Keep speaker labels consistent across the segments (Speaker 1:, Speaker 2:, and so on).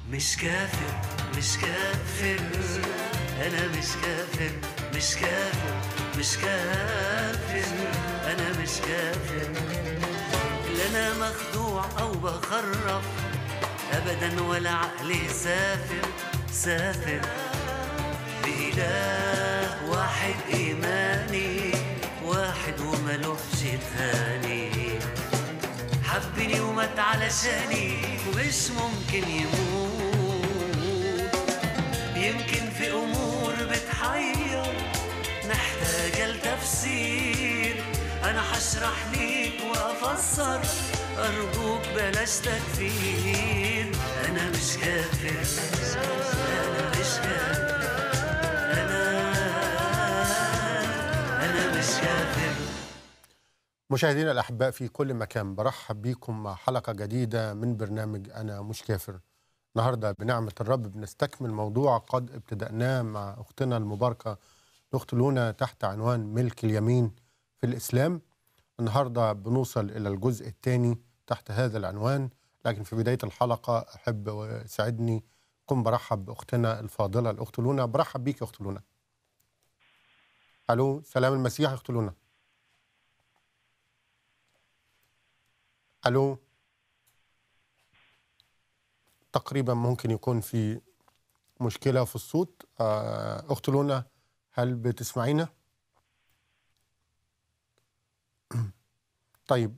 Speaker 1: مش كافر مش كافر أنا مش كافر مش كافر مش كافر أنا مش كافر لا أنا مخدوع أو بخرف أبدا ولا عقلي سافر سافر بإله واحد إيماني واحد وملوحش تاني حبني ومات علشاني ومش ممكن يموت يمكن في أمور بتحير محتاجة لتفسير أنا حشرح ليك وأفسر أرجوك بلاش تكفير أنا مش كافر أنا مش كافر أنا أنا مش كافر
Speaker 2: مشاهدينا الأحباء في كل مكان برحب بيكم مع حلقة جديدة من برنامج أنا مش كافر النهاردة بنعمة الرب بنستكمل موضوع قد ابتدأناه مع أختنا المباركة الأخت لونا تحت عنوان ملك اليمين في الإسلام النهاردة بنوصل إلى الجزء الثاني تحت هذا العنوان لكن في بداية الحلقة أحب وسعدني كن برحب بأختنا الفاضلة الأخت لونا برحب بيك يا أخت لونا ألو سلام المسيح يا أخت لونا الو تقريبا ممكن يكون في مشكله في الصوت آه، اخت لونا هل بتسمعينا طيب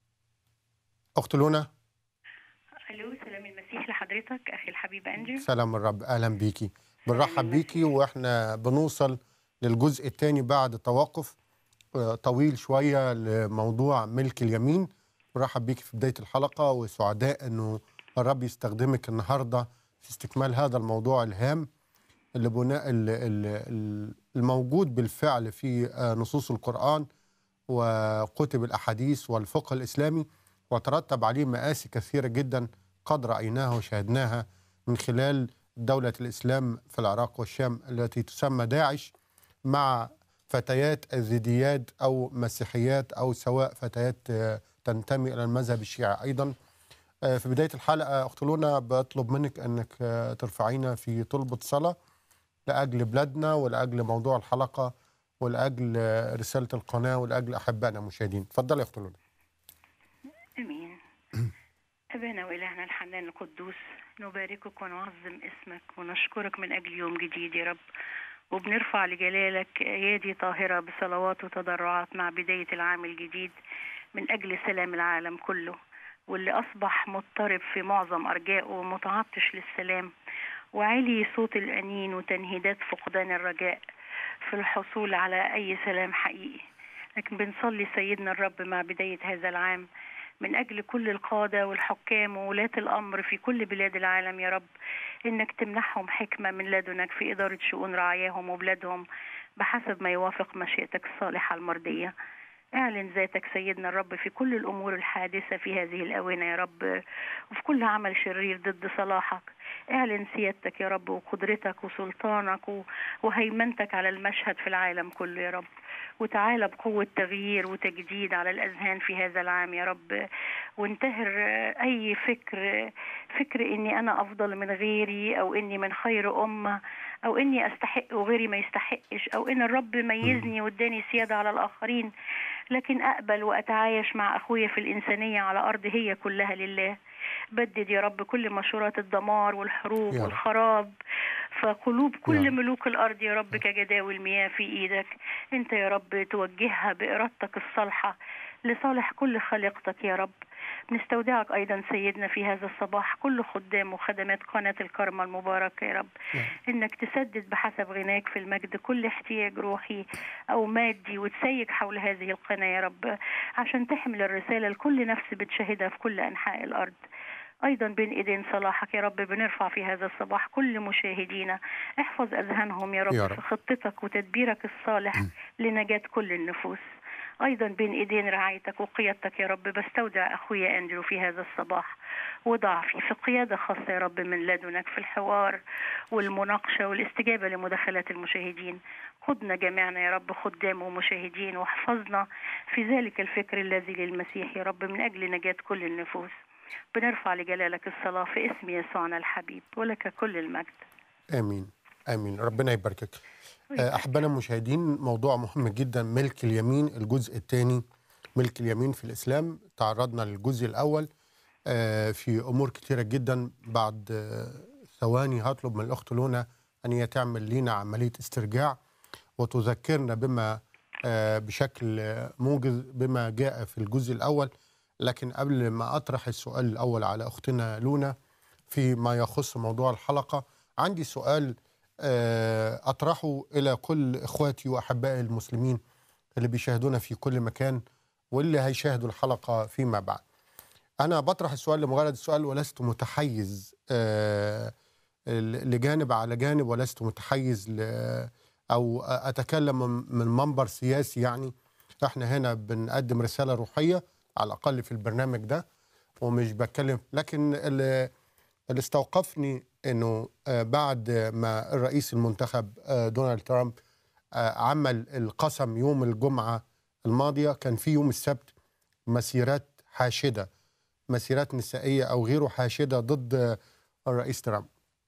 Speaker 2: اخت لونا
Speaker 3: الو سلام المسيح لحضرتك اخي الحبيب اندرو
Speaker 2: سلام الرب اهلا بيكي بنرحب بيكي واحنا بنوصل للجزء الثاني بعد توقف آه، طويل شويه لموضوع ملك اليمين برحب بيك في بدايه الحلقه وسعداء انه الرب يستخدمك النهارده في استكمال هذا الموضوع الهام اللي بناء ال- ال- ال- الموجود بالفعل في آه، نصوص القران وكتب الاحاديث والفقه الاسلامي وترتب عليه مآسي كثيره جدا قد رايناها وشاهدناها من خلال دوله الاسلام في العراق والشام التي تسمى داعش مع فتيات الزيديات او مسيحيات او سواء فتيات آه، تنتمي الى المذهب الشيعي ايضا آه، في بدايه الحلقه اخت لونا بطلب منك انك آه، ترفعينا في طلبه صلاه لاجل بلادنا ولاجل موضوع الحلقه ولاجل آه، رساله القناه ولاجل احبائنا المشاهدين اتفضلي يا اخت لونا
Speaker 3: امين ابانا والهنا الحنان القدوس نباركك ونعظم اسمك ونشكرك من اجل يوم جديد يا رب وبنرفع لجلالك ايادي طاهره بصلوات وتضرعات مع بدايه العام الجديد من اجل سلام العالم كله واللي اصبح مضطرب في معظم ارجائه ومتعطش للسلام وعلي صوت الانين وتنهيدات فقدان الرجاء في الحصول على اي سلام حقيقي لكن بنصلي سيدنا الرب مع بدايه هذا العام من أجل كل القادة والحكام وولاة الأمر في كل بلاد العالم يا رب إنك تمنحهم حكمة من لدنك في إدارة شؤون رعاياهم وبلادهم بحسب ما يوافق مشيئتك الصالحة المرضية اعلن ذاتك سيدنا الرب في كل الأمور الحادثة في هذه الأونة يا رب وفي كل عمل شرير ضد صلاحك اعلن سيادتك يا رب وقدرتك وسلطانك و- وهيمنتك على المشهد في العالم كله يا رب وتعالى بقوة تغيير وتجديد على الأذهان في هذا العام يا رب وانتهر أي فكر فكر إني أنا أفضل من غيري أو إني من خير أمة أو إني أستحق وغيري ما يستحقش أو إن الرب ميزني واداني سيادة على الآخرين لكن أقبل وأتعايش مع أخويا في الإنسانية على أرض هي كلها لله بدد يا رب كل مشورات الدمار والحروب
Speaker 2: يا رب.
Speaker 3: والخراب فقلوب
Speaker 2: يا
Speaker 3: كل
Speaker 2: رب.
Speaker 3: ملوك الأرض يا رب كجداول المياه في إيدك أنت يا رب توجهها بإرادتك الصالحة لصالح كل خليقتك يا رب نستودعك أيضا سيدنا في هذا الصباح كل خدام وخدمات قناة الكرمة المباركة يا رب
Speaker 2: نعم.
Speaker 3: إنك تسدد بحسب غناك في المجد كل احتياج روحي أو مادي وتسيج حول هذه القناة يا رب عشان تحمل الرسالة لكل نفس بتشاهدها في كل أنحاء الأرض أيضا بين إيدين صلاحك يا رب بنرفع في هذا الصباح كل مشاهدينا احفظ أذهانهم يا رب,
Speaker 2: يا رب.
Speaker 3: في خطتك وتدبيرك الصالح لنجاة كل النفوس أيضا بين إيدين رعايتك وقيادتك يا رب بستودع أخويا أندرو في هذا الصباح وضعفي في قيادة خاصة يا رب من لدنك في الحوار والمناقشة والاستجابة لمداخلات المشاهدين خدنا جميعنا يا رب خدام ومشاهدين واحفظنا في ذلك الفكر الذي للمسيح يا رب من أجل نجاة كل النفوس بنرفع لجلالك الصلاة في اسم يسوعنا الحبيب ولك كل المجد
Speaker 2: امين امين ربنا يباركك آه، احبائنا المشاهدين موضوع مهم جدا ملك اليمين الجزء الثاني ملك اليمين في الاسلام تعرضنا للجزء الاول آه، في امور كثيره جدا بعد آه، ثواني هطلب من الاخت لونا ان هي تعمل لنا عمليه استرجاع وتذكرنا بما آه، بشكل آه، موجز بما جاء في الجزء الاول لكن قبل ما اطرح السؤال الاول على اختنا لونا فيما يخص موضوع الحلقه عندي سؤال آه، اطرحه الى كل اخواتي واحبائي المسلمين اللي بيشاهدونا في كل مكان واللي هيشاهدوا الحلقه فيما بعد. انا بطرح السؤال لمجرد السؤال ولست متحيز آه، لجانب على جانب ولست متحيز ل او اتكلم من- من منبر سياسي يعني احنا هنا بنقدم رساله روحيه على الاقل في البرنامج ده ومش بتكلم لكن اللي, اللي استوقفني انه آه، بعد ما الرئيس المنتخب آه، دونالد ترامب آه، عمل القسم يوم الجمعه الماضيه كان في يوم السبت مسيرات حاشده مسيرات نسائيه او غيره حاشده ضد آه، الرئيس ترامب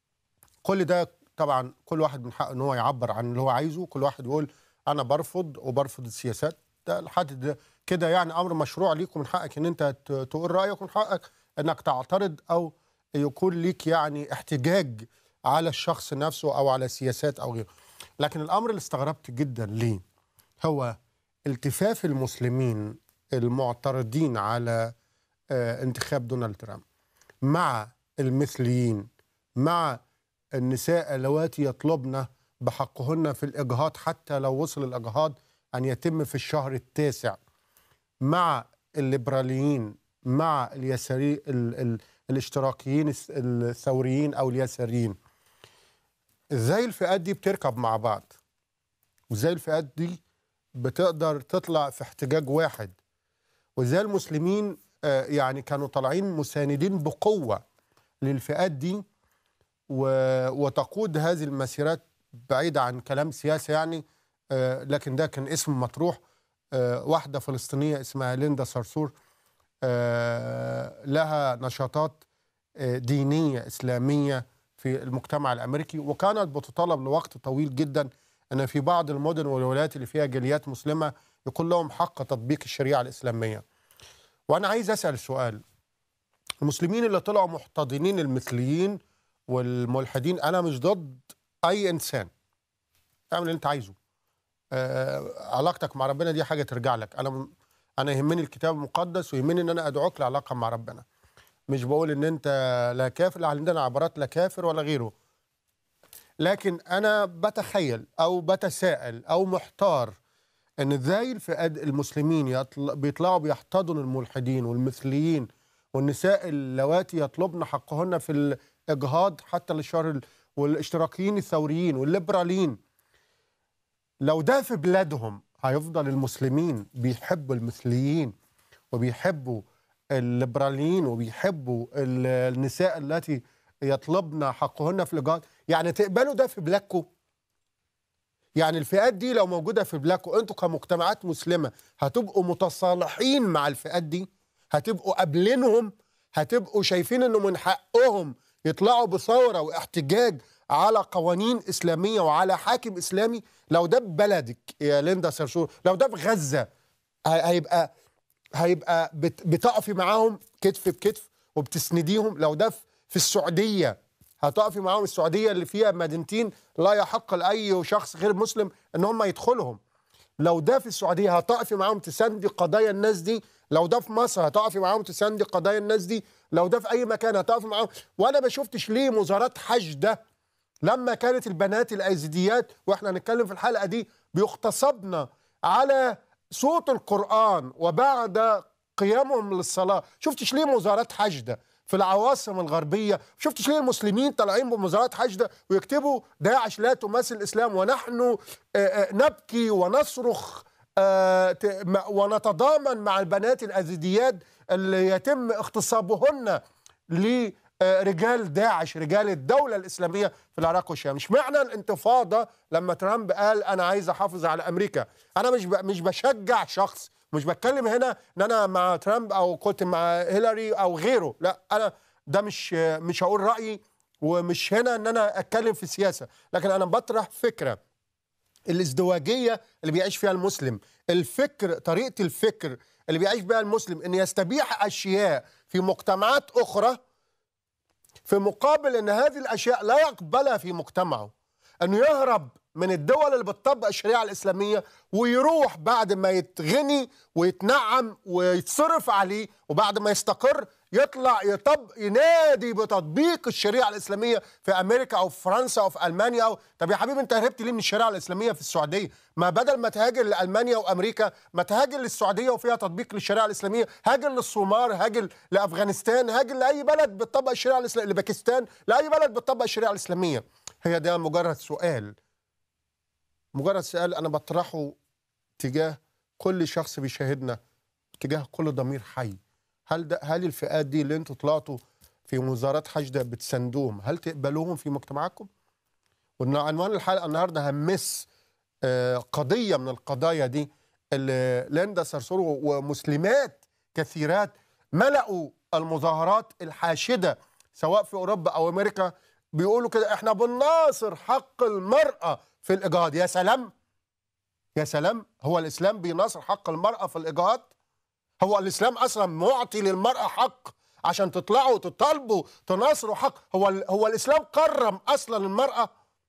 Speaker 2: كل ده طبعا كل واحد من حقه ان هو يعبر عن اللي هو عايزه كل واحد يقول انا برفض وبرفض السياسات ده لحد ده كده يعني امر مشروع ليك ومن حقك ان انت ت- تقول رايك ومن حقك انك تعترض او يكون ليك يعني احتجاج على الشخص نفسه او على السياسات او غيره لكن الامر اللي استغربت جدا ليه هو التفاف المسلمين المعترضين على آه، انتخاب دونالد ترامب مع المثليين مع النساء اللواتي يطلبن بحقهن في الإجهاض حتى لو وصل الإجهاض أن يتم في الشهر التاسع مع الليبراليين مع اليساري ال ال الاشتراكيين الس- الثوريين أو اليساريين ازاي الفئات دي بتركب مع بعض وازاي الفئات دي بتقدر تطلع في احتجاج واحد وازاي المسلمين آه، يعني كانوا طالعين مساندين بقوة للفئات دي و- وتقود هذه المسيرات بعيدة عن كلام سياسي يعني آه، لكن ده كان اسم مطروح آه، واحدة فلسطينية اسمها ليندا صرصور آه، لها نشاطات آه، دينية إسلامية في المجتمع الأمريكي وكانت بتطالب لوقت طويل جدا أن في بعض المدن والولايات اللي فيها جاليات مسلمة يكون لهم حق تطبيق الشريعة الإسلامية وأنا عايز أسأل سؤال المسلمين اللي طلعوا محتضنين المثليين والملحدين انا مش ضد اي انسان اعمل اللي انت عايزه آه علاقتك مع ربنا دي حاجه ترجع لك انا م- انا يهمني الكتاب المقدس ويهمني ان انا ادعوك لعلاقه مع ربنا مش بقول ان انت لا كافر لا عندنا عبارات لا كافر ولا غيره لكن انا بتخيل او بتساءل او محتار ان ازاي الفئات المسلمين يطل... بيطلعوا بيحتضنوا الملحدين والمثليين والنساء اللواتي يطلبن حقهن في الاجهاض حتى للشهر ال- والاشتراكيين الثوريين والليبراليين لو ده في بلادهم هيفضل المسلمين بيحبوا المثليين وبيحبوا الليبراليين وبيحبوا ال- النساء التي يطلبن حقهن في الاجهاض يعني تقبلوا ده في بلادكم يعني الفئات دي لو موجوده في بلادكم انتوا كمجتمعات مسلمه هتبقوا متصالحين مع الفئات دي هتبقوا قابلينهم هتبقوا شايفين انه من حقهم يطلعوا بثوره واحتجاج على قوانين اسلاميه وعلى حاكم اسلامي لو ده في بلدك يا ليندا سرسور لو ده في غزه هي- هيبقى هيبقى بت- بتقفي معاهم كتف بكتف وبتسنديهم لو ده في- في السعوديه هتقفي معاهم السعوديه اللي فيها مدينتين لا يحق لاي شخص غير مسلم ان هم يدخلهم لو ده في السعوديه هتقفي معاهم تساندي قضايا الناس دي لو ده في مصر هتقفي معاهم تساندي قضايا الناس دي لو ده في اي مكان هتقفي معاهم وانا ما شفتش ليه مظاهرات حشده لما كانت البنات الايزيديات واحنا هنتكلم في الحلقه دي بيغتصبن على صوت القران وبعد قيامهم للصلاه شفتش ليه مظاهرات حشده في العواصم الغربيه شفتش ليه المسلمين طالعين بمظاهرات حشده ويكتبوا داعش لا تمثل الاسلام ونحن آه، آه، نبكي ونصرخ آه، ت- م- ونتضامن مع البنات الازيديات اللي يتم اغتصابهن لرجال داعش رجال الدولة الإسلامية في العراق والشام مش معنى الانتفاضة لما ترامب قال أنا عايز أحافظ على أمريكا أنا مش ب- مش بشجع شخص مش بتكلم هنا ان انا مع ترامب او كنت مع هيلاري او غيره لا انا ده مش مش هقول رايي ومش هنا ان انا اتكلم في السياسه لكن انا بطرح فكره الازدواجيه اللي بيعيش فيها المسلم الفكر طريقه الفكر اللي بيعيش بها المسلم ان يستبيح اشياء في مجتمعات اخرى في مقابل ان هذه الاشياء لا يقبلها في مجتمعه انه يهرب من الدول اللي بتطبق الشريعه الاسلاميه ويروح بعد ما يتغني ويتنعم ويتصرف عليه وبعد ما يستقر يطلع يطب ينادي بتطبيق الشريعه الاسلاميه في امريكا او في فرنسا او في المانيا أو طب يا حبيبي انت هربت ليه من الشريعه الاسلاميه في السعوديه؟ ما بدل ما تهاجر لالمانيا وامريكا ما تهاجر للسعوديه وفيها تطبيق للشريعه الاسلاميه، هاجر للصومال، هاجر لافغانستان، هاجر لاي بلد بتطبق الشريعه الاسلاميه لباكستان، لاي بلد بتطبق الشريعه الاسلاميه. هي ده مجرد سؤال مجرد سؤال انا بطرحه تجاه كل شخص بيشاهدنا تجاه كل ضمير حي هل ده هل الفئات دي اللي انتوا طلعتوا في مظاهرات حشده بتساندوهم هل تقبلوهم في مجتمعكم؟ وعنوان الحلقه النهارده همس آه، قضيه من القضايا دي اللي ليندا سرسورو ومسلمات كثيرات ملأوا المظاهرات الحاشده سواء في اوروبا او امريكا بيقولوا كده احنا بنناصر حق المراه في الاجهاض يا سلام يا سلام هو الاسلام بيناصر حق المراه في الاجهاض هو الاسلام اصلا معطي للمراه حق عشان تطلعوا تطالبوا تناصروا حق هو هو الاسلام كرم اصلا المراه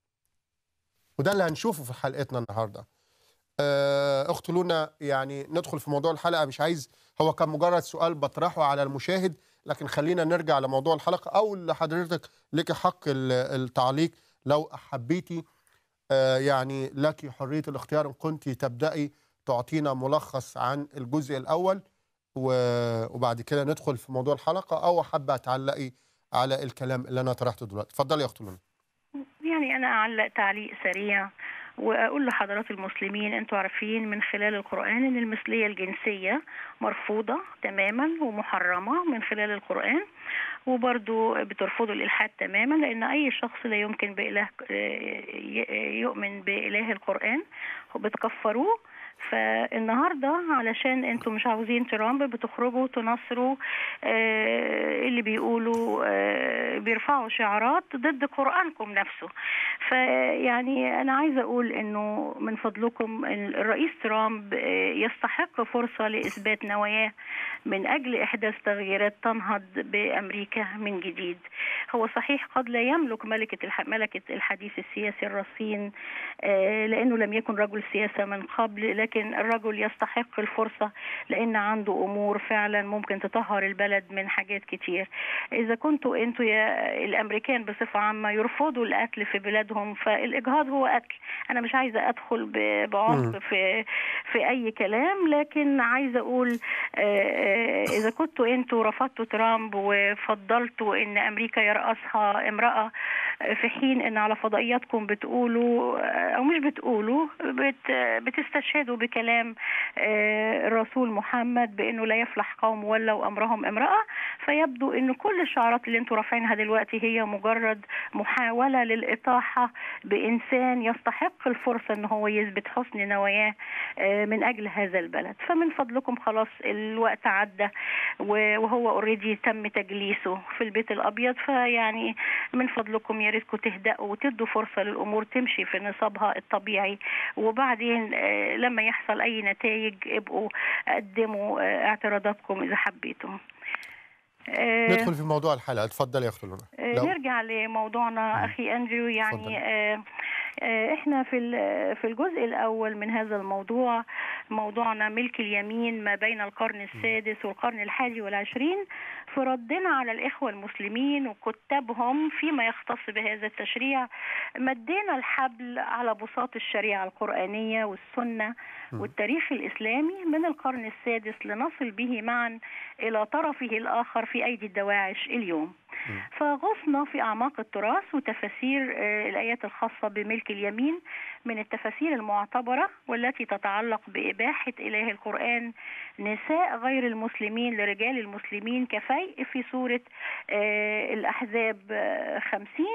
Speaker 2: وده اللي هنشوفه في حلقتنا النهارده آه، اخت لونا يعني ندخل في موضوع الحلقه مش عايز هو كان مجرد سؤال بطرحه على المشاهد لكن خلينا نرجع لموضوع الحلقه او لحضرتك لك حق ال- التعليق لو حبيتي آه، يعني لك حريه الاختيار ان كنت تبداي تعطينا ملخص عن الجزء الاول و- وبعد كده ندخل في موضوع الحلقه او حابه تعلقي على الكلام اللي انا طرحته دلوقتي اتفضلي يا اخت لونا
Speaker 3: يعني أنا أعلق تعليق سريع وأقول لحضرات المسلمين أنتوا عارفين من خلال القرآن أن المثلية الجنسية مرفوضة تماما ومحرمة من خلال القرآن وبرضو بترفضوا الإلحاد تماما لأن أي شخص لا يمكن بإله ي- يؤمن بإله القرآن وبتكفروه فالنهارده علشان انتوا مش عاوزين ترامب بتخرجوا تنصروا آه، اللي بيقولوا آه، بيرفعوا شعارات ضد قرآنكم نفسه فيعني أنا عايزة أقول إنه من فضلكم الرئيس ترامب آه، يستحق فرصة لإثبات نواياه من أجل إحداث تغييرات تنهض بأمريكا من جديد هو صحيح قد لا يملك ملكة الح... ملكة الحديث السياسي الرصين آه، لأنه لم يكن رجل سياسة من قبل لكن الرجل يستحق الفرصة لأن عنده أمور فعلا ممكن تطهر البلد من حاجات كتير إذا كنتوا أنتوا يا الأمريكان بصفة عامة يرفضوا القتل في بلادهم فالإجهاض هو قتل أنا مش عايزة أدخل ب- بعمق في في أي كلام لكن عايزة أقول آه، آه، إذا كنتوا أنتوا رفضتوا ترامب وفضلتوا إن أمريكا يرأسها امرأة آه، في حين إن على فضائياتكم بتقولوا آه، أو مش بتقولوا بت بتستشهدوا بكلام آه، الرسول محمد بأنه لا يفلح قوم ولوا أمرهم امرأة فيبدو أن كل الشعارات اللي أنتوا رافعينها دلوقتي هي مجرد محاولة للإطاحة بإنسان يستحق الفرصة أن هو يثبت حسن نواياه آه، من أجل هذا البلد فمن فضلكم خلاص الوقت عدى و- وهو اوريدي تم تجليسه في البيت الأبيض فيعني من فضلكم يا ريتكم تهدأوا وتدوا فرصة للأمور تمشي في نصابها الطبيعي وبعدين آه، لما يحصل أي نتائج ابقوا قدموا آه، اعتراضاتكم إذا حبيتم آه،
Speaker 2: ندخل في موضوع الحلقه اتفضلي يا اخت لونا
Speaker 3: آه،
Speaker 2: لو-
Speaker 3: نرجع لموضوعنا اخي اندريو
Speaker 2: اتفضل.
Speaker 3: يعني آه، آه، احنا في ال- في الجزء الاول من هذا الموضوع موضوعنا ملك اليمين ما بين القرن السادس والقرن الحادي والعشرين في ردنا على الاخوه المسلمين وكتابهم فيما يختص بهذا التشريع مدينا الحبل على بساط الشريعه القرانيه والسنه والتاريخ الاسلامي من القرن السادس لنصل به معا الى طرفه الاخر في ايدي الدواعش اليوم فغصنا في أعماق التراث وتفاسير آه، الآيات الخاصة بملك اليمين من التفاسير المعتبرة والتي تتعلق بإباحة إله القرآن نساء غير المسلمين لرجال المسلمين كفيء في سورة آه، الأحزاب آه، خمسين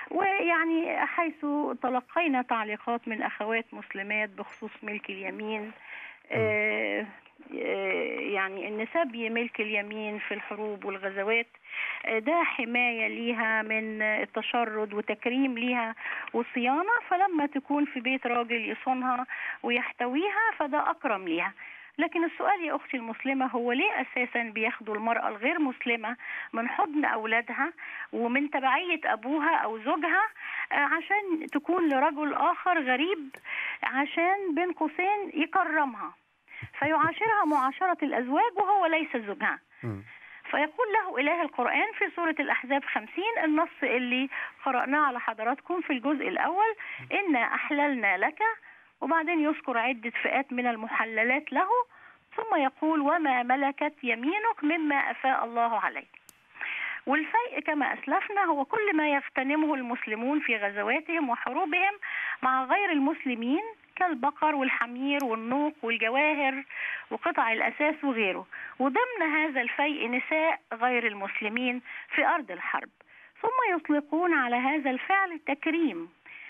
Speaker 3: ويعني حيث تلقينا تعليقات من أخوات مسلمات بخصوص ملك اليمين آه، آه، يعني ان سبي ملك اليمين في الحروب والغزوات آه، ده حماية ليها من التشرد وتكريم ليها وصيانة فلما تكون في بيت راجل يصونها ويحتويها فده أكرم ليها لكن السؤال يا أختي المسلمة هو ليه أساسا بياخدوا المرأة الغير مسلمة من حضن أولادها ومن تبعية أبوها أو زوجها آه، عشان تكون لرجل آخر غريب عشان بين قوسين يكرمها فيعاشرها معاشرة الأزواج وهو ليس زوجها
Speaker 2: مم.
Speaker 3: فيقول له إله القرآن في سورة الأحزاب خمسين النص اللي قرأناه على حضراتكم في الجزء الأول إنا أحللنا لك وبعدين يذكر عدة فئات من المحللات له ثم يقول وما ملكت يمينك مما أفاء الله عليك والفيء كما أسلفنا هو كل ما يغتنمه المسلمون في غزواتهم وحروبهم مع غير المسلمين كالبقر والحمير والنوق والجواهر وقطع الأساس وغيره وضمن هذا الفيء نساء غير المسلمين في أرض الحرب ثم يطلقون على هذا الفعل تكريم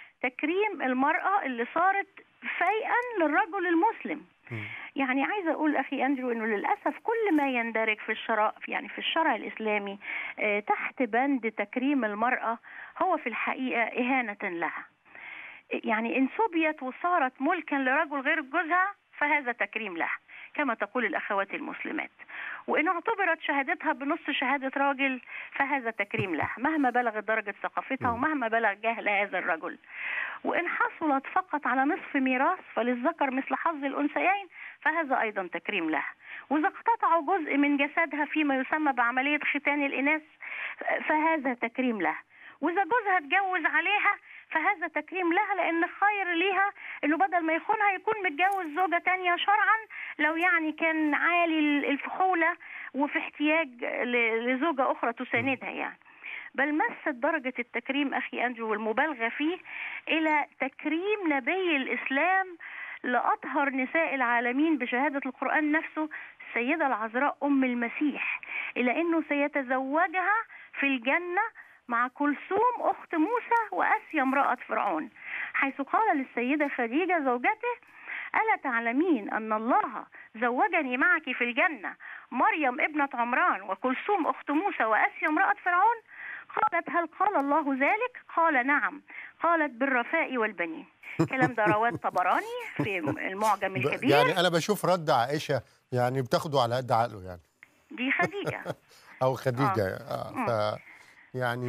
Speaker 3: تكريم المرأة اللي صارت فيئا للرجل المسلم
Speaker 2: مم.
Speaker 3: يعني عايزه اقول اخي اندرو انه للاسف كل ما يندرج في الشرع يعني في الشرع الاسلامي آه، تحت بند تكريم المراه هو في الحقيقه اهانه لها يعني ان سبيت وصارت ملكا لرجل غير جوزها فهذا تكريم لها كما تقول الاخوات المسلمات وان اعتبرت شهادتها بنص شهاده راجل فهذا تكريم لها مهما بلغت درجه ثقافتها
Speaker 2: مم.
Speaker 3: ومهما بلغ جهل هذا الرجل وإن حصلت فقط على نصف ميراث فللذكر مثل حظ الأنثيين فهذا أيضا تكريم لها وإذا اقتطعوا جزء من جسدها فيما يسمى بعملية ختان الإناث فهذا تكريم لها وإذا جوزها اتجوز عليها فهذا تكريم لها لأن خير ليها إنه بدل ما يخونها يكون متجوز زوجة تانية شرعا لو يعني كان عالي الفحولة وفي احتياج ل- لزوجة أخرى تساندها يعني بل مست درجة التكريم أخي أنجو والمبالغة فيه إلى تكريم نبي الإسلام لأطهر نساء العالمين بشهادة القرآن نفسه السيدة العذراء أم المسيح إلى أنه سيتزوجها في الجنة مع كلثوم أخت موسى وأسيا امرأة فرعون حيث قال للسيدة خديجة زوجته ألا تعلمين أن الله زوجني معك في الجنة مريم ابنة عمران وكلثوم أخت موسى وأسيا امرأة فرعون قالت هل قال الله ذلك قال نعم قالت بالرفاء والبنين الكلام ده رواه الطبراني في المعجم
Speaker 2: ب-
Speaker 3: الكبير
Speaker 2: يعني انا بشوف رد عائشه يعني بتاخده على قد عقله يعني
Speaker 3: دي خديجة
Speaker 2: او خديجه آه. ف يعني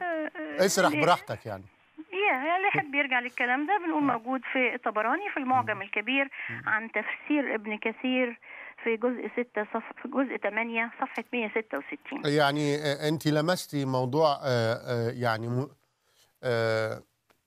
Speaker 3: ف-
Speaker 2: اسرح
Speaker 3: اللي-
Speaker 2: براحتك يعني
Speaker 3: يا اللي يحب يرجع للكلام ده بنقول موجود في الطبراني في المعجم الكبير عن تفسير ابن كثير في جزء 6 صف في جزء 8 صفحة 166
Speaker 2: يعني آه، انت لمستي موضوع آه، آه، يعني م- آه،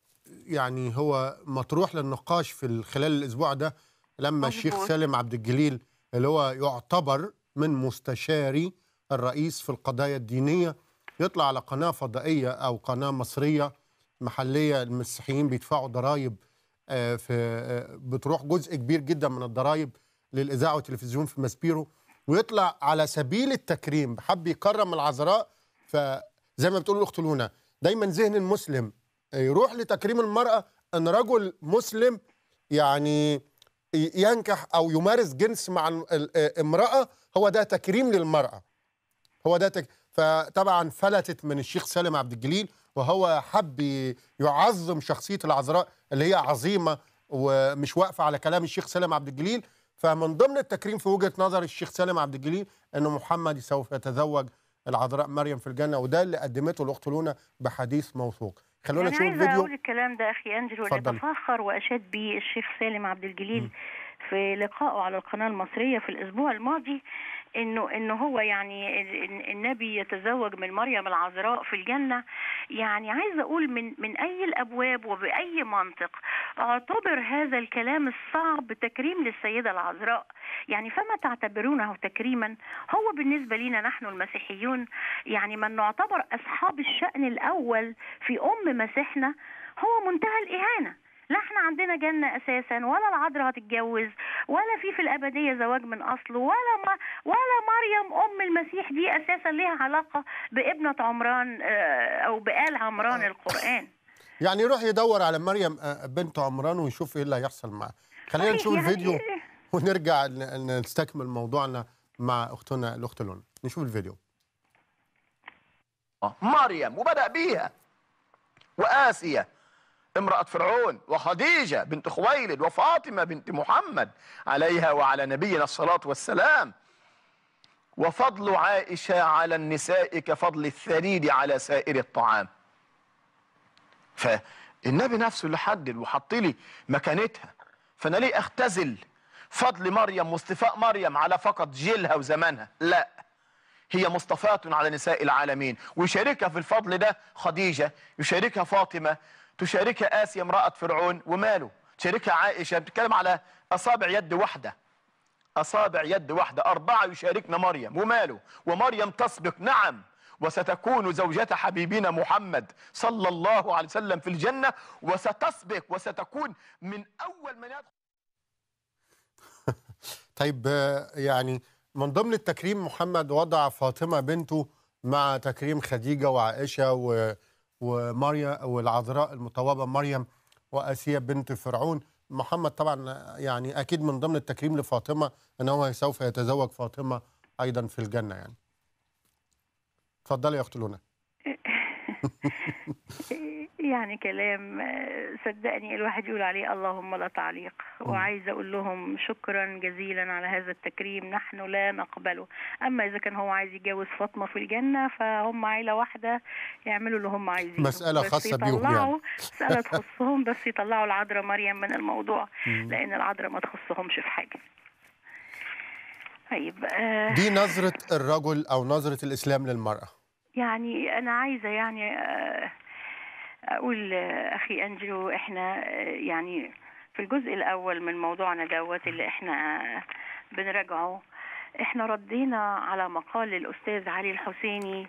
Speaker 2: يعني هو مطروح للنقاش في ال- خلال الاسبوع ده لما الشيخ
Speaker 3: مظبوط.
Speaker 2: سالم عبد الجليل اللي هو يعتبر من مستشاري الرئيس في القضايا الدينيه يطلع على قناه فضائيه او قناه مصريه محليه المسيحيين بيدفعوا ضرائب آه، في آه، بتروح جزء كبير جدا من الضرائب للاذاعه والتلفزيون في ماسبيرو ويطلع على سبيل التكريم حب يكرم العذراء فزي ما بتقول الاخت لونا دايما ذهن المسلم يروح لتكريم المراه ان رجل مسلم يعني ي- ينكح او يمارس جنس مع ال- ال- امراه هو ده تكريم للمراه هو ده تك... فطبعا فلتت من الشيخ سالم عبد الجليل وهو حب ي- يعظم شخصيه العذراء اللي هي عظيمه ومش واقفه على كلام الشيخ سالم عبد الجليل فمن ضمن التكريم في وجهه نظر الشيخ سالم عبد الجليل انه محمد سوف يتزوج العذراء مريم في الجنه وده اللي قدمته الاخت لونا بحديث موثوق خلونا
Speaker 3: أنا
Speaker 2: نشوف
Speaker 3: عايزة
Speaker 2: فيديو
Speaker 3: أقول الكلام ده أخي أنجلو اللي
Speaker 2: اتفضل.
Speaker 3: تفاخر وأشاد به الشيخ سالم عبد الجليل في لقائه على القناة المصرية في الأسبوع الماضي إنه إنه هو يعني ال- ال- النبي يتزوج من مريم العذراء في الجنة يعني عايزة أقول من من أي الأبواب وبأي منطق اعتبر هذا الكلام الصعب تكريم للسيدة العذراء يعني فما تعتبرونه تكريما هو بالنسبة لنا نحن المسيحيون يعني من نعتبر أصحاب الشأن الأول في أم مسيحنا هو منتهى الإهانة لا احنا عندنا جنة أساسا ولا العذراء هتتجوز ولا في في الأبدية زواج من أصل ولا ما ولا مريم أم المسيح دي أساسا ليها علاقة بابنة عمران آه، أو بآل عمران القرآن
Speaker 2: يعني يروح يدور على مريم آه، بنت عمران ويشوف ايه اللي هيحصل معاه خلينا
Speaker 3: صحيح
Speaker 2: نشوف
Speaker 3: يعني
Speaker 2: الفيديو ونرجع ن- نستكمل موضوعنا مع اختنا الاخت لونا نشوف الفيديو
Speaker 4: مريم وبدأ بيها وآسية امرأة فرعون وخديجة بنت خويلد وفاطمة بنت محمد عليها وعلى نبينا الصلاة والسلام وفضل عائشة على النساء كفضل الثريد على سائر الطعام فالنبي نفسه اللي حدد وحط لي مكانتها فانا ليه اختزل فضل مريم واصطفاء مريم على فقط جيلها وزمانها لا هي مصطفاة على نساء العالمين ويشاركها في الفضل ده خديجة يشاركها فاطمة تشاركها آسيا امرأة فرعون وماله تشاركها عائشة بتتكلم على أصابع يد واحدة أصابع يد واحدة أربعة يشاركنا مريم وماله ومريم تسبق نعم وستكون زوجة حبيبنا محمد صلى الله عليه وسلم في الجنة وستسبق وستكون من أول من يدخل
Speaker 2: طيب آه، يعني من ضمن التكريم محمد وضع فاطمة بنته مع تكريم خديجة وعائشة و... ومريم والعذراء المطوبة مريم وآسيا بنت فرعون محمد طبعا يعني أكيد من ضمن التكريم لفاطمة أنه سوف يتزوج فاطمة أيضا في الجنة يعني اتفضلي يا أخت لونا
Speaker 3: يعني كلام آه، صدقني الواحد يقول عليه اللهم لا تعليق وعايزه اقول لهم شكرا جزيلا على هذا التكريم نحن لا نقبله اما اذا كان هو عايز يتجوز فاطمه في الجنه فهم عيله واحده يعملوا اللي هم عايزينه
Speaker 2: مسألة
Speaker 3: بس
Speaker 2: خاصة بيهم يعني.
Speaker 3: يطلعوا مساله تخصهم بس يطلعوا العذراء مريم من الموضوع لان العذراء ما تخصهمش في حاجه طيب آه
Speaker 2: دي نظرة الرجل أو نظرة الإسلام للمرأة
Speaker 3: يعني أنا عايزة يعني آه، أقول آه، أخي أنجلو إحنا آه، يعني في الجزء الأول من موضوعنا دوت اللي إحنا آه، بنراجعه إحنا ردينا على مقال الأستاذ علي الحسيني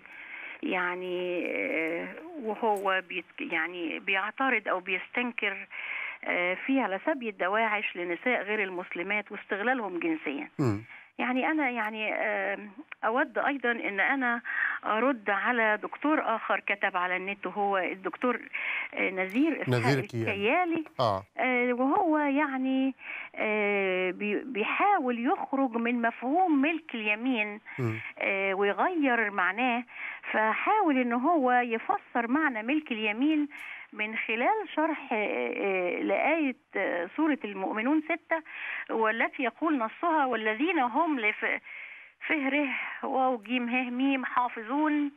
Speaker 3: يعني آه، وهو بيت يعني بيعترض أو بيستنكر آه، فيه على سبي الدواعش لنساء غير المسلمات واستغلالهم جنسيا
Speaker 2: مم.
Speaker 3: يعني أنا يعني آم، أود أيضا أن أنا أرد على دكتور آخر كتب على النت وهو الدكتور آه، نزير إسحاق
Speaker 2: نزير كيالي.
Speaker 3: الكيالي
Speaker 2: آه
Speaker 3: آه، وهو يعني آه، بي- بيحاول يخرج من مفهوم ملك اليمين
Speaker 2: مم.
Speaker 3: آه، ويغير معناه فحاول ان هو يفسر معنى ملك اليمين من خلال شرح آه، آه، لآية آه، سورة المؤمنون ستة والتي يقول نصها والذين هم لف- فهره واو جيم ه ميم حافظون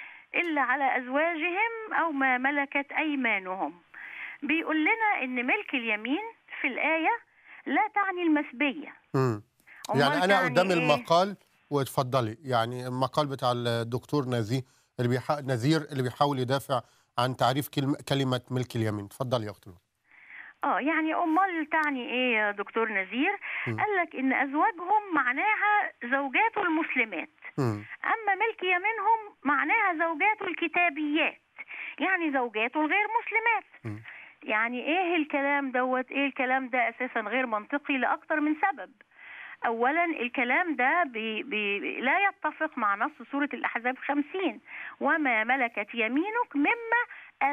Speaker 3: إلا على أزواجهم أو ما ملكت أيمانهم بيقول لنا إن ملك اليمين في الآية لا تعني المسبية
Speaker 2: مم.
Speaker 3: أمال
Speaker 2: يعني انا
Speaker 3: تعني
Speaker 2: قدام
Speaker 3: إيه؟
Speaker 2: المقال واتفضلي يعني المقال بتاع الدكتور نزيه اللي بيح... نذير اللي بيحاول يدافع عن تعريف كلمة, كلمة ملك اليمين اتفضلي يا اخت لونا.
Speaker 3: اه يعني امال تعني ايه يا دكتور نزير
Speaker 2: مم.
Speaker 3: قال لك ان ازواجهم معناها زوجاته المسلمات
Speaker 2: مم.
Speaker 3: اما ملك يمينهم معناها زوجاته الكتابيات يعني زوجاته الغير مسلمات
Speaker 2: مم.
Speaker 3: يعني ايه الكلام دوت ايه الكلام ده اساسا غير منطقي لاكتر من سبب اولا الكلام ده بي بي لا يتفق مع نص سورة الاحزاب خمسين وما ملكت يمينك مما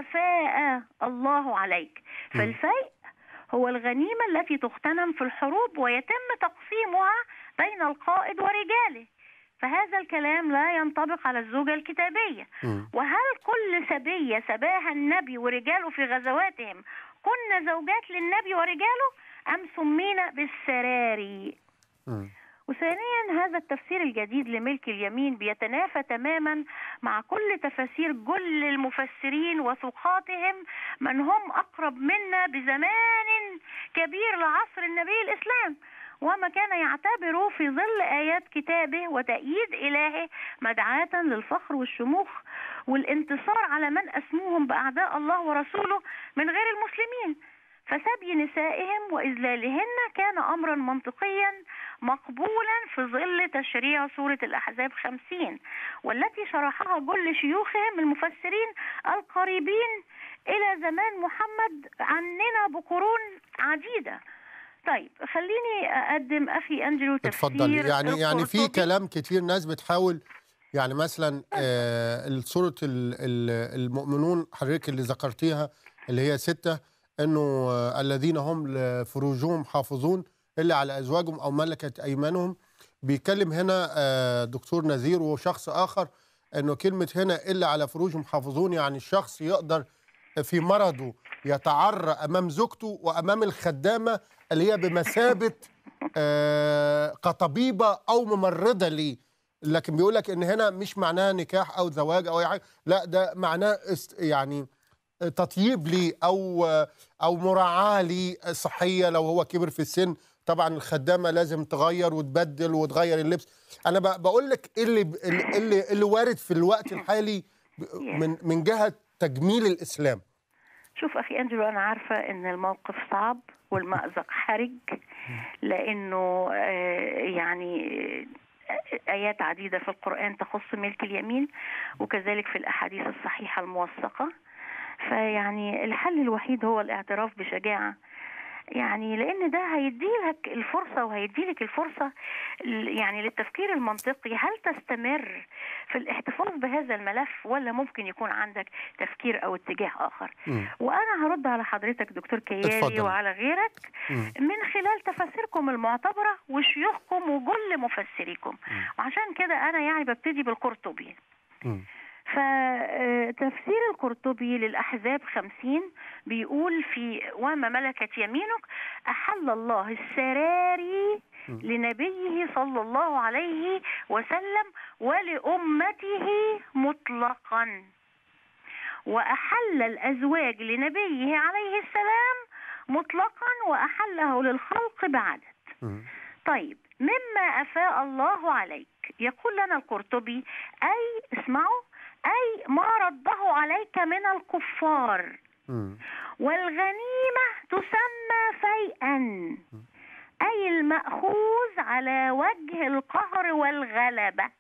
Speaker 3: افاء الله عليك فالفيء هو الغنيمة التي تغتنم في الحروب ويتم تقسيمها بين القائد ورجاله فهذا الكلام لا ينطبق على الزوجة الكتابية
Speaker 2: مم.
Speaker 3: وهل كل سبية سباها النبي ورجاله في غزواتهم كن زوجات للنبي ورجاله أم سمينا بالسراري
Speaker 2: مم.
Speaker 3: وثانيا هذا التفسير الجديد لملك اليمين بيتنافى تماما مع كل تفاسير كل المفسرين وثقاتهم من هم أقرب منا بزمان كبير لعصر النبي الإسلام وما كان يعتبر في ظل آيات كتابه وتأييد إلهه مدعاة للفخر والشموخ والانتصار على من أسموهم بأعداء الله ورسوله من غير المسلمين فسبي نسائهم وإذلالهن كان أمرا منطقيا مقبولا في ظل تشريع سورة الأحزاب خمسين والتي شرحها كل شيوخهم المفسرين القريبين إلى زمان محمد عننا بقرون عديدة طيب خليني أقدم أخي أنجلو تفسير
Speaker 2: اتفضلي يعني يعني في
Speaker 3: القرطبي.
Speaker 2: كلام كتير ناس بتحاول يعني مثلا آه سورة ال- ال- المؤمنون حضرتك اللي ذكرتيها اللي هي ستة انه آه الذين هم لفروجهم حافظون إلا على أزواجهم أو ملكت أيمانهم بيتكلم هنا آه، دكتور نذير وشخص آخر أنه كلمة هنا إلا على فروجهم حافظون يعني الشخص يقدر في مرضه يتعرى أمام زوجته وأمام الخدامة اللي هي بمثابة آه، كطبيبة أو ممرضة ليه لكن بيقول لك ان هنا مش معناها نكاح او زواج او اي حاجه لا ده معناه است يعني تطيب ليه او او مراعاه ليه صحيه لو هو كبر في السن طبعا الخدامه لازم تغير وتبدل وتغير اللبس انا ب- بقول لك إيه اللي إيه اللي اللي وارد في الوقت الحالي ب- من من جهه تجميل الاسلام
Speaker 3: شوف اخي انجلو انا عارفه ان الموقف صعب والمأزق حرج لانه آه، يعني آه، ايات عديده في القران تخص ملك اليمين وكذلك في الاحاديث الصحيحه الموثقه فيعني الحل الوحيد هو الاعتراف بشجاعه يعني لان ده هيديلك الفرصه وهيديلك الفرصه ل- يعني للتفكير المنطقي هل تستمر في الاحتفاظ بهذا الملف ولا ممكن يكون عندك تفكير او اتجاه اخر
Speaker 2: مم.
Speaker 3: وانا هرد على حضرتك دكتور كيالي
Speaker 2: اتفضل.
Speaker 3: وعلى غيرك
Speaker 2: مم.
Speaker 3: من خلال تفاسيركم المعتبره وشيوخكم وجل مفسريكم وعشان كده انا يعني ببتدي بالقرطبي
Speaker 2: مم.
Speaker 3: فتفسير القرطبي للأحزاب خمسين بيقول في وما ملكت يمينك أحل الله السراري لنبيه صلى الله عليه وسلم ولأمته مطلقا وأحل الأزواج لنبيه عليه السلام مطلقا وأحله للخلق بعدد
Speaker 2: مم.
Speaker 3: طيب مما أفاء الله عليك يقول لنا القرطبي أي اسمعوا أي ما رده عليك من الكفار
Speaker 2: مم.
Speaker 3: والغنيمة تسمى فيئا أي المأخوذ على وجه القهر والغلبة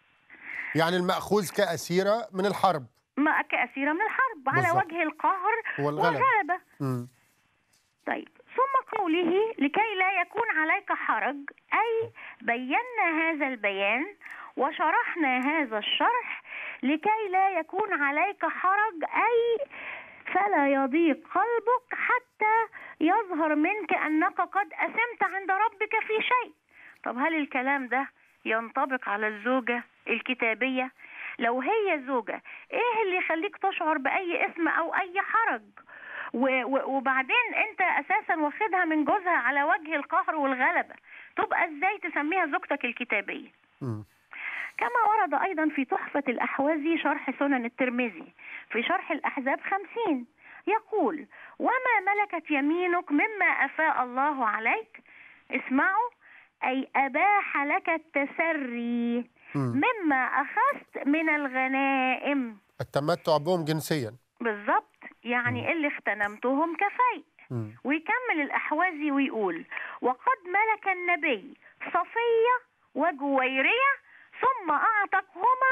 Speaker 2: يعني المأخوذ كأسيرة من الحرب
Speaker 3: ما كأسيرة من الحرب على
Speaker 2: بالظبط.
Speaker 3: وجه القهر
Speaker 2: والغلبة.
Speaker 3: والغلبة
Speaker 2: مم.
Speaker 3: طيب ثم قوله لكي لا يكون عليك حرج أي بينا هذا البيان وشرحنا هذا الشرح لكي لا يكون عليك حرج أي فلا يضيق قلبك حتى يظهر منك أنك قد أثمت عند ربك في شيء طب هل الكلام ده ينطبق على الزوجة الكتابية لو هي زوجة ايه اللي يخليك تشعر بأي اسم أو أي حرج و- و- وبعدين انت اساسا واخدها من جوزها على وجه القهر والغلبة تبقى ازاي تسميها زوجتك الكتابية
Speaker 2: مم.
Speaker 3: كما ورد أيضا في تحفة الأحوازي شرح سنن الترمذي في شرح الأحزاب خمسين يقول وما ملكت يمينك مما أفاء الله عليك اسمعوا أي أباح لك التسري
Speaker 2: مم.
Speaker 3: مما أخذت من الغنائم
Speaker 2: التمتع بهم جنسيا
Speaker 3: بالظبط يعني اللي اغتنمتهم كفيء
Speaker 2: مم.
Speaker 3: ويكمل الأحوازي ويقول وقد ملك النبي صفية وجويرية ثم أعتقهما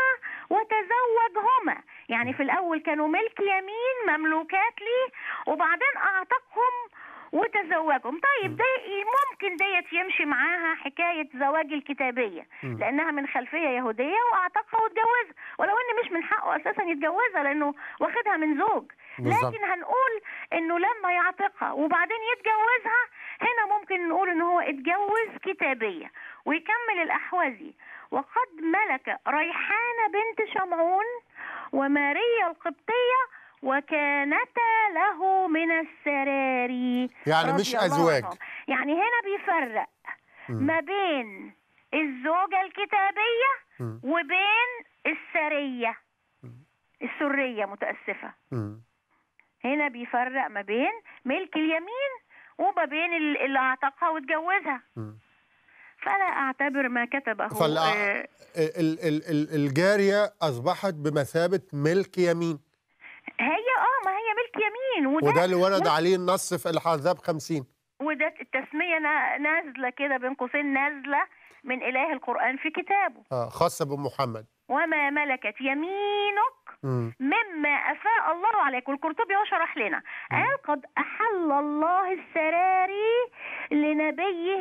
Speaker 3: وتزوجهما يعني في الأول كانوا ملك يمين مملوكات ليه وبعدين أعتقهم وتزوجهم طيب ده ممكن ديت يمشي معاها حكاية زواج الكتابية
Speaker 2: مم.
Speaker 3: لأنها من خلفية يهودية وأعتقها واتجوزها ولو إن مش من حقه أساسا يتجوزها لأنه واخدها من زوج
Speaker 2: بالظبط.
Speaker 3: لكن هنقول انه لما يعتقها وبعدين يتجوزها هنا ممكن نقول ان هو اتجوز كتابية ويكمل الاحوازي وقد ملك ريحانة بنت شمعون وماريا القبطية وكانتا له من السراري
Speaker 2: يعني
Speaker 3: رضي
Speaker 2: مش
Speaker 3: الله
Speaker 2: أزواج.
Speaker 3: عنهم. يعني هنا بيفرق
Speaker 2: مم.
Speaker 3: ما بين الزوجة الكتابية
Speaker 2: مم.
Speaker 3: وبين السرية السرية متأسفة
Speaker 2: مم.
Speaker 3: هنا بيفرق ما بين ملك اليمين وما بين ال- اللي اعتقها واتجوزها
Speaker 2: مم.
Speaker 3: فلا اعتبر ما كتبه
Speaker 2: فال-
Speaker 3: آه،
Speaker 2: ال- ال- ال- الجارية أصبحت بمثابة ملك يمين
Speaker 3: هي اه ما هي ملك يمين وده
Speaker 2: وده اللي ورد
Speaker 3: وده-
Speaker 2: عليه النص في الأحزاب خمسين
Speaker 3: وده التسمية نا- نازلة كده بين قوسين نازلة من إله القرآن في كتابه
Speaker 2: آه خاصة بمحمد
Speaker 3: وما ملكت يمينك
Speaker 2: مم.
Speaker 3: مما أفاء الله عليك والقرطبي هو شرح لنا قال قد أحل الله السراري لنبيه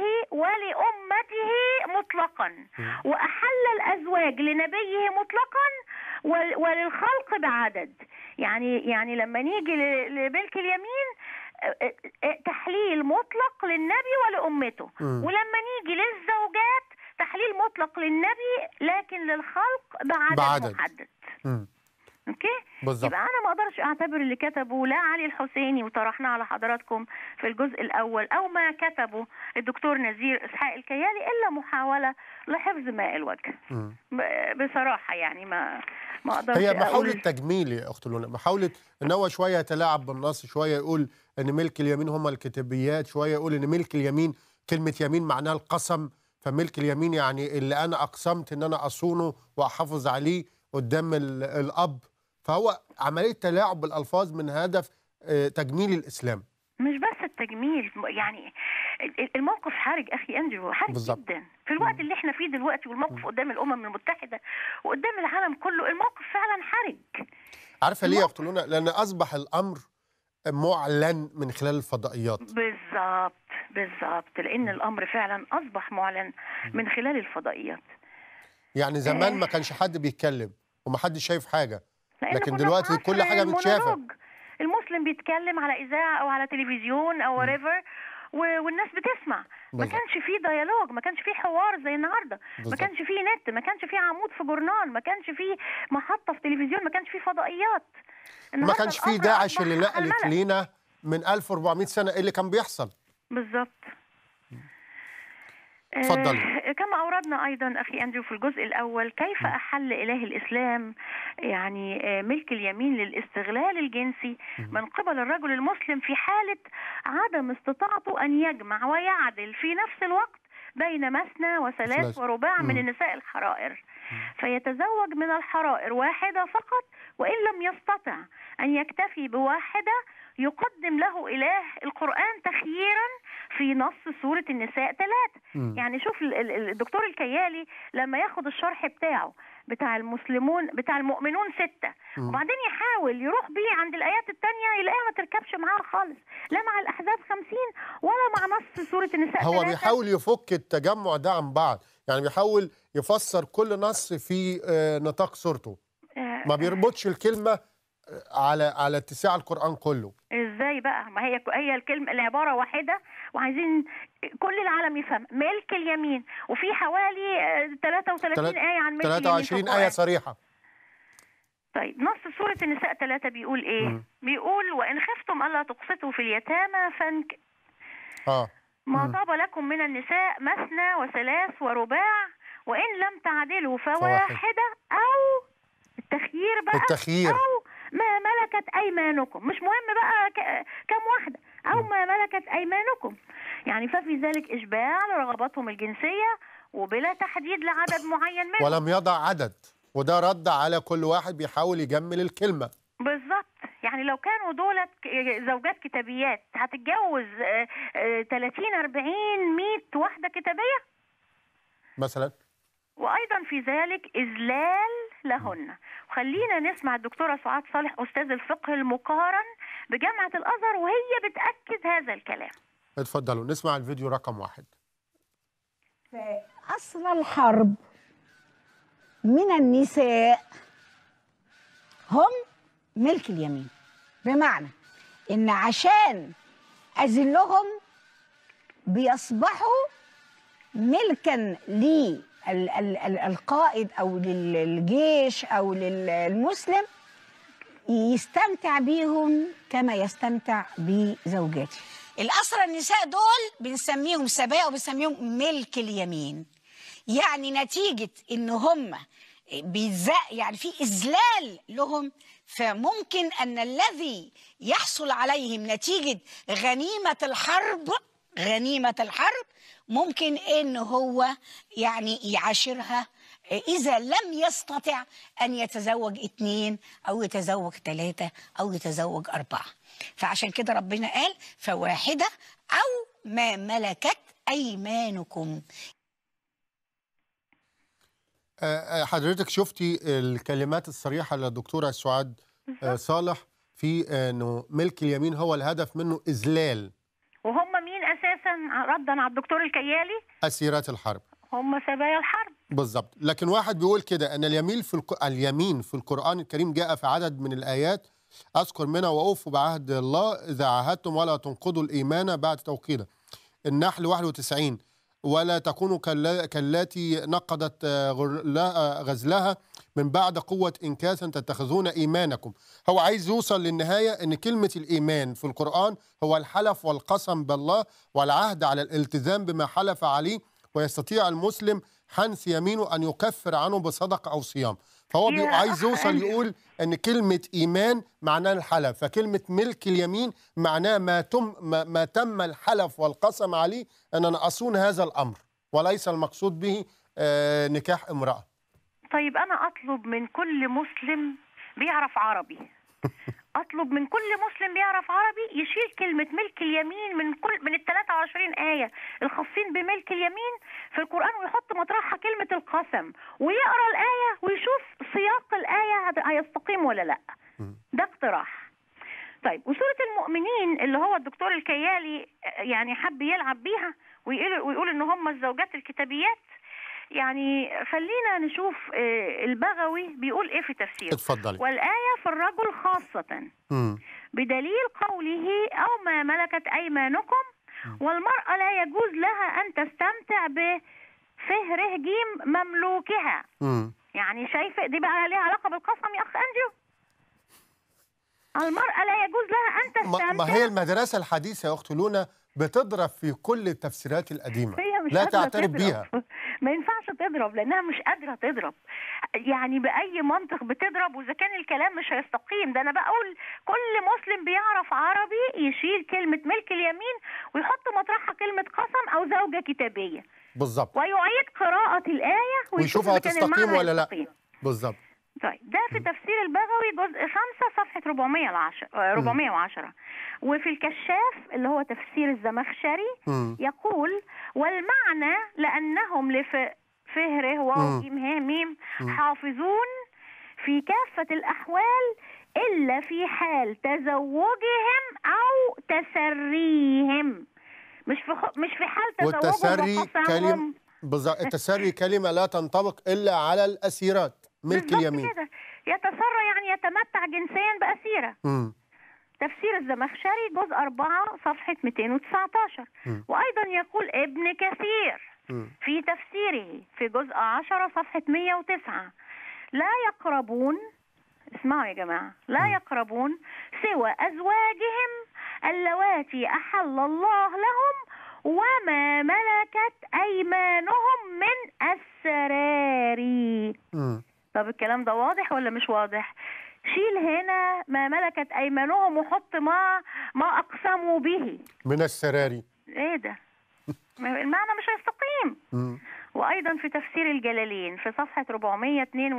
Speaker 3: ولأمته مطلقا وأحل الأزواج لنبيه مطلقا ول- وللخلق بعدد يعني يعني لما نيجي ل- لملك اليمين آه، آه، تحليل مطلق للنبي ولأمته
Speaker 2: مم.
Speaker 3: ولما نيجي للزوجات تحليل مطلق للنبي لكن للخلق بعدد,
Speaker 2: بعدد.
Speaker 3: محدد
Speaker 2: مم.
Speaker 3: اوكي
Speaker 2: بالظبط
Speaker 3: يبقى انا ما اقدرش اعتبر اللي كتبه لا علي الحسيني وطرحناه على حضراتكم في الجزء الاول او ما كتبه الدكتور نزير اسحاق الكيالي الا محاوله لحفظ ماء الوجه
Speaker 2: مم.
Speaker 3: ب- بصراحه يعني ما ما اقدرش
Speaker 2: هي محاولة
Speaker 3: أقول
Speaker 2: تجميل يا أخت لونا محاولة إن هو شوية يتلاعب بالنص شوية يقول إن ملك اليمين هم الكتابيات شوية يقول إن ملك اليمين كلمة يمين معناها القسم فملك اليمين يعني اللي أنا أقسمت إن أنا أصونه وأحافظ عليه قدام ال- الأب فهو عملية تلاعب بالألفاظ من هدف آه، تجميل الإسلام
Speaker 3: مش بس التجميل يعني ال- الموقف حرج اخي انجلو حرج
Speaker 2: بالظبط.
Speaker 3: جدا في الوقت اللي احنا فيه دلوقتي والموقف قدام الامم المتحده وقدام العالم كله الموقف فعلا حرج
Speaker 2: عارفة ليه يا أخت لونا؟ لأن أصبح الأمر معلن من خلال الفضائيات
Speaker 3: بالظبط بالظبط لان الامر فعلا اصبح معلن من خلال الفضائيات
Speaker 2: يعني زمان ما كانش حد بيتكلم ومحدش شايف حاجة
Speaker 3: لأن
Speaker 2: لكن
Speaker 3: كنا
Speaker 2: دلوقتي
Speaker 3: في
Speaker 2: كل
Speaker 3: عصر
Speaker 2: حاجة متشافة.
Speaker 3: المونولوج. المسلم بيتكلم على اذاعه او على تلفزيون او وريفر والناس بتسمع ما
Speaker 2: بالظبط.
Speaker 3: كانش فيه ديالوج ما كانش فيه حوار زي النهارده ما
Speaker 2: بالظبط.
Speaker 3: كانش فيه نت ما كانش فيه عمود في جورنال ما كانش فيه محطه في تلفزيون ما كانش فيه فضائيات
Speaker 2: ما
Speaker 3: النهاردة
Speaker 2: كانش فيه
Speaker 3: الأمر
Speaker 2: داعش
Speaker 3: أصبح
Speaker 2: اللي
Speaker 3: على
Speaker 2: نقلت
Speaker 3: الملأ.
Speaker 2: لينا من 1400 سنة إيه اللي كان بيحصل
Speaker 3: بالظبط
Speaker 2: اتفضلي.
Speaker 3: آه، كما أوردنا أيضا أخي أندرو في الجزء الأول كيف أحل إله الإسلام يعني آه، ملك اليمين للاستغلال الجنسي من قبل الرجل المسلم في حالة عدم استطاعته أن يجمع ويعدل في نفس الوقت بين مثنى
Speaker 2: وثلاث.
Speaker 3: وثلاث ورباع من
Speaker 2: مم.
Speaker 3: النساء الحرائر فيتزوج من الحرائر واحدة فقط وإن لم يستطع أن يكتفي بواحدة يقدم له إله القرآن تخييرا في نص سورة النساء ثلاثة
Speaker 2: مم.
Speaker 3: يعني شوف ال- ال- الدكتور الكيالي لما ياخد الشرح بتاعه بتاع المسلمون بتاع المؤمنون ستة
Speaker 2: مم.
Speaker 3: وبعدين يحاول يروح بيه عند الآيات التانية يلاقيها ما تركبش معاها خالص لا مع الأحزاب خمسين ولا مع نص سورة النساء
Speaker 2: هو
Speaker 3: ثلاثة.
Speaker 2: بيحاول يفك التجمع ده عن بعض يعني بيحاول يفسر كل نص في آه، نطاق صورته
Speaker 3: آه،
Speaker 2: ما بيربطش الكلمة آه، على على اتساع القرآن كله
Speaker 3: ازاي بقى ما هي هي الكلمه العباره واحده وعايزين كل العالم يفهم ملك اليمين وفي حوالي آه، 33
Speaker 2: تلات-
Speaker 3: ايه عن ملك اليمين في
Speaker 2: 23
Speaker 3: القرآن.
Speaker 2: آية صريحة
Speaker 3: طيب نص سورة النساء ثلاثة بيقول إيه؟
Speaker 2: مم.
Speaker 3: بيقول وإن خفتم ألا تقسطوا في اليتامى فانك
Speaker 2: اه
Speaker 3: ما
Speaker 2: مم.
Speaker 3: طاب لكم من النساء مثنى وثلاث ورباع وإن لم تعدلوا فواحدة أو التخيير بقى
Speaker 2: التخيير.
Speaker 3: أو ما ملكت أيمانكم مش مهم بقى ك- كم واحدة أو ما ملكت أيمانكم يعني ففي ذلك إشباع لرغباتهم الجنسية وبلا تحديد لعدد معين منهم
Speaker 2: ولم يضع عدد وده رد على كل واحد بيحاول يجمل الكلمة
Speaker 3: بالظبط يعني لو كانوا دولت ك- زوجات كتابيات هتتجوز آه، آه، 30 40 100 واحده كتابيه
Speaker 2: مثلا
Speaker 3: وايضا في ذلك اذلال لهن خلينا نسمع الدكتوره سعاد صالح استاذ الفقه المقارن بجامعه الازهر وهي بتاكد هذا الكلام
Speaker 2: اتفضلوا نسمع الفيديو رقم واحد
Speaker 5: أصل الحرب من النساء هم ملك اليمين بمعنى إن عشان أذلهم بيصبحوا ملكا للقائد أو للجيش أو للمسلم يستمتع بيهم كما يستمتع بزوجاته الأسرى النساء دول بنسميهم سبايا وبنسميهم ملك اليمين يعني نتيجة إن هم بيزق يعني في إذلال لهم فممكن أن الذي يحصل عليهم نتيجة غنيمة الحرب غنيمة الحرب ممكن إن هو يعني يعاشرها إذا لم يستطع أن يتزوج اثنين أو يتزوج ثلاثة أو يتزوج أربعة فعشان كده ربنا قال فواحدة أو ما ملكت أيمانكم
Speaker 2: آه، آه، حضرتك شفتي الكلمات الصريحة للدكتورة سعاد آه، صالح في آه، انه ملك اليمين هو الهدف منه اذلال
Speaker 3: وهم مين اساسا ردا على الدكتور الكيالي
Speaker 2: اسيرات الحرب
Speaker 3: هم سبايا الحرب
Speaker 2: بالظبط لكن واحد بيقول كده ان اليمين في الك... اليمين في القران الكريم جاء في عدد من الايات أذكر منها وأوفوا بعهد الله إذا عاهدتم ولا تنقضوا الإيمان بعد توكيده النحل 91 ولا تكونوا كاللا- كالتي نقضت آه، غرلها- غزلها من بعد قوة إنكاسا تتخذون إيمانكم هو عايز يوصل للنهاية أن كلمة الإيمان في القرآن هو الحلف والقسم بالله والعهد على الالتزام بما حلف عليه ويستطيع المسلم حنث يمينه أن يكفر عنه بصدقة أو صيام فهو بي-
Speaker 3: يا
Speaker 2: عايز
Speaker 3: أخ
Speaker 2: يوصل
Speaker 3: أنجو.
Speaker 2: يقول أن كلمة إيمان معناها الحلف فكلمة ملك اليمين معناه ما تم ما, ما تم الحلف والقسم عليه أن أنا أصون هذا الأمر وليس المقصود به آه نكاح امرأة
Speaker 3: طيب انا اطلب من كل مسلم بيعرف عربي اطلب من كل مسلم بيعرف عربي يشيل كلمه ملك اليمين من كل من ال 23 ايه الخاصين بملك اليمين في القران ويحط مطرحها كلمه القسم ويقرا الايه ويشوف سياق الايه هت- هيستقيم ولا لا ده اقتراح طيب وسوره المؤمنين اللي هو الدكتور الكيالي آه، يعني حب يلعب بيها ويقول ويقول ان هم الزوجات الكتابيات يعني خلينا نشوف آه، البغوي بيقول ايه في تفسيره
Speaker 2: اتفضلي
Speaker 3: والآية في الرجل خاصة
Speaker 2: مم.
Speaker 3: بدليل قوله أو ما ملكت أيمانكم والمرأة لا يجوز لها أن تستمتع بفهره جيم مملوكها
Speaker 2: مم.
Speaker 3: يعني شايفة دي بقى ليها علاقة بالقسم يا أخ أنجو المرأة لا يجوز لها أن
Speaker 2: ما,
Speaker 3: تستمتع
Speaker 2: ما هي المدرسة الحديثة يا أخت لونا بتضرب في كل التفسيرات القديمة
Speaker 3: هي مش
Speaker 2: لا
Speaker 3: قادرة
Speaker 2: تعترف
Speaker 3: تضرب.
Speaker 2: بيها
Speaker 3: ما ينفعش تضرب لانها مش قادره تضرب يعني باي منطق بتضرب واذا كان الكلام مش هيستقيم ده انا بقول كل مسلم بيعرف عربي يشيل كلمه ملك اليمين ويحط مطرحها كلمه قسم او زوجه كتابيه
Speaker 2: بالظبط
Speaker 3: ويعيد قراءه الايه
Speaker 2: ويشوف
Speaker 3: إذا كان
Speaker 2: هتستقيم
Speaker 3: المعنى
Speaker 2: ولا لا.
Speaker 3: هيستقيم.
Speaker 2: بالظبط
Speaker 3: طيب ده في تفسير البغوي جزء 5 صفحة 410 آه، 410 وفي الكشاف اللي هو تفسير الزمخشري
Speaker 2: مم.
Speaker 3: يقول والمعنى لأنهم لفهره واو
Speaker 2: مم.
Speaker 3: جيم ها ميم حافظون في كافة الأحوال إلا في حال تزوجهم أو تسريهم مش في خ... مش في حال تزوجهم
Speaker 2: والتسري
Speaker 3: وقسمهم
Speaker 2: كلمة بالظبط التسري كلمة لا تنطبق إلا على الأسيرات ملك
Speaker 3: بالظبط
Speaker 2: اليمين
Speaker 3: كده يتسرى يعني يتمتع جنسيا بأسيرة
Speaker 2: مم.
Speaker 3: تفسير الزمخشري جزء 4 صفحة 219
Speaker 2: مم.
Speaker 3: وأيضا يقول ابن كثير
Speaker 2: مم.
Speaker 3: في تفسيره في جزء 10 صفحة 109 لا يقربون اسمعوا يا جماعة لا يقربون سوى أزواجهم اللواتي أحل الله لهم وما ملكت أيمانهم من السرار
Speaker 2: مم.
Speaker 3: طب الكلام ده واضح ولا مش واضح شيل هنا ما ملكت ايمانهم وحط ما ما اقسموا به
Speaker 2: من السراري
Speaker 3: ايه ده ما- المعنى مش هيستقيم
Speaker 2: مم.
Speaker 3: وايضا في تفسير الجلالين في صفحه 402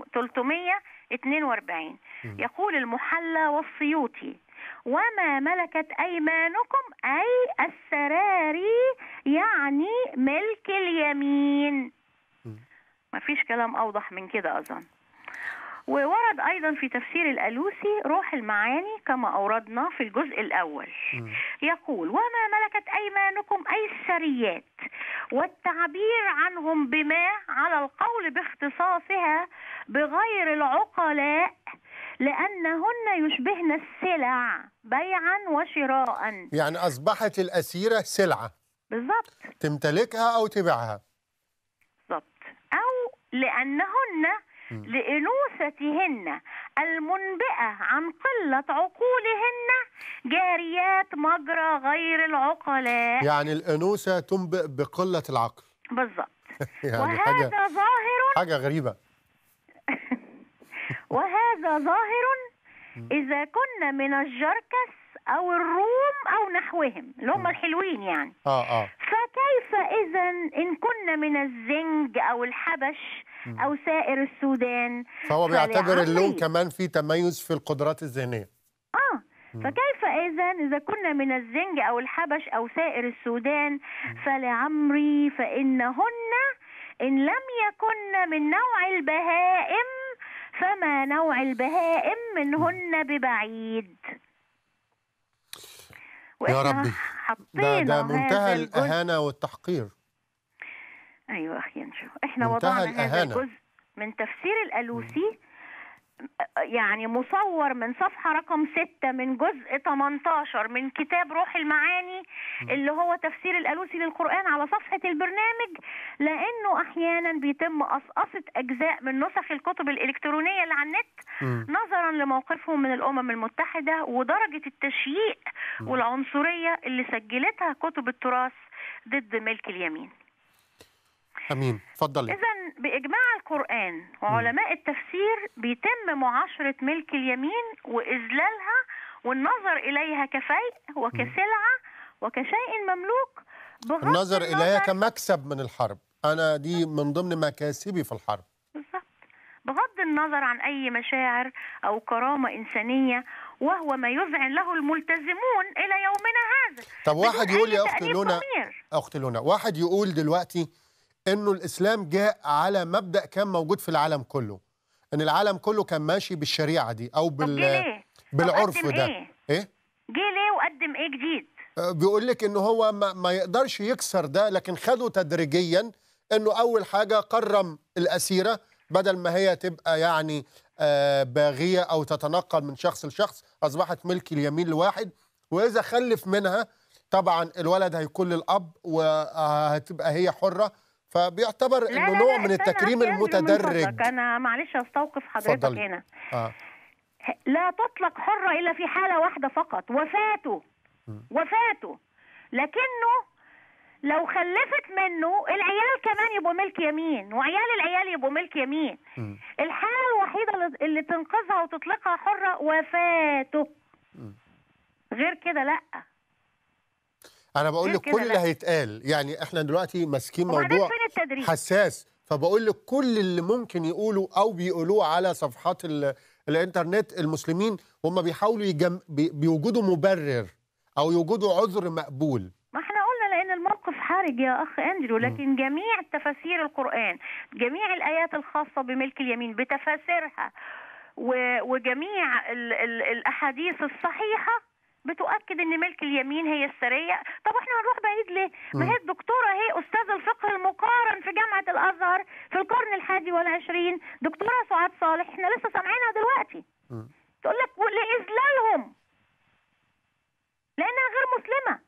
Speaker 3: 342 يقول المحلى والسيوطي وما ملكت ايمانكم اي السراري يعني ملك اليمين مفيش كلام اوضح من كده اظن وورد ايضا في تفسير الالوسي روح المعاني كما اوردنا في الجزء الاول يقول وما ملكت ايمانكم اي السريات والتعبير عنهم بما على القول باختصاصها بغير العقلاء لانهن يشبهن السلع بيعا وشراء
Speaker 2: يعني أصبحت الأسيرة سلعة
Speaker 3: بالضبط
Speaker 2: تمتلكها أو تبيعها
Speaker 3: بالضبط أو لأنهن لأنوثتهن المنبئة عن قلة عقولهن جاريات مجرى غير العقلاء
Speaker 2: يعني الأنوثة تنبئ بقلة العقل
Speaker 3: بالضبط
Speaker 2: يعني حاجة
Speaker 3: وهذا ظاهر
Speaker 2: حاجة غريبة
Speaker 3: وهذا ظاهر إذا كنا من الجركس أو الروم أو نحوهم اللي هم الحلوين يعني
Speaker 2: آه آه
Speaker 3: فكيف إذا إن كنا من الزنج أو الحبش أو سائر السودان
Speaker 2: فهو بيعتبر اللون
Speaker 3: فلعمري-
Speaker 2: كمان فيه تميز في القدرات الذهنية
Speaker 3: آه فكيف إذا إذا كنا من الزنج أو الحبش أو سائر السودان فلعمري فإنهن إن لم يكن من نوع البهائم فما نوع البهائم منهن ببعيد
Speaker 2: يا
Speaker 3: وإحنا
Speaker 2: ربي ده
Speaker 3: حطينا
Speaker 2: ده
Speaker 3: هذا
Speaker 2: منتهى
Speaker 3: الجزء
Speaker 2: الإهانة والتحقير
Speaker 3: ايوه اخي نشوف احنا
Speaker 2: منتهى
Speaker 3: وضعنا هذا
Speaker 2: الإهانة.
Speaker 3: الجزء من تفسير الالوسي يعني مصور من صفحة رقم 6 من جزء 18 من كتاب روح المعاني اللي هو تفسير الألوسي للقرآن على صفحة البرنامج لأنه أحيانا بيتم قصقصة أجزاء من نسخ الكتب الإلكترونية اللي على النت
Speaker 2: مم.
Speaker 3: نظرا لموقفهم من الأمم المتحدة ودرجة التشييء والعنصرية اللي سجلتها كتب التراث ضد ملك اليمين
Speaker 2: امين اتفضلي
Speaker 3: إذا بإجماع القرآن وعلماء التفسير بيتم معاشرة ملك اليمين وإذلالها والنظر إليها كفيء وكسلعة وكشيء مملوك بغض
Speaker 2: النظر اليها كمكسب من الحرب انا دي من ضمن مكاسبي في الحرب
Speaker 3: بالظبط بغض النظر عن أي مشاعر أو كرامة إنسانية وهو ما يذعن له الملتزمون إلى يومنا هذا
Speaker 2: طب
Speaker 3: بدون
Speaker 2: واحد يقول
Speaker 3: أي
Speaker 2: يا اختي
Speaker 3: تأنيب
Speaker 2: لونا
Speaker 3: ضمير.
Speaker 2: اختي لونا واحد يقول دلوقتي انه الاسلام جاء على مبدا كان موجود في العالم كله ان العالم كله كان ماشي بالشريعه دي او
Speaker 3: طب
Speaker 2: بال
Speaker 3: جه ليه؟
Speaker 2: بالعرف
Speaker 3: قدم
Speaker 2: ده
Speaker 3: إيه؟
Speaker 2: ايه
Speaker 3: جه ليه وقدم إيه جديد؟
Speaker 2: آه، بيقول لك ان هو ما, ما يقدرش يكسر ده لكن خده تدريجيا انه اول حاجه كرم الاسيره بدل ما هي تبقى يعني آه، باغيه او تتنقل من شخص لشخص اصبحت ملك اليمين لواحد واذا خلف منها طبعا الولد هيكون للاب وهتبقى هي حره فبيعتبر
Speaker 3: لا
Speaker 2: انه
Speaker 3: لا
Speaker 2: نوع
Speaker 3: لا
Speaker 2: من
Speaker 3: استنى
Speaker 2: التكريم
Speaker 3: أخي أندرو من
Speaker 2: المتدرج
Speaker 3: فضلك. أنا معلش أستوقف حضرتك
Speaker 2: اتفضلي.
Speaker 3: هنا
Speaker 2: اه
Speaker 3: لا تطلق حرة إلا في حالة واحدة فقط وفاته وفاته لكنه لو خلفت منه العيال كمان يبقوا ملك يمين وعيال العيال يبقوا ملك يمين
Speaker 2: مم.
Speaker 3: الحالة الوحيدة اللي- اللي تنقذها وتطلقها حرة وفاته غير كده لا
Speaker 2: انا بقول
Speaker 3: غير
Speaker 2: لك
Speaker 3: كده
Speaker 2: كل اللي
Speaker 3: لا.
Speaker 2: هيتقال يعني احنا دلوقتي ماسكين
Speaker 3: وبعدين
Speaker 2: موضوع
Speaker 3: فين التدريب
Speaker 2: حساس فبقول لك كل اللي ممكن يقولوا او بيقولوه على صفحات ال- الانترنت المسلمين هم بيحاولوا يجم... بي- بيوجدوا مبرر او يوجدوا عذر مقبول
Speaker 3: ما احنا قلنا لان الموقف حرج يا اخ اندرو لكن جميع تفاسير القران جميع الايات الخاصه بملك اليمين بتفاسيرها و- وجميع ال ال الاحاديث الصحيحه بتؤكد ان ملك اليمين هي السريه طب احنا هنروح بعيد ليه ما هي الدكتوره هي استاذ الفقه المقارن في جامعه الازهر في القرن الحادي والعشرين دكتوره سعاد صالح احنا لسه سامعينها دلوقتي
Speaker 2: مم.
Speaker 3: تقول لك لاذلالهم لانها غير مسلمه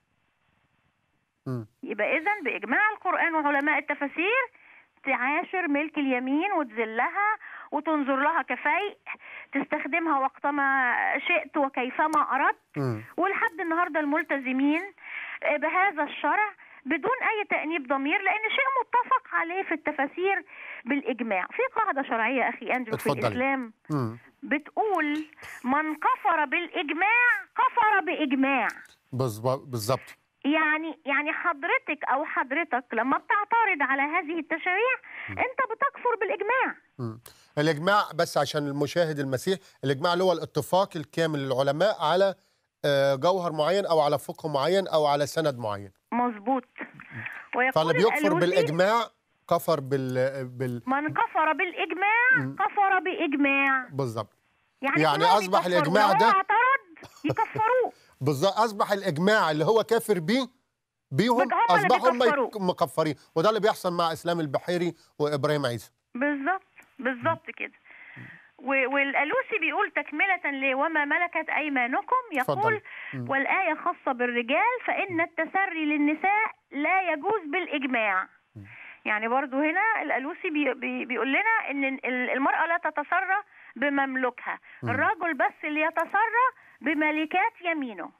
Speaker 2: مم.
Speaker 3: يبقى اذا باجماع القران وعلماء التفاسير تعاشر ملك اليمين وتذلها وتنظر لها كفيء تستخدمها وقتما شئت وكيفما اردت
Speaker 2: مم.
Speaker 3: ولحد النهارده الملتزمين آه، بهذا الشرع بدون اي تانيب ضمير لان شيء متفق عليه في التفاسير بالاجماع في قاعده شرعيه اخي اندرو في
Speaker 2: اتفضلي.
Speaker 3: الاسلام
Speaker 2: مم.
Speaker 3: بتقول من كفر بالاجماع كفر باجماع
Speaker 2: بالظبط بالظبط
Speaker 3: يعني يعني حضرتك او حضرتك لما بتعترض على هذه التشريع انت بتكفر بالاجماع
Speaker 2: مم. الاجماع بس عشان المشاهد المسيح الاجماع اللي هو الاتفاق الكامل للعلماء على آه، جوهر معين او على فقه معين او على سند معين
Speaker 3: مظبوط ويقول
Speaker 2: فاللي بيكفر
Speaker 3: الألوسي
Speaker 2: بالاجماع كفر بال بال
Speaker 3: من كفر بالاجماع كفر باجماع
Speaker 2: بالظبط
Speaker 3: يعني,
Speaker 2: يعني
Speaker 3: كلهم
Speaker 2: أصبح
Speaker 3: يكفروا.
Speaker 2: الإجماع
Speaker 3: لو هو
Speaker 2: ده-
Speaker 3: اعترض يكفروه
Speaker 2: بالظبط اصبح الاجماع اللي هو كافر بيه بيهم
Speaker 3: بقى هم اللي
Speaker 2: اصبحوا هم
Speaker 3: بيكفروه.
Speaker 2: يك- مكفرين وده اللي بيحصل مع اسلام البحيري وابراهيم عيسى
Speaker 3: بالظبط بالظبط كده و- والألوسي بيقول تكملة ل وما ملكت أيمانكم يقول
Speaker 2: اتفضل. مم.
Speaker 3: والآية خاصة بالرجال فإن التسري للنساء لا يجوز بالإجماع يعني برضو هنا الألوسي بي بي بيقول لنا إن ال- المرأة لا تتسرى بمملوكها الرجل بس اللي يتسرى بملكات يمينه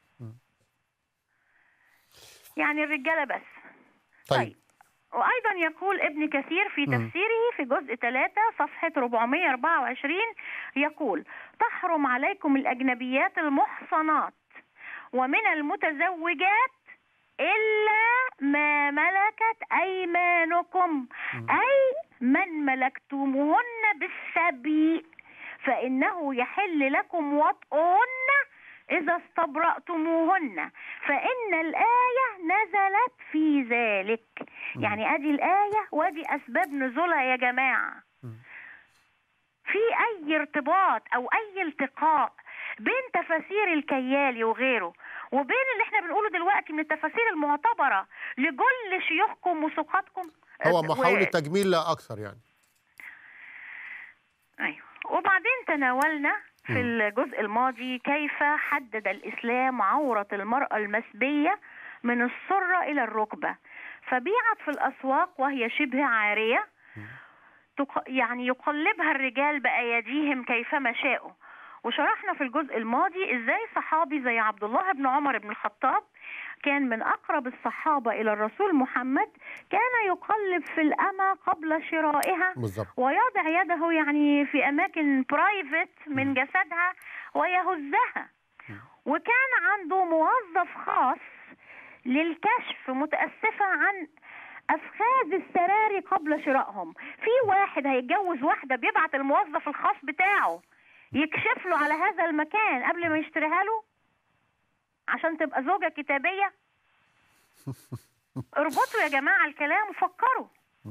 Speaker 3: يعني الرجالة بس
Speaker 2: طيب
Speaker 3: وأيضا يقول ابن كثير في تفسيره في جزء 3 صفحة 424 يقول تحرم عليكم الأجنبيات المحصنات ومن المتزوجات إلا ما ملكت أيمانكم أي من ملكتموهن بالسبي فإنه يحل لكم وطئهن إذا استبرأتموهن فإن الآية نزلت في ذلك يعني أدي الآية وأدي أسباب نزولها يا جماعة في أي ارتباط أو أي التقاء بين تفاسير الكيالي وغيره وبين اللي احنا بنقوله دلوقتي من التفاسير المعتبرة لجل شيوخكم وسقاتكم
Speaker 2: هو
Speaker 3: و-
Speaker 2: محاولة تجميل لا اكثر يعني
Speaker 3: ايوه وبعدين تناولنا في الجزء الماضي كيف حدد الإسلام عورة المرأة المسبية من السرة إلى الركبة فبيعت في الأسواق وهي شبه عارية تق- يعني يقلبها الرجال بأيديهم كيفما شاءوا وشرحنا في الجزء الماضي ازاي صحابي زي عبد الله بن عمر بن الخطاب كان من اقرب الصحابه الى الرسول محمد كان يقلب في الامه قبل شرائها
Speaker 2: بالظبط
Speaker 3: ويضع يده يعني في اماكن برايفت من جسدها ويهزها وكان عنده موظف خاص للكشف متاسفه عن افخاذ السراري قبل شرائهم في واحد هيتجوز واحده بيبعت الموظف الخاص بتاعه يكشف له على هذا المكان قبل ما يشتريها له عشان تبقى زوجة كتابية اربطوا يا جماعة الكلام وفكروا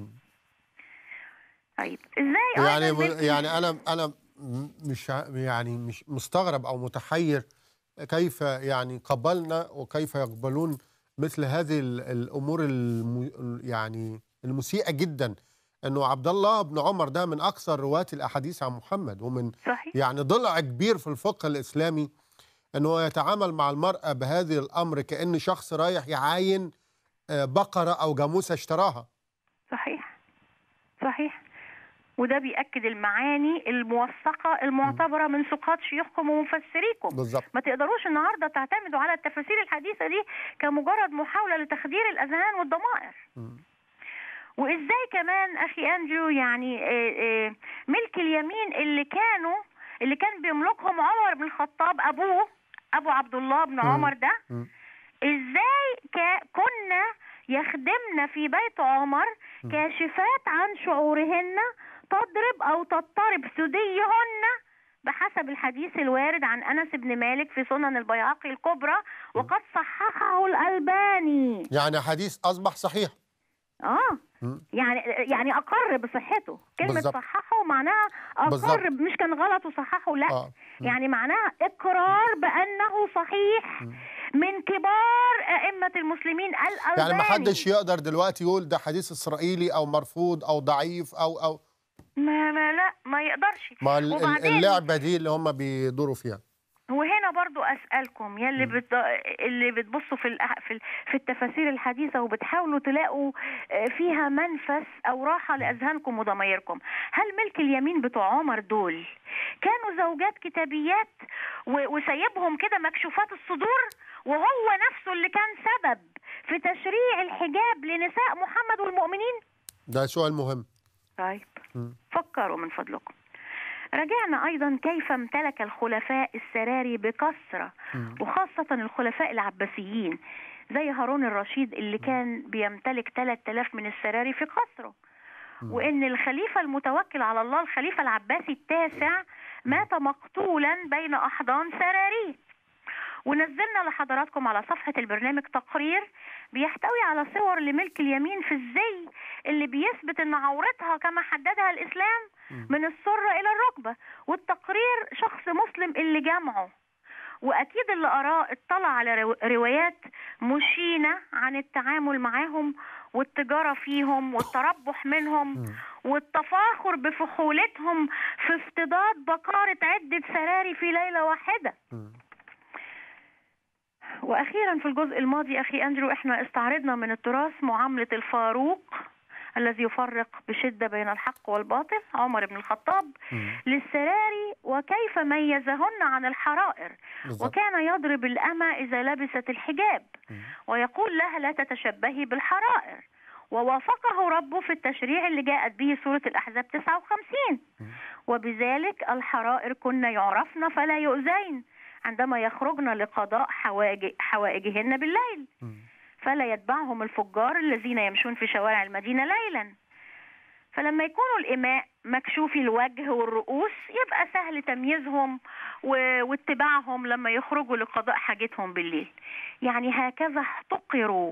Speaker 3: طيب ازاي
Speaker 2: يعني
Speaker 3: أيضاً بنت-
Speaker 2: يعني انا انا م- مش ع- يعني مش مستغرب او متحير كيف يعني قبلنا وكيف يقبلون مثل هذه ال- الامور الم يعني المسيئه جدا انه عبد الله بن عمر ده من اكثر رواه الاحاديث عن محمد ومن
Speaker 3: صحيح
Speaker 2: يعني ضلع كبير في الفقه الاسلامي انه يتعامل مع المراه بهذه الامر كان شخص رايح يعاين آه، بقره او جاموسه اشتراها
Speaker 3: صحيح صحيح وده بيأكد المعاني الموثقة المعتبرة من ثقات شيوخكم ومفسريكم
Speaker 2: بالظبط
Speaker 3: ما تقدروش النهارده تعتمدوا على التفاسير الحديثه دي كمجرد محاوله لتخدير الاذهان والضمائر
Speaker 2: مم.
Speaker 3: وازاي كمان اخي انجو يعني آه، آه، ملك اليمين اللي كانوا اللي كان بيملكهم عمر بن الخطاب ابوه ابو عبد الله بن
Speaker 2: مم.
Speaker 3: عمر ده
Speaker 2: مم.
Speaker 3: ازاي ك- كنا يخدمن في بيت عمر كاشفات عن شعورهن تضرب او تضطرب ثديهن بحسب الحديث الوارد عن انس بن مالك في سنن البيهقي الكبرى وقد صححه الالباني
Speaker 2: يعني حديث اصبح صحيح
Speaker 3: اه
Speaker 2: مم.
Speaker 3: يعني يعني اقر بصحته كلمه
Speaker 2: بالظبط.
Speaker 3: صححه معناها
Speaker 2: بالظبط.
Speaker 3: اقر مش كان غلط وصححه لا
Speaker 2: اه
Speaker 3: يعني معناها اقرار بانه صحيح من كبار ائمه المسلمين الالباني
Speaker 2: يعني ما حدش يقدر دلوقتي يقول ده حديث اسرائيلي او مرفوض او ضعيف او او
Speaker 3: ما, ما لا ما يقدرش
Speaker 2: ما ال- ال-
Speaker 3: وبعدين
Speaker 2: اللعبه دي اللي هم بيدوروا فيها
Speaker 3: وهنا برضو اسالكم يا اللي بت... اللي بتبصوا في الأح... في ال- في التفاسير الحديثه وبتحاولوا تلاقوا آه، فيها منفس او راحه لاذهانكم وضمايركم هل ملك اليمين بتوع عمر دول كانوا زوجات كتابيات و... وسايبهم كده مكشوفات الصدور وهو نفسه اللي كان سبب في تشريع الحجاب لنساء محمد والمؤمنين
Speaker 2: ده سؤال مهم
Speaker 3: طيب
Speaker 2: مم.
Speaker 3: فكروا من فضلكم رجعنا أيضا كيف امتلك الخلفاء السراري بكثرة
Speaker 2: مم.
Speaker 3: وخاصة الخلفاء العباسيين زي هارون الرشيد اللي كان بيمتلك 3000 من السراري في قصره وإن الخليفة المتوكل على الله الخليفة العباسي التاسع مات مقتولا بين أحضان سراريه ونزلنا لحضراتكم على صفحة البرنامج تقرير بيحتوي على صور لملك اليمين في الزي اللي بيثبت ان عورتها كما حددها الاسلام من السرة الى الركبة والتقرير شخص مسلم اللي جمعه واكيد اللي قراه اطلع على رو- روايات مشينة عن التعامل معاهم والتجارة فيهم والتربح منهم والتفاخر بفحولتهم في افتضاد بقارة عدة سراري في ليلة واحدة
Speaker 2: مم.
Speaker 3: واخيرا في الجزء الماضي اخي اندرو احنا استعرضنا من التراث معامله الفاروق الذي يفرق بشده بين الحق والباطل عمر بن الخطاب
Speaker 2: مم.
Speaker 3: للسراري وكيف ميزهن عن الحرائر
Speaker 2: بالظبط
Speaker 3: وكان يضرب الأمة إذا لبست الحجاب ويقول لها لا تتشبهي بالحرائر ووافقه ربه في التشريع اللي جاءت به سورة الأحزاب 59 وبذلك الحرائر كن يعرفن فلا يؤذين عندما يخرجن لقضاء حواج- حوائجهن بالليل
Speaker 2: مم.
Speaker 3: فلا يتبعهم الفجار الذين يمشون في شوارع المدينة ليلا فلما يكونوا الإماء مكشوفي الوجه والرؤوس يبقى سهل تمييزهم و- واتباعهم لما يخرجوا لقضاء حاجتهم بالليل يعني هكذا احتقروا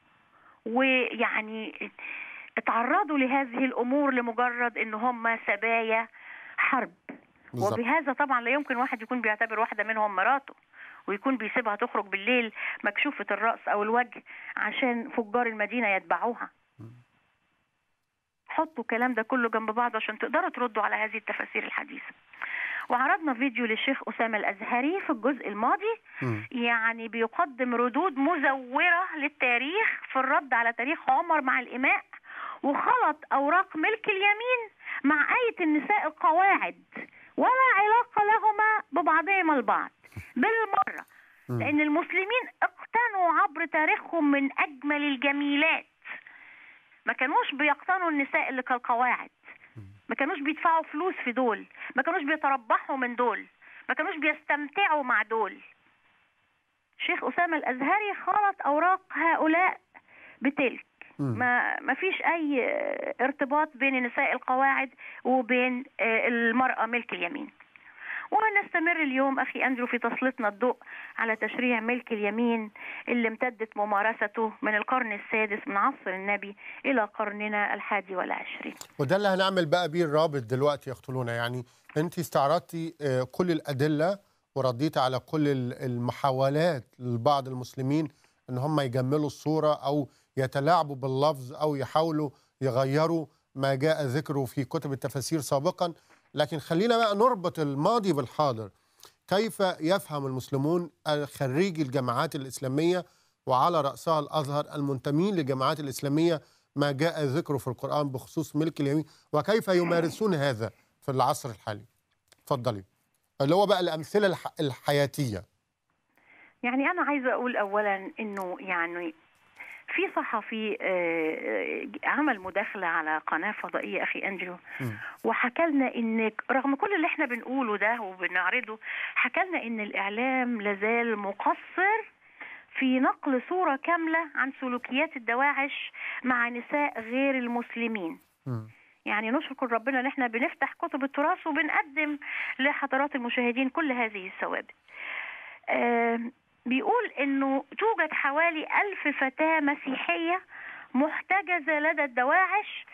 Speaker 3: ويعني اتعرضوا لهذه الأمور لمجرد إن هم سبايا حرب
Speaker 2: بالظبط
Speaker 3: وبهذا طبعا لا يمكن واحد يكون بيعتبر واحدة منهم مراته ويكون بيسيبها تخرج بالليل مكشوفة الرأس أو الوجه عشان فجار المدينة يتبعوها حطوا الكلام ده كله جنب بعض عشان تقدروا تردوا على هذه التفاسير الحديثة وعرضنا فيديو للشيخ أسامة الأزهري في الجزء الماضي
Speaker 2: مم.
Speaker 3: يعني بيقدم ردود مزورة للتاريخ في الرد على تاريخ عمر مع الإماء وخلط أوراق ملك اليمين مع آية النساء القواعد ولا علاقة لهما ببعضهما البعض بالمرة
Speaker 2: مم.
Speaker 3: لأن المسلمين اقتنوا عبر تاريخهم من أجمل الجميلات ما كانوش بيقتنوا النساء اللي كالقواعد ما كانوش بيدفعوا فلوس في دول ما كانوش بيتربحوا من دول ما كانوش بيستمتعوا مع دول شيخ أسامة الأزهري خلط أوراق هؤلاء بتلك
Speaker 2: مم.
Speaker 3: ما ما فيش أي ارتباط بين نساء القواعد وبين آه، المرأة ملك اليمين ونستمر اليوم أخي أندرو في تسليطنا الضوء على تشريع ملك اليمين اللي امتدت ممارسته من القرن السادس من عصر النبي إلى قرننا الحادي والعشرين
Speaker 2: وده اللي هنعمل بقى بيه الرابط دلوقتي يقتلونا يعني انت استعرضتي آه، كل الادله ورديتي على كل ال- المحاولات لبعض المسلمين ان هم يجملوا الصوره او يتلاعبوا باللفظ او يحاولوا يغيروا ما جاء ذكره في كتب التفاسير سابقا لكن خلينا بقى نربط الماضي بالحاضر كيف يفهم المسلمون خريجي الجامعات الإسلامية وعلى رأسها الأزهر المنتمين للجامعات الإسلامية ما جاء ذكره في القرآن بخصوص ملك اليمين وكيف يمارسون هذا في العصر الحالي اتفضلي اللي هو بقى الأمثلة الح... الحياتية
Speaker 3: يعني أنا عايزة أقول أولا إنه يعني في صحفي آه، عمل مداخلة على قناة فضائية أخي أنجلو
Speaker 2: مم.
Speaker 3: وحكى لنا إن رغم كل اللي احنا بنقوله ده وبنعرضه حكى لنا إن الإعلام لازال مقصر في نقل صورة كاملة عن سلوكيات الدواعش مع نساء غير المسلمين
Speaker 2: مم.
Speaker 3: يعني نشكر ربنا ان احنا بنفتح كتب التراث وبنقدم لحضرات المشاهدين كل هذه الثوابت آم، بيقول انه توجد حوالي ألف فتاة مسيحية محتجزة لدى الدواعش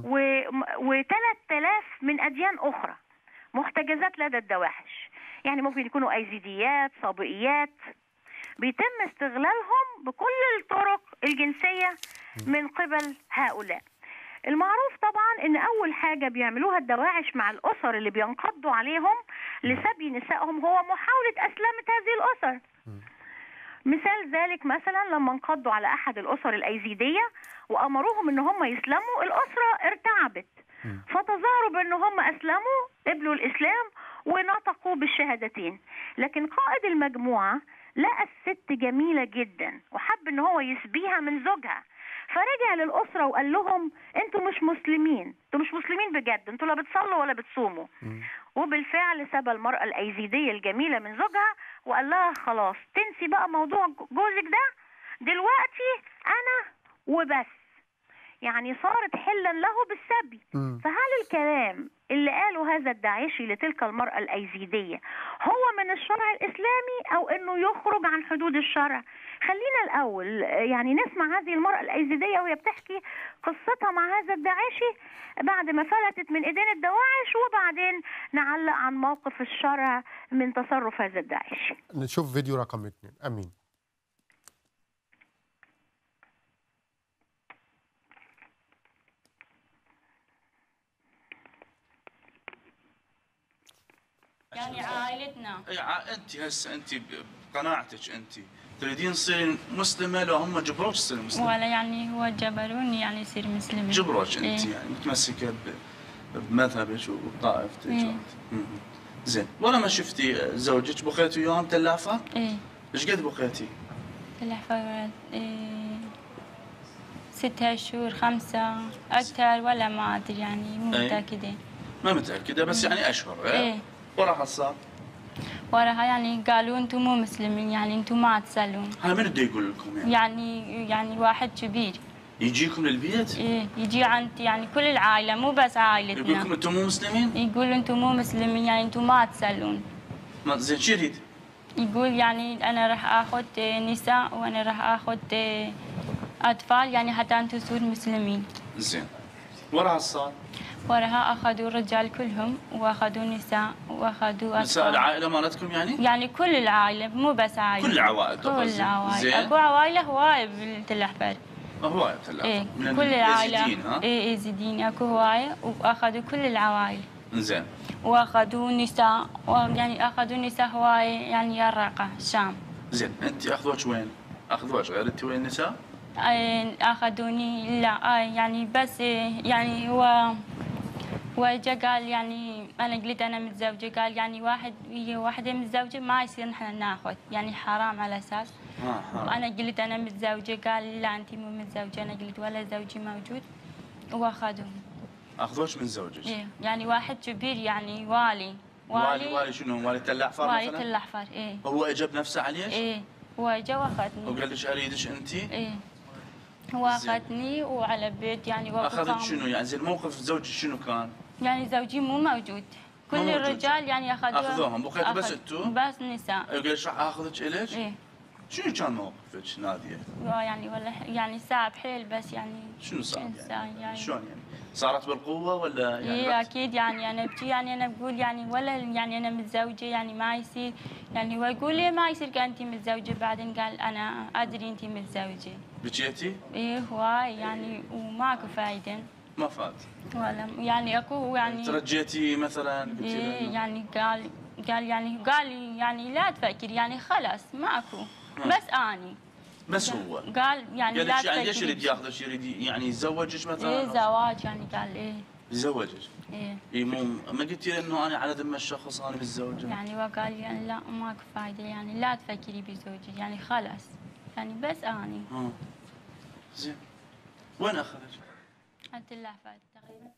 Speaker 3: وثلاث آلاف من أديان أخرى محتجزات لدى الدواعش يعني ممكن يكونوا أيزيديات صابئيات بيتم استغلالهم بكل الطرق الجنسية من قبل هؤلاء المعروف طبعا ان اول حاجة بيعملوها الدواعش مع الاسر اللي بينقضوا عليهم لسبي نسائهم هو محاولة اسلمة هذه الاسر مثال ذلك مثلا لما انقضوا على احد الاسر الايزيدية وامروهم ان هم يسلموا الاسرة ارتعبت فتظاهروا بان هم اسلموا قبلوا الاسلام ونطقوا بالشهادتين لكن قائد المجموعة لقى الست جميلة جدا وحب ان هو يسبيها من زوجها فرجع للأسرة وقال لهم انتوا مش مسلمين انتوا مش مسلمين بجد انتوا لا بتصلوا ولا بتصوموا وبالفعل سبى المرأة الأيزيدية الجميلة من زوجها وقال لها خلاص تنسي بقى موضوع جوزك ده دلوقتي أنا وبس يعني صارت حلا له بالسبي
Speaker 2: مم.
Speaker 3: فهل الكلام اللي قاله هذا الداعشي لتلك المرأة الأيزيدية هو من الشرع الإسلامي أو أنه يخرج عن حدود الشرع خلينا الأول آه، يعني نسمع هذه المرأة الأيزيدية وهي بتحكي قصتها مع هذا الداعشي بعد ما فلتت من إيدين الدواعش وبعدين نعلق عن موقف الشرع من تصرف هذا الداعشي
Speaker 2: نشوف فيديو رقم اثنين أمين
Speaker 6: يعني عائلتنا
Speaker 7: اي ع- انت هسه انت بقناعتك انت تريدين تصيرين مسلمه لو هم جبروك تصيرين مسلمه
Speaker 6: ولا يعني هو جبروني يعني يصير مسلمة
Speaker 7: جبروك انت
Speaker 6: إيه.
Speaker 7: يعني متمسكه ب- بمذهبك وبطائفتك
Speaker 6: إيه.
Speaker 7: وأنت- مم. زين ولا ما شفتي زوجك بقيتوا وياهم تلافه؟
Speaker 6: ايه
Speaker 7: ايش قد بقيتي؟
Speaker 6: تلحفة إيه ستة شهور خمسة أكثر ولا ما أدري يعني مو
Speaker 7: إيه.
Speaker 6: متأكدة
Speaker 7: ما متاكده بس يعني اشهر
Speaker 6: إيه.
Speaker 7: وراها صار
Speaker 6: وراها يعني قالوا أنتم مو مسلمين يعني أنتم ما تصلون
Speaker 7: هاي من بده يقول لكم يعني؟
Speaker 6: يعني يعني واحد كبير
Speaker 7: يجيكم للبيت؟
Speaker 6: إيه يجي عند يعني كل العائلة مو بس
Speaker 7: يقول لكم
Speaker 6: عائلتنا
Speaker 7: انتم مو مسلمين؟
Speaker 6: يقول أنتم مو مسلمين يعني أنتم ما تصلون
Speaker 7: ما زين شو يريد؟
Speaker 6: يقول يعني أنا راح آخذ نساء وأنا راح آخذ أطفال يعني حتى أنتم تصيروا مسلمين
Speaker 7: زين وراها صار
Speaker 6: وراها أخذوا الرجال كلهم وأخذوا نساء وأخذوا
Speaker 7: نساء
Speaker 6: أطفال
Speaker 7: العائله مالتكم يعني؟
Speaker 6: يعني كل العائلة مو بس عائلة
Speaker 7: كل العوائل
Speaker 6: كل
Speaker 7: قصدي.
Speaker 6: العوائل
Speaker 7: زين.
Speaker 6: أكو عوائل هواية بالتلحبر
Speaker 7: هواية تلافه
Speaker 6: إيه
Speaker 7: من
Speaker 6: كل العائلة
Speaker 7: اليزيديين، ها؟
Speaker 6: إيه يزيدين أكو هواية وأخذوا كل العوائل
Speaker 7: زين
Speaker 6: واخذوا نساء يعني اخذوا نساء هواي يعني الرقة الشام
Speaker 7: زين انت اخذوك وين؟ اخذوك غير انت وين النساء؟
Speaker 6: آه، اخذوني لا آه، يعني بس آه، يعني هو وجا قال يعني انا قلت انا متزوجه قال يعني واحد ويا واحده متزوجه ما يصير نحن ناخذ يعني حرام على اساس
Speaker 7: ها ها
Speaker 6: وانا قلت انا متزوجه قال لا انت مو متزوجه انا قلت ولا زوجي موجود واخذوني
Speaker 7: اخذوك من زوجك
Speaker 6: إيه يعني واحد كبير يعني والي
Speaker 7: والي والي شنو؟ والي تل احفر
Speaker 6: والي
Speaker 7: مثلا؟
Speaker 6: الاحفر ايه
Speaker 7: هو اجى بنفسه عليك؟
Speaker 6: ايه هو اجا واخذني
Speaker 7: وقال لك اريدك انت؟
Speaker 6: ايه هو
Speaker 7: زين.
Speaker 6: اخذني وعلى بيت يعني وقف
Speaker 7: اخذك
Speaker 6: قام-
Speaker 7: شنو يعني زين موقف زوجك شنو كان؟
Speaker 6: يعني زوجي مو موجود كل
Speaker 7: موجود.
Speaker 6: الرجال يعني اخذوه
Speaker 7: أخذوهم، بقيتوا بس
Speaker 6: أخذ-
Speaker 7: انتو؟
Speaker 6: بس نساء
Speaker 7: يقول لك راح اخذك اليك؟
Speaker 6: ايه
Speaker 7: شنو كان موقفك ناديه؟
Speaker 6: آه، يعني ولا يعني صعب حيل بس يعني
Speaker 7: شنو صار
Speaker 6: إنسان
Speaker 7: يعني؟
Speaker 6: يعني.
Speaker 7: شلون يعني؟ صارت بالقوه ولا يعني
Speaker 6: ايه
Speaker 7: بس؟
Speaker 6: اكيد يعني انا ابكي يعني انا بقول يعني ولا يعني انا متزوجه يعني ما يصير يعني هو يقول لي ما يصير كان انت متزوجه بعدين قال انا ادري انت متزوجه
Speaker 7: بكيتي؟
Speaker 6: ايه هواي يعني وماكو فايده
Speaker 7: ما فات
Speaker 6: ولا يعني اكو يعني
Speaker 7: ترجيتي مثلا قلتي له
Speaker 6: ايه
Speaker 7: إنه-
Speaker 6: يعني قال قال يعني قال لي يعني لا تفكر يعني خلاص ماكو
Speaker 7: نعم.
Speaker 6: بس اني
Speaker 7: بس هو
Speaker 6: قال يعني
Speaker 7: قال
Speaker 6: لا
Speaker 7: لك يعني ليش
Speaker 6: تفكري
Speaker 7: يريد ياخذك يريد يعني يتزوجك مثلا؟
Speaker 6: ايه زواج يعني قال ايه
Speaker 7: يتزوجك
Speaker 6: ايه
Speaker 7: اي مو ما قلتي له انه انا على ذمه الشخص انا متزوجه
Speaker 6: يعني وقال لي يعني لا ماكو فايده يعني لا تفكري بزوجك يعني خلاص يعني بس اني
Speaker 7: ها زين وين اخذك؟
Speaker 6: انت اللحفات تقريبا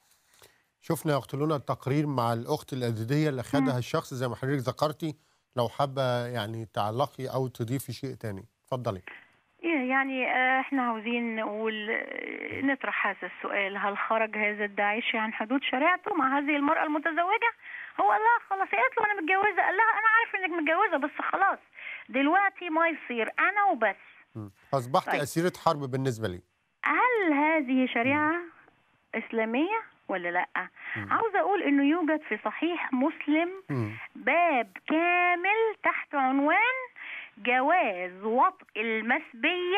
Speaker 2: شفنا يقتلون التقرير مع الاخت الازديه اللي خدها الشخص زي ما حضرتك ذكرتي لو حابه يعني تعلقي او تضيفي شيء تاني اتفضلي
Speaker 3: إيه يعني آه، احنا عاوزين نقول آه، نطرح هذا السؤال هل خرج هذا الداعشي عن حدود شريعته مع هذه المرأة المتزوجة هو قال لها خلاص هي قالت له انا متجوزة قال لها انا عارف انك متجوزة بس خلاص دلوقتي ما يصير انا وبس
Speaker 2: مم. اصبحت
Speaker 3: طيب.
Speaker 2: اسيره حرب بالنسبه لي
Speaker 3: هل هذه شريعة إسلامية ولا لا عاوزة أقول إنه يوجد في صحيح مسلم
Speaker 2: مم.
Speaker 3: باب كامل تحت عنوان جواز وطء المسبية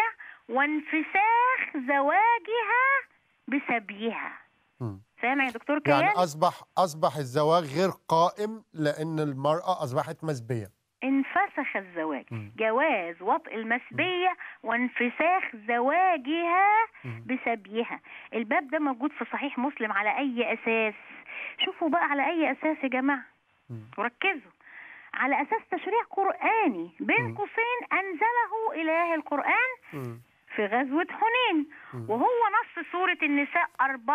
Speaker 3: وانفساخ زواجها بسبيها
Speaker 2: مم.
Speaker 3: سامع يا دكتور كيان
Speaker 2: يعني اصبح اصبح الزواج غير قائم لان المراه اصبحت مسبيه
Speaker 3: انفسخ الزواج
Speaker 2: مم.
Speaker 3: جواز وطء المسبية وانفساخ زواجها
Speaker 2: مم.
Speaker 3: بسبيها الباب ده موجود في صحيح مسلم على أي أساس شوفوا بقى على أي أساس يا جماعة
Speaker 2: مم.
Speaker 3: وركزوا على أساس تشريع قرآني بين
Speaker 2: مم.
Speaker 3: قوسين أنزله إله القرآن
Speaker 2: مم.
Speaker 3: في غزوة حنين
Speaker 2: مم.
Speaker 3: وهو نص سورة النساء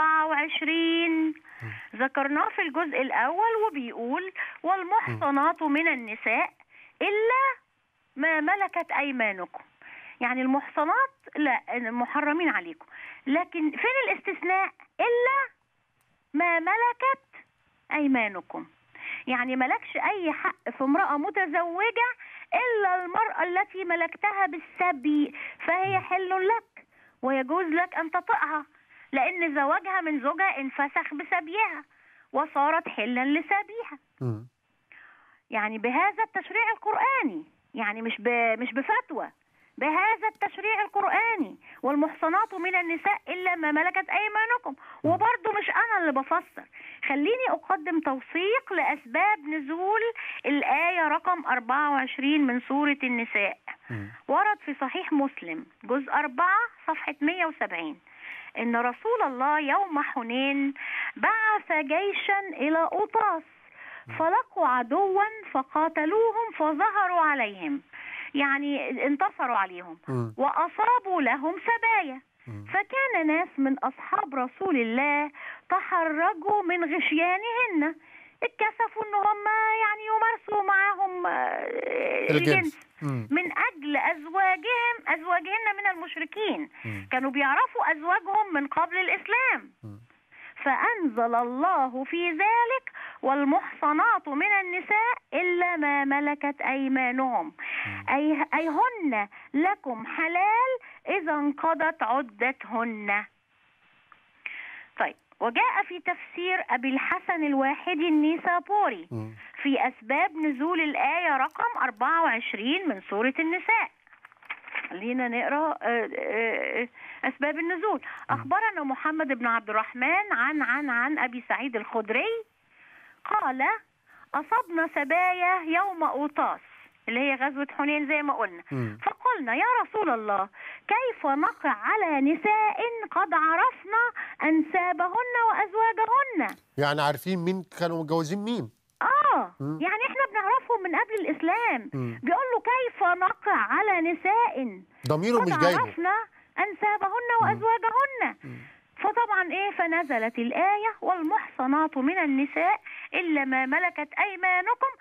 Speaker 3: 24 ذكرناه في الجزء الأول وبيقول والمحصنات من النساء إلا ما ملكت أيمانكم يعني المحصنات لا محرمين عليكم لكن فين الاستثناء إلا ما ملكت أيمانكم يعني ملكش أي حق في امرأة متزوجة إلا المرأة التي ملكتها بالسبي فهي حل لك ويجوز لك أن تطئها لأن زواجها من زوجها انفسخ بسبيها وصارت حلا لسبيها
Speaker 2: مم.
Speaker 3: يعني بهذا التشريع القرآني يعني مش ب... مش بفتوى بهذا التشريع القرآني والمحصنات من النساء إلا ما ملكت أيمانكم وبرضه مش أنا اللي بفسر خليني أقدم توثيق لأسباب نزول الآية رقم 24 من سورة النساء
Speaker 2: مم.
Speaker 3: ورد في صحيح مسلم جزء 4 صفحة 170 إن رسول الله يوم حنين بعث جيشا إلى أوطاس فلقوا عدوا فقاتلوهم فظهروا عليهم يعني انتصروا عليهم
Speaker 2: مم.
Speaker 3: وأصابوا لهم سبايا
Speaker 2: مم.
Speaker 3: فكان ناس من أصحاب رسول الله تحرجوا من غشيانهن اتكسفوا ان هم يعني يمارسوا معاهم آه،
Speaker 2: الجنس مم.
Speaker 3: من اجل ازواجهم ازواجهن من المشركين
Speaker 2: مم.
Speaker 3: كانوا بيعرفوا ازواجهم من قبل الاسلام
Speaker 2: مم.
Speaker 3: فانزل الله في ذلك والمحصنات من النساء الا ما ملكت ايمانهم اي اي هن لكم حلال اذا انقضت عدتهن طيب وجاء في تفسير ابي الحسن الواحدي النيسابوري
Speaker 2: مم.
Speaker 3: في أسباب نزول الآية رقم 24 من سورة النساء خلينا نقرا آه، آه، أسباب النزول أخبرنا محمد بن عبد الرحمن عن عن عن أبي سعيد الخدري قال أصبنا سبايا يوم أوطاس اللي هي غزوة حنين زي ما قلنا
Speaker 2: مم.
Speaker 3: فقلنا يا رسول الله كيف نقع على نساء قد عرفنا أنسابهن وأزواجهن
Speaker 2: يعني عارفين مين كانوا متجوزين مين
Speaker 3: آه
Speaker 2: مم.
Speaker 3: يعني إحنا بنعرفهم من قبل الإسلام
Speaker 2: مم.
Speaker 3: بيقول له كيف نقع على نساء
Speaker 2: ضميره
Speaker 3: قد
Speaker 2: مش جايبه
Speaker 3: عرفنا أنسابهن وأزواجهن
Speaker 2: مم.
Speaker 3: فطبعا إيه فنزلت الآية والمحصنات من النساء إلا ما ملكت أيمانكم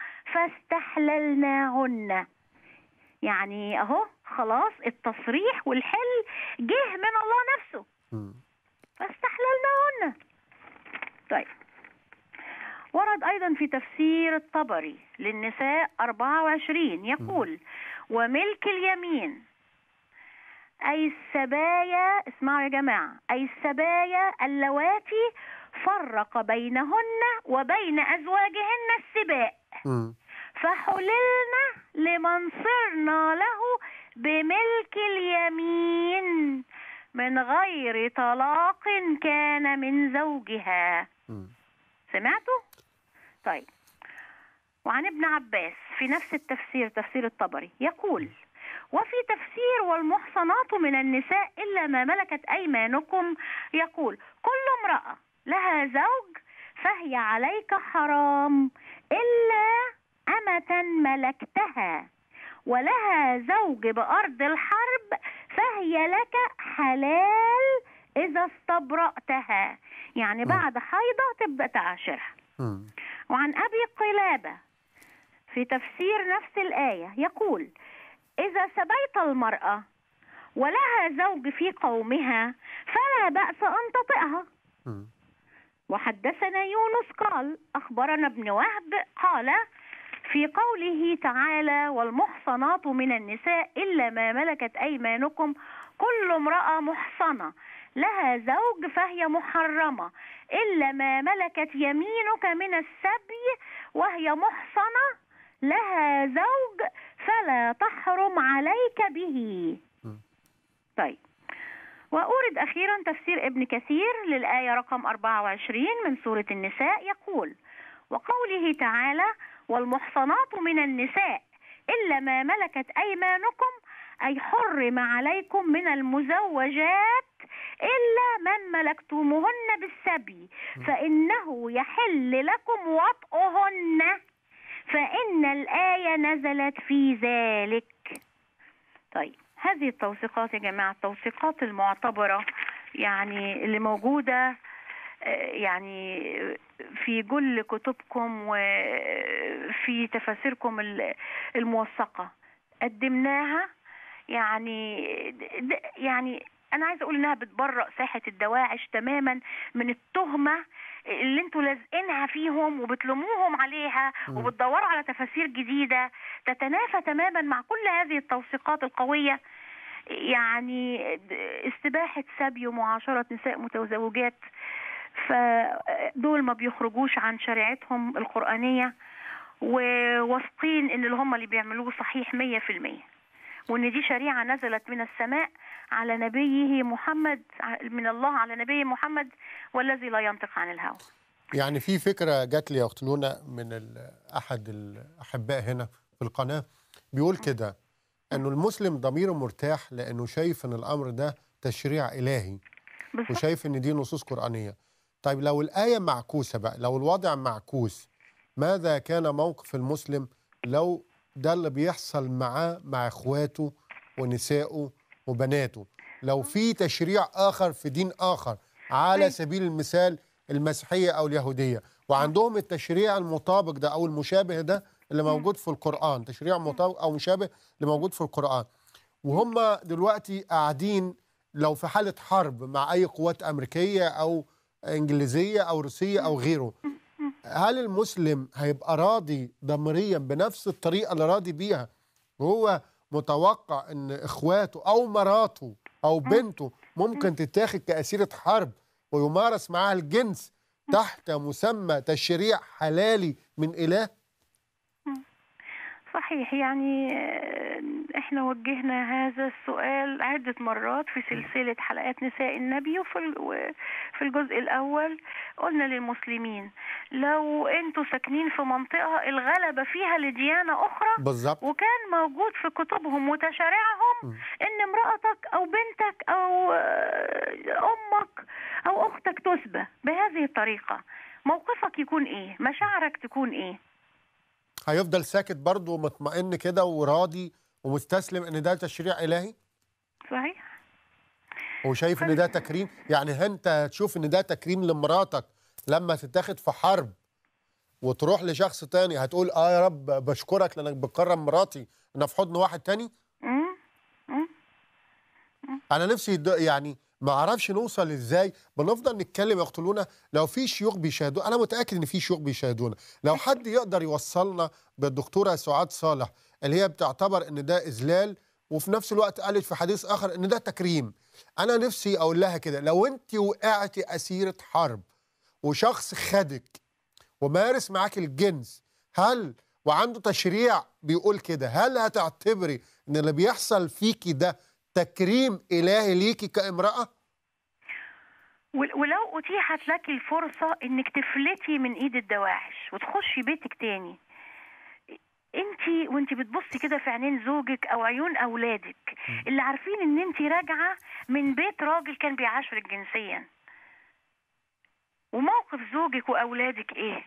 Speaker 3: فاستحللناهن يعني أهو خلاص التصريح والحل جه من الله نفسه
Speaker 2: مم.
Speaker 3: فاستحللناهن طيب ورد أيضا في تفسير الطبري للنساء 24 يقول وملك اليمين أي السبايا اسمعوا يا جماعة أي السبايا اللواتي فرق بينهن وبين أزواجهن السباء
Speaker 2: مم.
Speaker 3: فحللنا لمن صرنا له بملك اليمين من غير طلاق كان من زوجها
Speaker 2: مم.
Speaker 3: سمعتوا؟ طيب وعن ابن عباس في نفس التفسير تفسير الطبري يقول وفي تفسير والمحصنات من النساء إلا ما ملكت أيمانكم يقول كل امرأة لها زوج فهي عليك حرام إلا أمة ملكتها ولها زوج بأرض الحرب فهي لك حلال إذا استبرأتها يعني بعد حيضة تبدأ تعاشرها
Speaker 2: مم.
Speaker 3: وعن أبي قلابة في تفسير نفس الآية يقول إذا سبيت المرأة ولها زوج في قومها فلا بأس أن تطئها
Speaker 2: مم.
Speaker 3: وحدثنا يونس قال أخبرنا ابن وهب قال في قوله تعالى والمحصنات من النساء إلا ما ملكت أيمانكم كل امرأة محصنة لها زوج فهي محرمة إلا ما ملكت يمينك من السبي وهي محصنة لها زوج فلا تحرم عليك به طيب وأورد أخيرا تفسير ابن كثير للآية رقم 24 من سورة النساء يقول وقوله تعالى والمحصنات من النساء إلا ما ملكت أيمانكم أي حرم عليكم من المزوجات إلا من ملكتموهن بالسبي فإنه يحل لكم وطئهن فإن الآية نزلت في ذلك طيب هذه التوثيقات يا جماعة التوثيقات المعتبرة يعني اللي موجودة آه، يعني في كل كتبكم وفي تفاسيركم ال- الموثقة قدمناها يعني د- يعني أنا عايزة أقول إنها بتبرأ ساحة الدواعش تماما من التهمة اللي انتوا لازقينها فيهم وبتلوموهم عليها وبتدوروا على تفاسير جديدة تتنافى تماما مع كل هذه التوثيقات القوية يعني استباحة سبي ومعاشرة نساء متزوجات فدول ما بيخرجوش عن شريعتهم القرآنية وواثقين ان اللي هم اللي بيعملوه صحيح مية في المية وان دي شريعة نزلت من السماء على نبيه محمد من الله على نبيه محمد والذي لا ينطق عن الهوى
Speaker 2: يعني في فكره جات لي يا اخت نونا من ال- احد الاحباء هنا في القناه بيقول كده انه المسلم ضميره مرتاح لانه شايف ان الامر ده تشريع الهي
Speaker 3: بالظبط
Speaker 2: وشايف ان دي نصوص قرانيه طيب لو الايه معكوسه بقى لو الوضع معكوس ماذا كان موقف المسلم لو ده اللي بيحصل معاه مع اخواته ونسائه وبناته لو في تشريع اخر في دين اخر على
Speaker 3: طيب.
Speaker 2: سبيل المثال المسيحيه او اليهوديه وعندهم التشريع المطابق ده او المشابه ده اللي موجود في القران تشريع مطابق او مشابه اللي موجود في القران وهم دلوقتي قاعدين لو في حاله حرب مع اي قوات امريكيه او انجليزيه او روسيه او غيره هل المسلم هيبقى راضي ضميريا بنفس الطريقه اللي راضي بيها وهو متوقع ان اخواته او مراته او بنته ممكن تتاخد كاسيره حرب ويمارس معاها الجنس تحت مسمى تشريع حلالي من اله
Speaker 3: صحيح يعني آه، احنا وجهنا هذا السؤال عدة مرات في سلسلة حلقات نساء النبي وفي ال- و- في الجزء الأول قلنا للمسلمين لو انتوا ساكنين في منطقة الغلبة فيها لديانة أخرى
Speaker 2: بالظبط
Speaker 3: وكان موجود في كتبهم وتشاريعهم ان امرأتك او بنتك او آه، امك او اختك تسبى بهذه الطريقة موقفك يكون ايه مشاعرك تكون ايه
Speaker 2: هيفضل ساكت برضه ومطمئن كده وراضي ومستسلم ان ده تشريع الهي
Speaker 3: صحيح
Speaker 2: وشايف ان ده تكريم يعني انت تشوف ان ده تكريم لمراتك لما تتاخد في حرب وتروح لشخص تاني هتقول اه يا رب بشكرك لانك بتكرم مراتي انها في حضن واحد تاني
Speaker 3: مم؟ مم؟
Speaker 2: انا نفسي يد- يعني ما اعرفش نوصل ازاي بنفضل نتكلم يقتلونا لو في شيوخ بيشاهدونا انا متاكد ان في شيوخ بيشاهدونا لو حد يقدر يوصلنا بالدكتوره سعاد صالح اللي هي بتعتبر ان ده اذلال وفي نفس الوقت قالت في حديث اخر ان ده تكريم انا نفسي اقول لها كده لو انت وقعتي اسيره حرب وشخص خدك ومارس معاك الجنس هل وعنده تشريع بيقول كده هل هتعتبري ان اللي بيحصل فيكي ده تكريم الهي ليكي كامراه
Speaker 3: ول- ولو اتيحت لك الفرصة انك تفلتي من ايد الدواعش وتخشي بيتك تاني انت وانت بتبصي كده في عينين زوجك او عيون اولادك اللي عارفين ان انت راجعة من بيت راجل كان بيعاشرك جنسيا وموقف زوجك واولادك ايه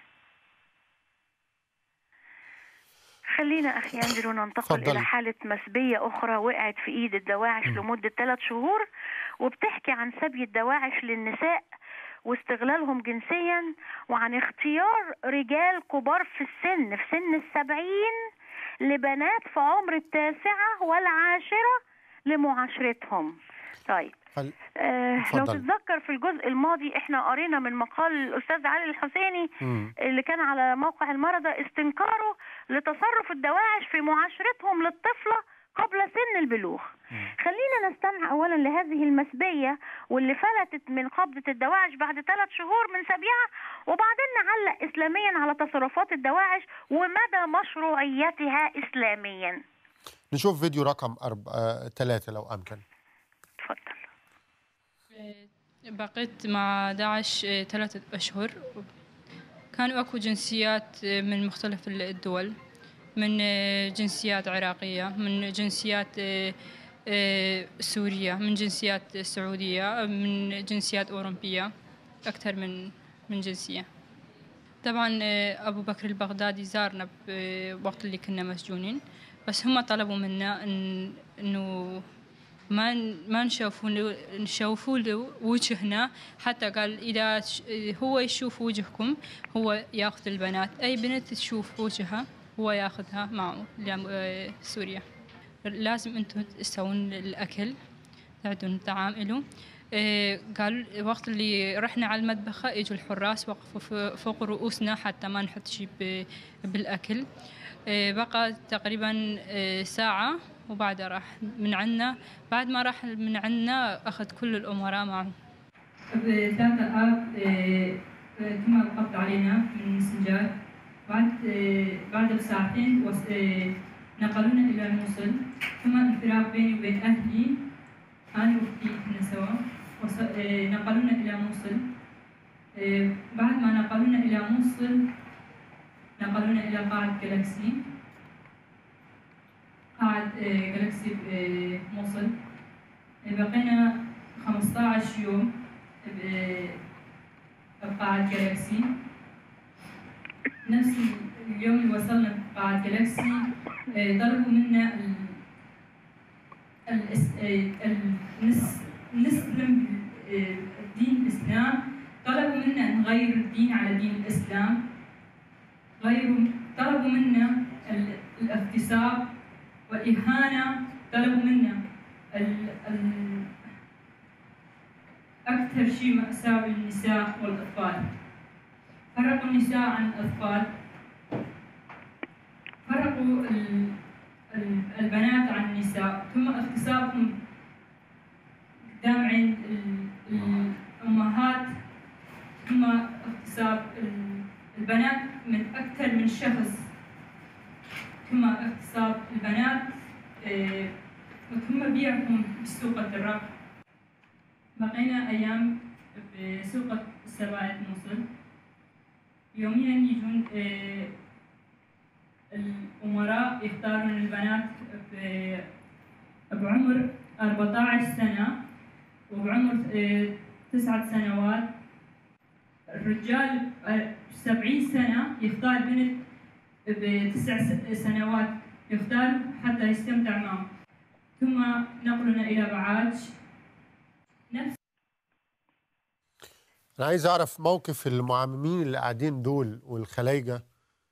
Speaker 3: خلينا اخي اندرو ننتقل
Speaker 2: اتفضلي.
Speaker 3: الى حاله مسبيه اخرى وقعت في ايد الدواعش لمده ثلاث شهور وبتحكي عن سبي الدواعش للنساء واستغلالهم جنسيا وعن اختيار رجال كبار في السن في سن السبعين لبنات في عمر التاسعة والعاشرة لمعاشرتهم طيب
Speaker 2: هل
Speaker 3: آه لو
Speaker 2: اتفضل.
Speaker 3: تتذكر في الجزء الماضي احنا قرينا من مقال الاستاذ علي الحسيني
Speaker 2: مم.
Speaker 3: اللي كان على موقع المرضى استنكاره لتصرف الدواعش في معاشرتهم للطفله قبل سن البلوغ خلينا نستمع اولا لهذه المسبيه واللي فلتت من قبضه الدواعش بعد ثلاث شهور من سبيها وبعدين نعلق اسلاميا على تصرفات الدواعش ومدى مشروعيتها اسلاميا
Speaker 2: نشوف فيديو رقم أرب... آه... ثلاثة لو أمكن
Speaker 3: تفضل
Speaker 6: بقيت مع داعش آه، ثلاثة أشهر كانوا أكو جنسيات آه، من مختلف الدول من آه، جنسيات عراقية من جنسيات آه، آه، سورية من جنسيات سعودية من جنسيات أوروبية أكثر من من جنسية طبعا آه، أبو بكر البغدادي زارنا بوقت اللي كنا مسجونين بس هم طلبوا منا إن إنه ما ما نشوفوا نشوفوا له وجهنا حتى قال إذا ش- هو يشوف وجهكم هو ياخذ البنات أي بنت تشوف وجهها هو ياخذها معه لسوريا لازم أنتم تسوون الأكل تعدون تعاملوا إيه، قالوا وقت اللي رحنا على المطبخة اجوا الحراس وقفوا ف- فوق رؤوسنا حتى ما نحط شيء ب- بالأكل إيه، بقى تقريبا إيه، ساعة وبعدها راح من عنا بعد ما راح من عنا أخذ كل الأمراء معه ثلاثة آب تم القبض علينا من سنجار بعد بعد بساعتين نقلونا إلى الموصل ثم انفراق بيني وبين أهلي أنا وأختي كنا سوا وص- آه، نقلونا إلى موصل آه، بعد ما نقلونا إلى موصل نقلونا إلى قاعة جالكسي قاعة آه، جالكسي آه، موصل آه، بقينا 15 يوم ب- بقاعة جالكسي نفس اليوم اللي وصلنا قاعة جالكسي آه، طلبوا منا ال- الاس- آه، النس- نسلم آه، الدين الإسلام طلبوا منا نغير الدين على دين الإسلام غيروا طلبوا منا ال- الاغتصاب والإهانة طلبوا منا ال- ال- أكثر شيء مأساة للنساء والأطفال فرقوا النساء عن الأطفال فرقوا ال- ال- البنات عن النساء ثم اغتصابهم قدام عين ال- الأمهات ثم اغتصاب ال- البنات من أكثر من شخص ثم اغتصاب البنات آه،
Speaker 8: آه، وتم بيعهم بسوق الدراك بقينا أيام بسوق السبائك موصل يوميا يجون آه، الأمراء يختارون البنات ب- بعمر 14 سنة وبعمر آه، تسعة سنوات الرجال آه، 70 سنة يختار بنت بتسع س- سنوات يختار حتى يستمتع معه ثم نقلنا إلى بعاج نفس
Speaker 2: انا عايز اعرف موقف المعممين اللي قاعدين دول والخلايجه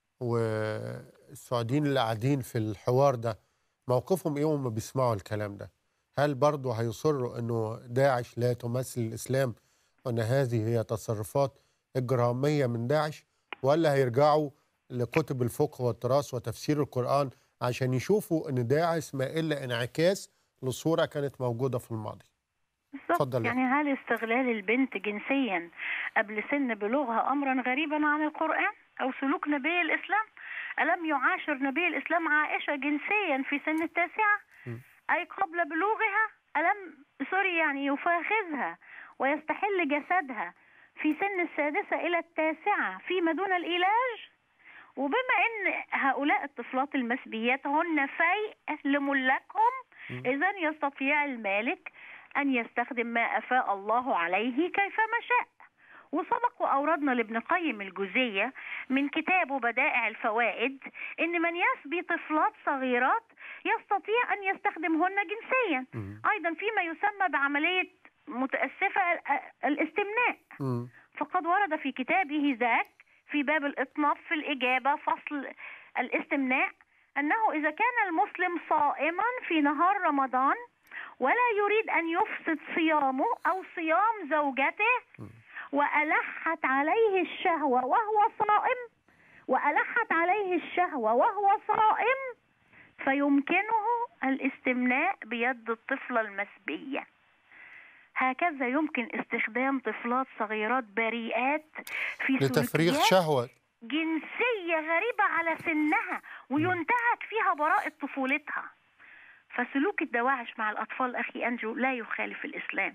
Speaker 2: والسعوديين اللي قاعدين في الحوار ده موقفهم ايه وهم بيسمعوا الكلام ده هل برضه هيصروا انه داعش لا تمثل الاسلام وان هذه هي تصرفات اجراميه من داعش ولا هيرجعوا لكتب الفقه والتراث وتفسير القران عشان يشوفوا ان داعش ما الا انعكاس لصوره كانت موجوده في الماضي
Speaker 3: بالظبط
Speaker 2: اتفضل.
Speaker 3: يعني هل استغلال البنت جنسيا قبل سن بلوغها امرا غريبا عن القران او سلوك نبي الاسلام الم يعاشر نبي الاسلام عائشه جنسيا في سن التاسعه اي قبل بلوغها الم سوري يعني يفاخذها ويستحل جسدها في سن السادسه الى التاسعه فيما دون العلاج وبما ان هؤلاء الطفلات المسبيات هن فيء لملاكهم اذا يستطيع المالك أن يستخدم ما أفاء الله عليه كيفما شاء وسبق وأوردنا لابن قيم الجزية من كتابه بدائع الفوائد إن من يسبي طفلات صغيرات يستطيع أن يستخدمهن جنسيا أيضا فيما يسمى بعملية متأسفة ال- الاستمناء
Speaker 2: مم.
Speaker 3: فقد ورد في كتابه ذاك في باب الإطناب في الإجابة فصل الاستمناء أنه إذا كان المسلم صائما في نهار رمضان ولا يريد أن يفسد صيامه أو صيام زوجته وألحت عليه الشهوة وهو صائم وألحت عليه الشهوة وهو صائم فيمكنه الاستمناء بيد الطفلة المسبية هكذا يمكن استخدام طفلات صغيرات بريئات في
Speaker 2: لتفريغ
Speaker 3: سلوكيات
Speaker 2: شهوه
Speaker 3: جنسية غريبة على سنها وينتهك فيها براءة طفولتها فسلوك الدواعش مع الأطفال أخي أنجو لا يخالف الإسلام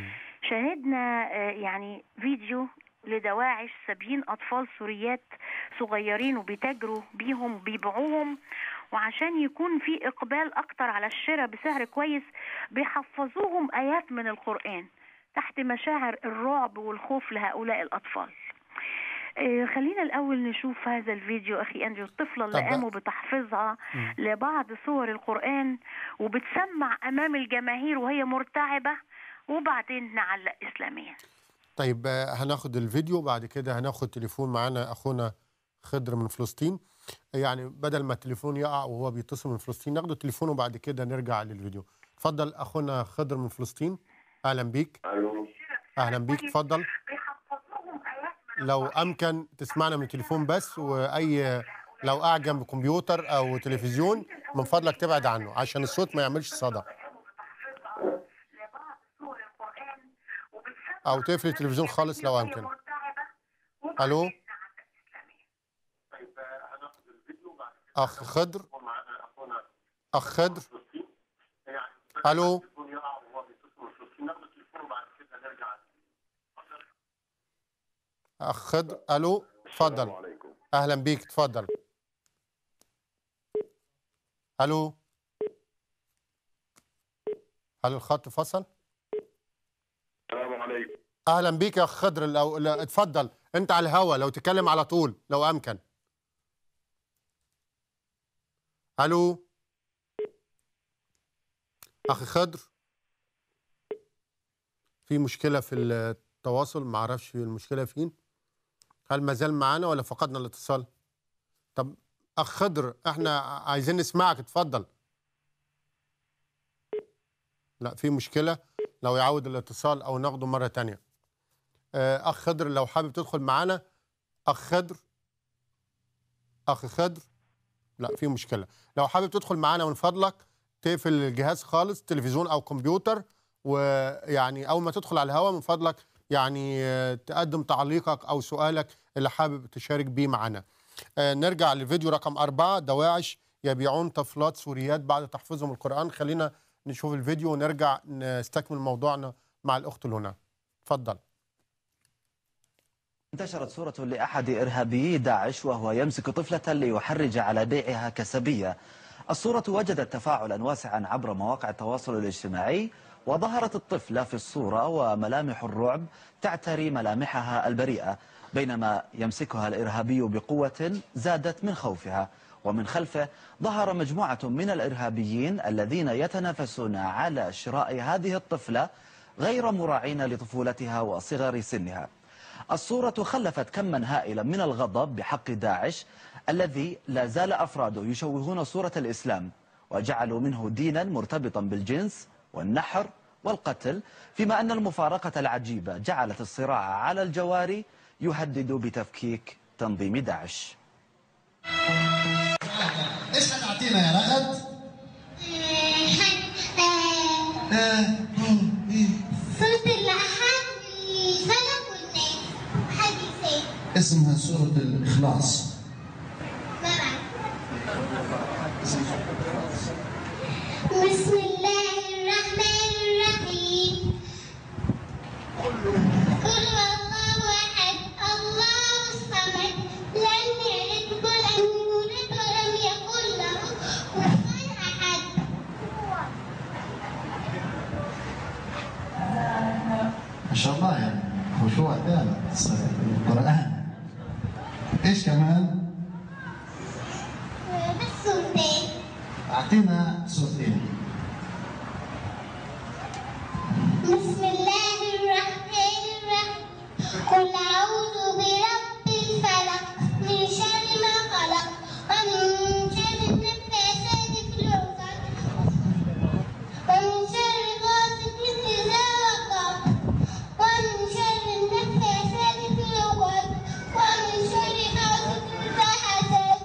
Speaker 3: شاهدنا آه، يعني فيديو لدواعش سابين أطفال سوريات صغيرين وبيتاجروا بيهم وبيبيعوهم وعشان يكون في إقبال أكتر على الشراء بسعر كويس بيحفظوهم آيات من القرآن تحت مشاعر الرعب والخوف لهؤلاء الأطفال آه، خلينا الأول نشوف هذا الفيديو أخي أنجو الطفلة اللي
Speaker 2: طب-
Speaker 3: قاموا بتحفيظها لبعض سور القرآن وبتسمع أمام الجماهير وهي مرتعبة وبعدين نعلق إسلاميا
Speaker 2: طيب آه، هناخد الفيديو بعد كده هناخد تليفون معانا اخونا خضر من فلسطين يعني بدل ما التليفون يقع وهو بيتصل من فلسطين ناخده تليفون وبعد كده نرجع للفيديو اتفضل اخونا خضر من فلسطين اهلا بيك
Speaker 9: الو
Speaker 2: اهلا بيك اتفضل لو امكن تسمعنا من التليفون بس واي لو قاعد جنب كمبيوتر او تلفزيون من فضلك تبعد عنه عشان الصوت ما يعملش صدى او تقفل التلفزيون خالص لو امكن الو اخ خضر اخ خضر الو اخ خضر الو اتفضل
Speaker 9: عليكم
Speaker 2: اهلا بيك اتفضل الو هل الخط فصل
Speaker 9: السلام عليكم
Speaker 2: اهلا بيك يا اخ خضر لو لا اتفضل انت على الهوا لو تتكلم على طول لو امكن الو اخي خضر في مشكله في التواصل ما اعرفش المشكله فين هل ما زال معانا ولا فقدنا الاتصال طب اخ خضر احنا عايزين نسمعك اتفضل لا في مشكله لو يعود الاتصال او ناخده مره تانية آه، اخ خضر لو حابب تدخل معانا اخ خضر اخ خضر لا في مشكله لو حابب تدخل معانا من فضلك تقفل الجهاز خالص تلفزيون او كمبيوتر ويعني اول ما تدخل على الهواء من فضلك يعني آه، تقدم تعليقك او سؤالك اللي حابب تشارك بيه معنا آه، نرجع لفيديو رقم أربعة دواعش يبيعون طفلات سوريات بعد تحفيظهم القرآن خلينا نشوف الفيديو ونرجع نستكمل موضوعنا مع الأخت لنا اتفضل
Speaker 10: انتشرت صورة لأحد إرهابيي داعش وهو يمسك طفلة ليحرج على بيعها كسبية الصورة وجدت تفاعلا واسعا عبر مواقع التواصل الاجتماعي وظهرت الطفلة في الصورة وملامح الرعب تعتري ملامحها البريئة بينما يمسكها الإرهابي بقوة زادت من خوفها ومن خلفه ظهر مجموعة من الإرهابيين الذين يتنافسون على شراء هذه الطفلة غير مراعين لطفولتها وصغر سنها الصورة خلفت كما هائلا من الغضب بحق داعش الذي لا زال أفراده يشوهون صورة الإسلام وجعلوا منه دينا مرتبطا بالجنس والنحر والقتل فيما أن المفارقة العجيبة جعلت الصراع على الجواري يهدد بتفكيك تنظيم داعش
Speaker 11: ايش هتعطينا يا رغد؟
Speaker 12: سورة الأحد الفلق والناس حديثين
Speaker 11: اسمها سورة الإخلاص
Speaker 12: بسم الله الرحمن الرحيم قل هو الله أحد الله الصمد لم يلد ولم يولد ولم يكن له كفوا أحد
Speaker 11: ما شاء الله يعني خشوع تام القرآن ايش كمان؟
Speaker 12: بس سورتين
Speaker 11: أعطينا صوتين
Speaker 12: بسم الله الرحمن الرحيم قل أعوذ برب الفلق من شر ما خلق ومن شر النفاثات في العقد ومن شر غاسق إذا وقب ومن شر النفاثات في العقد ومن شر حاسد إذا حسد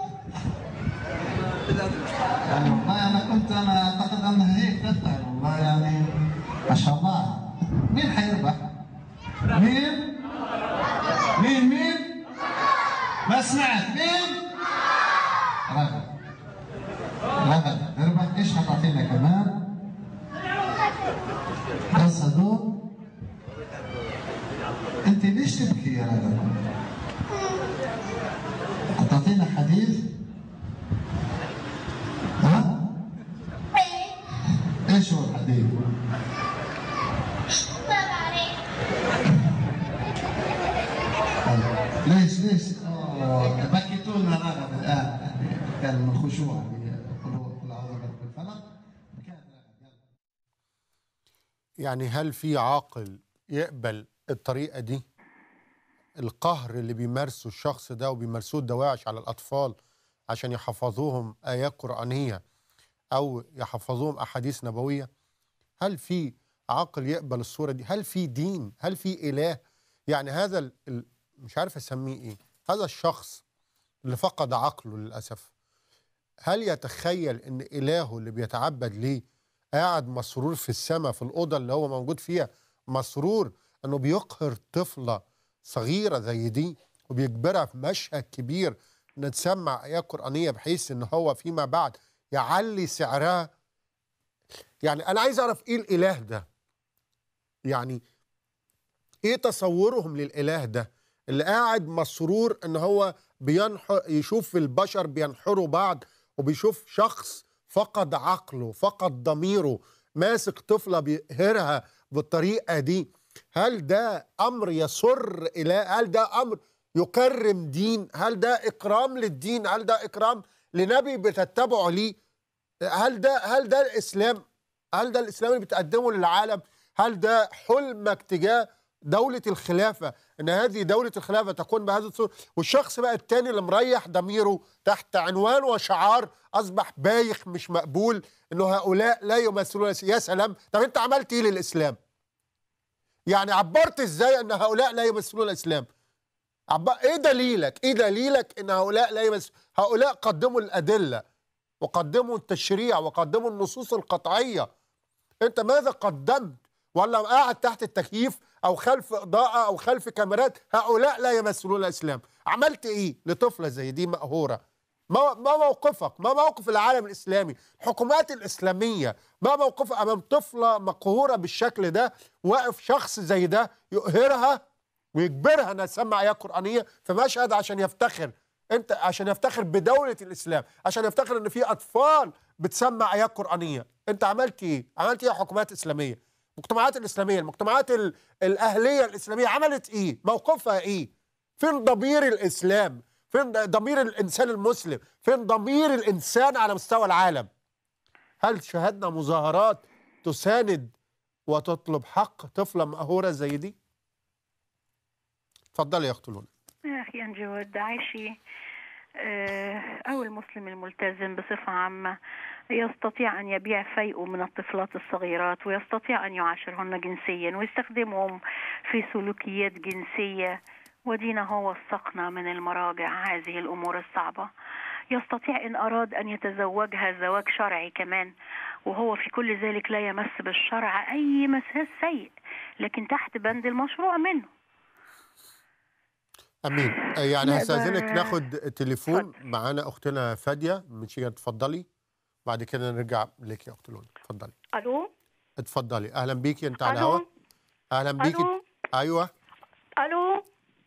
Speaker 11: يعني والله أنا كنت أنا أعتقد أنها هيك تفتح والله يعني ما شاء الله مين حيربح؟ مين؟ مين مين؟ ما سمعت مين؟ رغد رغد اربح ايش هتعطينا كمان؟ بس هدول انت ليش تبكي يا رغد؟ هتعطينا حديث؟ ها؟ ايش هو الحديث؟
Speaker 12: ما بعرف
Speaker 11: ليش ليش؟ أوه، بكيتونا رغد الان يعني كان من الخشوع اللي قل قل اعوذ برب الفلق
Speaker 2: يعني هل في عاقل يقبل الطريقة دي القهر اللي بيمارسه الشخص ده وبيمارسوه الدواعش على الأطفال عشان يحفظوهم آيات قرآنية أو يحفظوهم أحاديث نبوية هل في عاقل يقبل الصورة دي هل في دين هل في إله يعني هذا ال... ال- مش عارف أسميه إيه هذا الشخص اللي فقد عقله للأسف هل يتخيل ان الهه اللي بيتعبد ليه قاعد مسرور في السماء في الاوضه اللي هو موجود فيها مسرور انه بيقهر طفله صغيره زي دي وبيجبرها في مشهد كبير ان تسمع ايات قرانيه بحيث ان هو فيما بعد يعلي سعرها يعني انا عايز اعرف ايه الاله ده يعني ايه تصورهم للاله ده اللي قاعد مسرور ان هو بينحر يشوف البشر بينحروا بعض وبيشوف شخص فقد عقله فقد ضميره ماسك طفله بيقهرها بالطريقه دي هل ده امر يسر الى هل ده امر يكرم دين هل ده اكرام للدين هل ده اكرام لنبي بتتبعه ليه هل ده هل ده الاسلام هل ده الاسلام اللي بتقدمه للعالم هل ده حلمك تجاه دولة الخلافة ان هذه دولة الخلافة تكون بهذه الصورة والشخص بقى التاني اللي مريح ضميره تحت عنوان وشعار اصبح بايخ مش مقبول انه هؤلاء لا يمثلون يا سلام طب انت عملت ايه للاسلام يعني عبرت ازاي ان هؤلاء لا يمثلون الاسلام عب... ايه دليلك ايه دليلك ان هؤلاء لا يمثلون هؤلاء قدموا الادله وقدموا التشريع وقدموا النصوص القطعيه انت ماذا قدمت ولا قاعد تحت التكييف او خلف اضاءه او خلف كاميرات هؤلاء لا يمثلون الاسلام عملت ايه لطفله زي دي مقهوره ما ما موقفك ما موقف العالم الاسلامي الحكومات الاسلاميه ما موقفها امام طفله مقهوره بالشكل ده واقف شخص زي ده يقهرها ويجبرها انها تسمع ايات قرانيه في مشهد عشان يفتخر انت عشان يفتخر بدوله الاسلام عشان يفتخر ان في اطفال بتسمع ايات قرانيه انت عملت ايه عملت ايه يا حكومات اسلاميه المجتمعات الاسلاميه المجتمعات ال- الاهليه الاسلاميه عملت ايه موقفها ايه فين ضمير الاسلام فين ضمير الانسان المسلم فين ضمير الانسان على مستوى العالم هل شاهدنا مظاهرات تساند وتطلب حق طفله مقهوره زي دي اتفضلي يا اخت لونا
Speaker 3: يا أخي أنجود عايشي آه، أو المسلم الملتزم بصفة عامة يستطيع أن يبيع فيئه من الطفلات الصغيرات ويستطيع أن يعاشرهن جنسيا ويستخدمهم في سلوكيات جنسية ودينا هو وثقنا من المراجع هذه الأمور الصعبة يستطيع إن أراد أن يتزوجها زواج شرعي كمان وهو في كل ذلك لا يمس بالشرع أي مساس سيء لكن تحت بند المشروع منه
Speaker 2: امين آه، يعني
Speaker 3: لا،
Speaker 2: هستاذنك
Speaker 3: ده-
Speaker 2: ناخد تليفون معانا اختنا فاديه من شيخ اتفضلي بعد كده نرجع لك يا اخت لونا اتفضلي
Speaker 13: الو
Speaker 2: اتفضلي اهلا بيكي انت على
Speaker 13: ألو؟
Speaker 2: الهوا اهلا بيكي
Speaker 13: ألو؟
Speaker 2: ايوه
Speaker 13: الو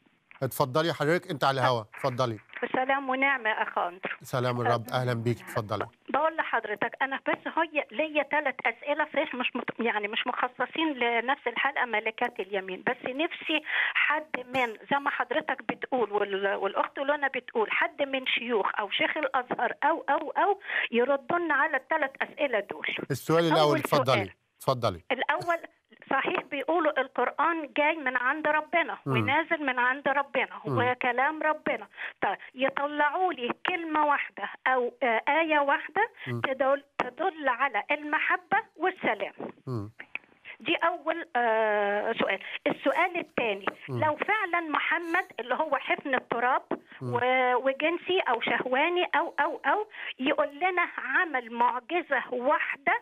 Speaker 2: اتفضلي حضرتك انت على الهوا اتفضلي
Speaker 13: سلام ونعمه يا اخ اندرو
Speaker 2: سلام الرب اهلا بيكي اتفضلي
Speaker 13: بقول لحضرتك انا بس هي ليا ثلاث اسئله فيش مش مت... يعني مش مخصصين لنفس الحلقه ملكات اليمين بس نفسي حد من زي ما حضرتك بتقول وال... والاخت لنا بتقول حد من شيوخ او شيخ الازهر او او او يردوا لنا على الثلاث اسئله دول
Speaker 2: السؤال الاول
Speaker 13: أول
Speaker 2: اتفضلي
Speaker 13: سؤال.
Speaker 2: اتفضلي
Speaker 13: الأول صحيح بيقولوا القرآن جاي من عند ربنا
Speaker 2: مم.
Speaker 13: ونازل من عند ربنا
Speaker 2: مم.
Speaker 13: وكلام ربنا طيب يطلعوا لي كلمة واحدة أو آه، آية واحدة
Speaker 2: مم.
Speaker 13: تدل, تدل على المحبة والسلام
Speaker 2: مم.
Speaker 13: دي أول آه سؤال السؤال الثاني
Speaker 2: مم.
Speaker 13: لو فعلا محمد اللي هو حفن التراب
Speaker 2: مم.
Speaker 13: و- وجنسي أو شهواني أو أو أو يقول لنا عمل معجزة واحدة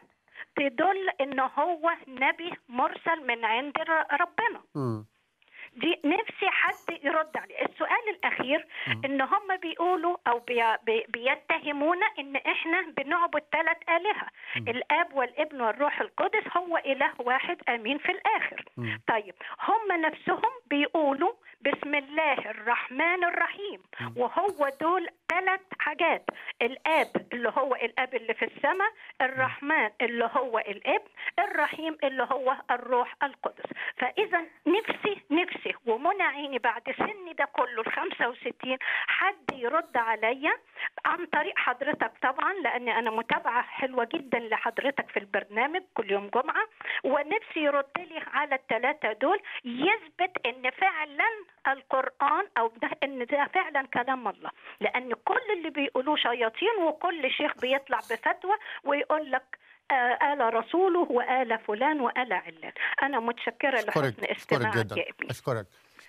Speaker 13: تدل إن هو نبي مرسل من عند ر- ربنا
Speaker 2: مم.
Speaker 13: دي نفسي حد يرد عليه السؤال الأخير إن هم بيقولوا أو بي بي بيتهمونا إن إحنا بنعبد ثلاث آلهة الآب والابن والروح القدس هو إله واحد أمين في الآخر
Speaker 14: مم.
Speaker 13: طيب هم نفسهم بيقولوا بسم الله الرحمن الرحيم وهو دول ثلاث حاجات الآب اللي هو الآب اللي في السماء الرحمن اللي هو الابن الرحيم اللي هو الروح القدس فإذا نفسي نفسي ومنى عيني بعد سني ده كله ال 65 حد يرد عليا عن طريق حضرتك طبعا لأن أنا متابعة حلوة جدا لحضرتك في البرنامج كل يوم جمعة ونفسي يرد لي على الثلاثة دول يثبت إن فعلا القرآن أو ده إن ده فعلا كلام الله لأن كل اللي بيقولوه شياطين وكل شيخ بيطلع بفتوى ويقول لك آه، آل رسوله وآل فلان وآل علان أنا متشكرة لحسن
Speaker 2: اشكرك اشكرك
Speaker 13: استماعك
Speaker 2: جدا
Speaker 13: يا ابني
Speaker 2: اشكرك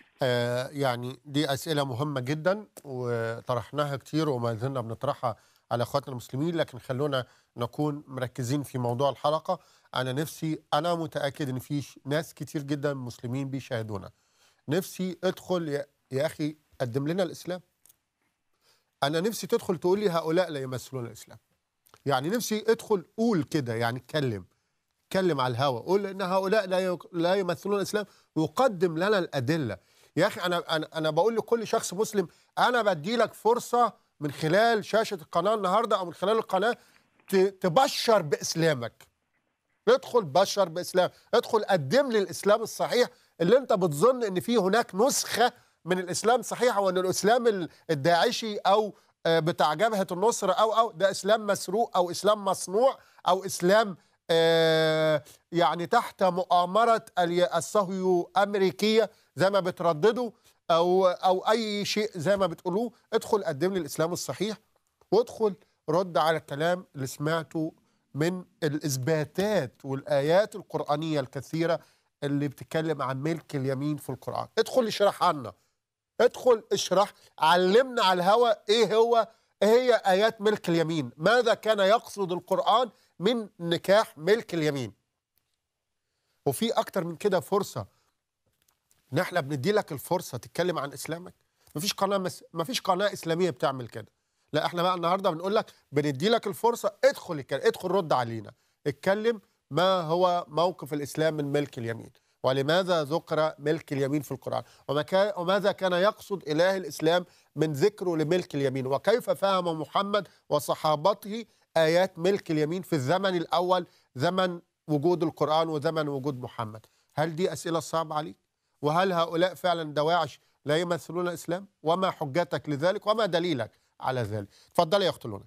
Speaker 2: آه يعني دي اسئله مهمه جدا وطرحناها كتير وما زلنا بنطرحها على اخواتنا المسلمين لكن خلونا نكون مركزين في موضوع الحلقه انا نفسي انا متاكد ان في ش- ناس كتير جدا مسلمين بيشاهدونا نفسي ادخل يا, يا اخي قدم لنا الاسلام انا نفسي تدخل تقول لي هؤلاء لا يمثلون الاسلام يعني نفسي ادخل قول كده يعني اتكلم اتكلم على الهوا قول ان هؤلاء لا يق- لا يمثلون الاسلام وقدم لنا الادله يا اخي انا انا انا بقول لكل شخص مسلم انا بدي لك فرصه من خلال شاشه القناه النهارده او من خلال القناه ت- تبشر باسلامك ادخل بشر باسلام ادخل قدم لي الاسلام الصحيح اللي انت بتظن ان في هناك نسخه من الاسلام صحيحه وان الاسلام ال- الداعشي او آه، بتاع جبهه النصره او او ده اسلام مسروق او اسلام مصنوع او اسلام آه، يعني تحت مؤامره الي- الصهيو امريكيه زي ما بترددوا او او اي شيء زي ما بتقولوه ادخل قدم لي الاسلام الصحيح وادخل رد على الكلام اللي سمعته من الاثباتات والايات القرانيه الكثيره اللي بتتكلم عن ملك اليمين في القران ادخل اشرح لنا ادخل اشرح علمنا على الهوى ايه هو ايه هي ايات ملك اليمين ماذا كان يقصد القران من نكاح ملك اليمين وفي اكتر من كده فرصه ان احنا بندي لك الفرصه تتكلم عن اسلامك مفيش قناه مس... مفيش قناه اسلاميه بتعمل كده لا احنا بقى النهارده بنقول لك بندي لك الفرصه ادخل اتكلم ادخل رد علينا اتكلم ما هو موقف الاسلام من ملك اليمين ولماذا ذكر ملك اليمين في القران وما كان وماذا كان يقصد اله الاسلام من ذكره لملك اليمين وكيف فهم محمد وصحابته ايات ملك اليمين في الزمن الاول زمن وجود القران وزمن وجود محمد هل دي اسئله صعبه عليك وهل هؤلاء فعلا دواعش لا يمثلون الاسلام وما حجتك لذلك وما دليلك على ذلك اتفضلي يا اخت لونا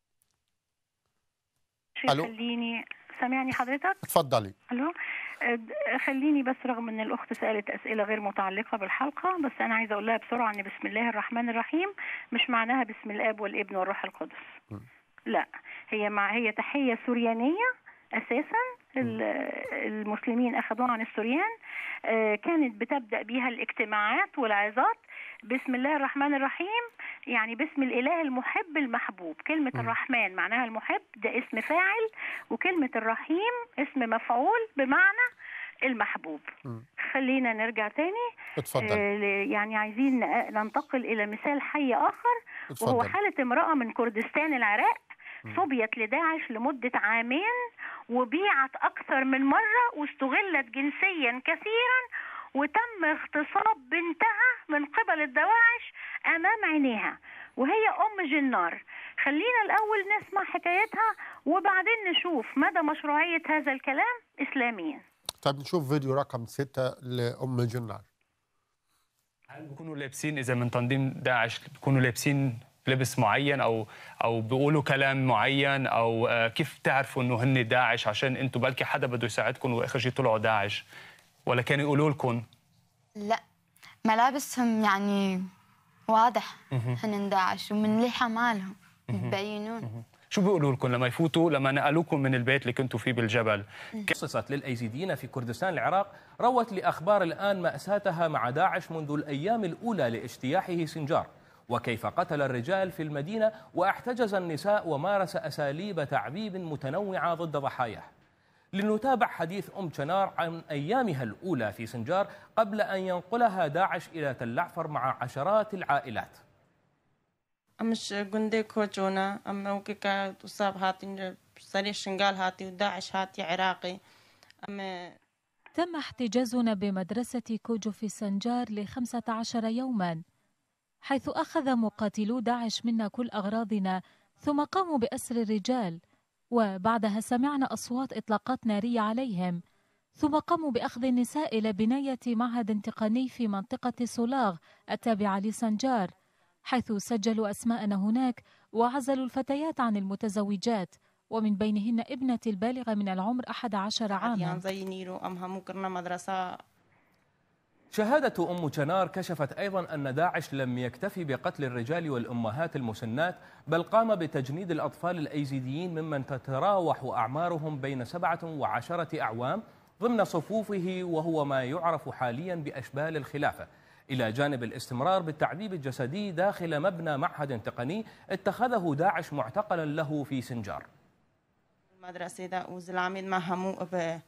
Speaker 3: شيء
Speaker 2: ألو؟
Speaker 3: خليني سامعني حضرتك
Speaker 2: اتفضلي
Speaker 3: الو أه، خليني بس رغم ان الاخت سالت اسئله غير متعلقه بالحلقه بس انا عايزه اقول لها بسرعه ان بسم الله الرحمن الرحيم مش معناها بسم الاب والابن والروح القدس لا هي مع هي تحيه سريانيه اساسا ال- المسلمين اخذوها عن السوريان آه، كانت بتبدا بها الاجتماعات والعظات بسم الله الرحمن الرحيم يعني باسم الاله المحب المحبوب كلمه الرحمن معناها المحب ده اسم فاعل وكلمه الرحيم اسم مفعول بمعنى المحبوب خلينا نرجع تاني
Speaker 2: اتفضل.
Speaker 3: آه، ل- يعني عايزين ن- ننتقل الى مثال حي اخر وهو
Speaker 2: اتفضل.
Speaker 3: حاله امراه من كردستان العراق صبيت لداعش لمدة عامين وبيعت أكثر من مرة واستغلت جنسيا كثيرا وتم اغتصاب بنتها من قبل الدواعش أمام عينيها وهي أم جنار خلينا الأول نسمع حكايتها وبعدين نشوف مدى مشروعية هذا الكلام إسلاميا
Speaker 2: طب نشوف فيديو رقم ستة لأم جنار
Speaker 14: هل بيكونوا لابسين اذا من تنظيم داعش بيكونوا لابسين لبس معين او او بيقولوا كلام معين او آه، كيف تعرفوا انه هن داعش عشان انتم بلكي حدا بده يساعدكم واخر شيء طلعوا داعش ولا كانوا يقولوا لكم
Speaker 15: لا ملابسهم يعني واضح
Speaker 14: مهم.
Speaker 15: هن داعش ومن لحى مالهم بيبينون
Speaker 14: شو بيقولوا لكم لما يفوتوا لما نقلوكم من البيت اللي كنتوا فيه بالجبل
Speaker 16: خصصت للأيزيديين في كردستان العراق روت لأخبار الآن مأساتها مع داعش منذ الأيام الأولى لاجتياحه سنجار وكيف قتل الرجال في المدينة واحتجز النساء ومارس أساليب تعذيب متنوعة ضد ضحاياه لنتابع حديث أم شنار عن أيامها الأولى في سنجار قبل أن ينقلها داعش إلى تلعفر مع عشرات العائلات
Speaker 17: امش گنده کوچونا اما وكيكا تصاب هاتي سريع شنقال هاتي وداعش هاتي عراقي اما
Speaker 18: تم احتجازنا بمدرسة كوجو في سنجار لخمسة عشر يوما حيث أخذ مقاتلو داعش منا كل أغراضنا ثم قاموا بأسر الرجال وبعدها سمعنا أصوات إطلاقات نارية عليهم ثم قاموا بأخذ النساء إلى بناية معهد انتقاني في منطقة سولاغ التابعة لسنجار حيث سجلوا أسماءنا هناك وعزلوا الفتيات عن المتزوجات ومن بينهن ابنتي البالغة من العمر 11 عاما
Speaker 17: يعني زي نيرو ام همو كرنا مدرسة
Speaker 16: شهادة أم شنار كشفت أيضا أن داعش لم يكتفي بقتل الرجال والأمهات المسنات بل قام بتجنيد الأطفال الأيزيديين ممن تتراوح أعمارهم بين سبعة وعشرة أعوام ضمن صفوفه وهو ما يعرف حاليا بأشبال الخلافة إلى جانب الاستمرار بالتعذيب الجسدي داخل مبنى معهد تقني اتخذه داعش معتقلا له في سنجار
Speaker 17: المدرسة دا وزلامين ما همو ب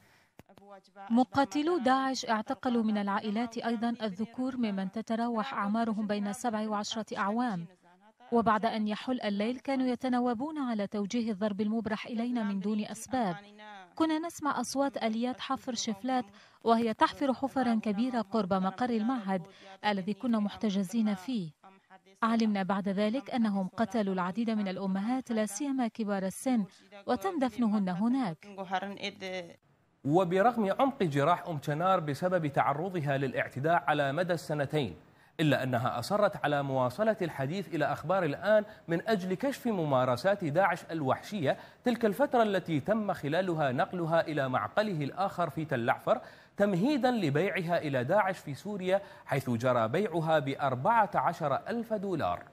Speaker 18: مقاتلو داعش اعتقلوا من العائلات أيضا الذكور ممن تتراوح أعمارهم بين سبع وعشرة أعوام وبعد أن يحل الليل كانوا يتناوبون على توجيه الضرب المبرح إلينا من دون أسباب كنا نسمع أصوات آليات حفر شفلات وهي تحفر حفرا كبيرة قرب مقر المعهد الذي كنا محتجزين فيه علمنا بعد ذلك أنهم قتلوا العديد من الأمهات لا سيما كبار السن وتم دفنهن هناك
Speaker 16: وبرغم عمق جراح أم شنار بسبب تعرضها للاعتداء على مدى السنتين إلا أنها أصرت على مواصلة الحديث إلى أخبار الآن من أجل كشف ممارسات داعش الوحشية تلك الفترة التي تم خلالها نقلها إلى معقله الآخر في تلعفر تمهيدا لبيعها إلى داعش في سوريا حيث جرى بيعها بأربعة عشر ألف دولار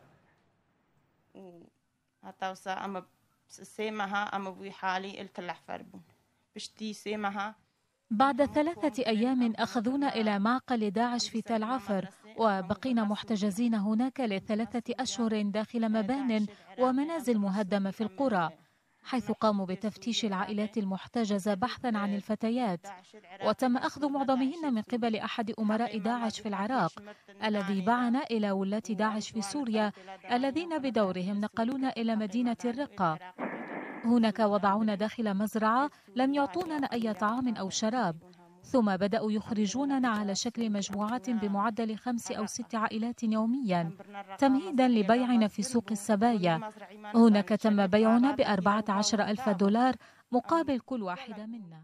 Speaker 17: حتى وسا اما سيمها اما بوي حالي التلح فربون بشتي سيمها
Speaker 18: بعد ثلاثة أيام أخذونا إلى معقل داعش في تل عفر وبقينا محتجزين هناك لثلاثة أشهر داخل مبان ومنازل مهدمة في القرى حيث قاموا بتفتيش العائلات المحتجزة بحثا عن الفتيات وتم أخذ معظمهن من قبل أحد أمراء داعش في العراق الذي بعنا إلى ولاة داعش في سوريا الذين بدورهم نقلونا إلى مدينة الرقة هناك وضعونا داخل مزرعة لم يعطوننا أي طعام أو شراب ثم بدأوا يخرجوننا على شكل مجموعات بمعدل خمس أو ست عائلات يوميا تمهيدا لبيعنا في سوق السبايا هناك تم بيعنا بأربعة عشر ألف دولار مقابل كل واحدة منا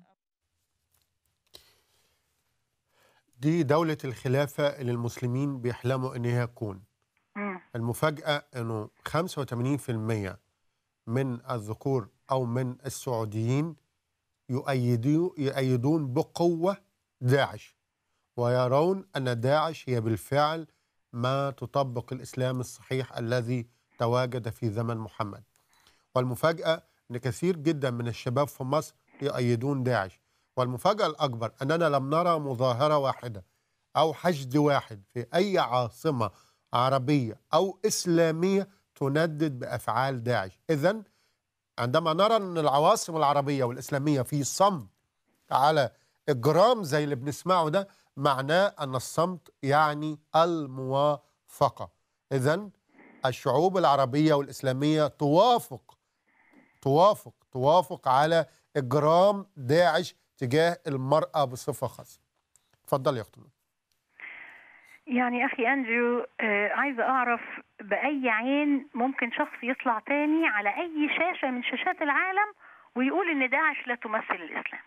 Speaker 2: دي دولة الخلافة اللي المسلمين بيحلموا إن هي تكون المفاجأة إنه 85% من الذكور أو من السعوديين يؤيدوا يؤيدون بقوة داعش ويرون أن داعش هي بالفعل ما تطبق الإسلام الصحيح الذي تواجد في زمن محمد والمفاجأة أن كثير جدا من الشباب في مصر يؤيدون داعش والمفاجأة الأكبر أننا لم نرى مظاهرة واحدة أو حشد واحد في أي عاصمة عربية أو إسلامية تندد بأفعال داعش إذا عندما نرى أن العواصم العربية والإسلامية في صمت على إجرام زي اللي بنسمعه ده معناه أن الصمت يعني الموافقة إذا الشعوب العربية والإسلامية توافق توافق توافق على إجرام داعش تجاه المرأة بصفة خاصة اتفضل يا أختي نور.
Speaker 3: يعني اخي اندرو آه عايزه اعرف باي عين ممكن شخص يطلع تاني على اي شاشه من شاشات العالم ويقول ان داعش لا تمثل الاسلام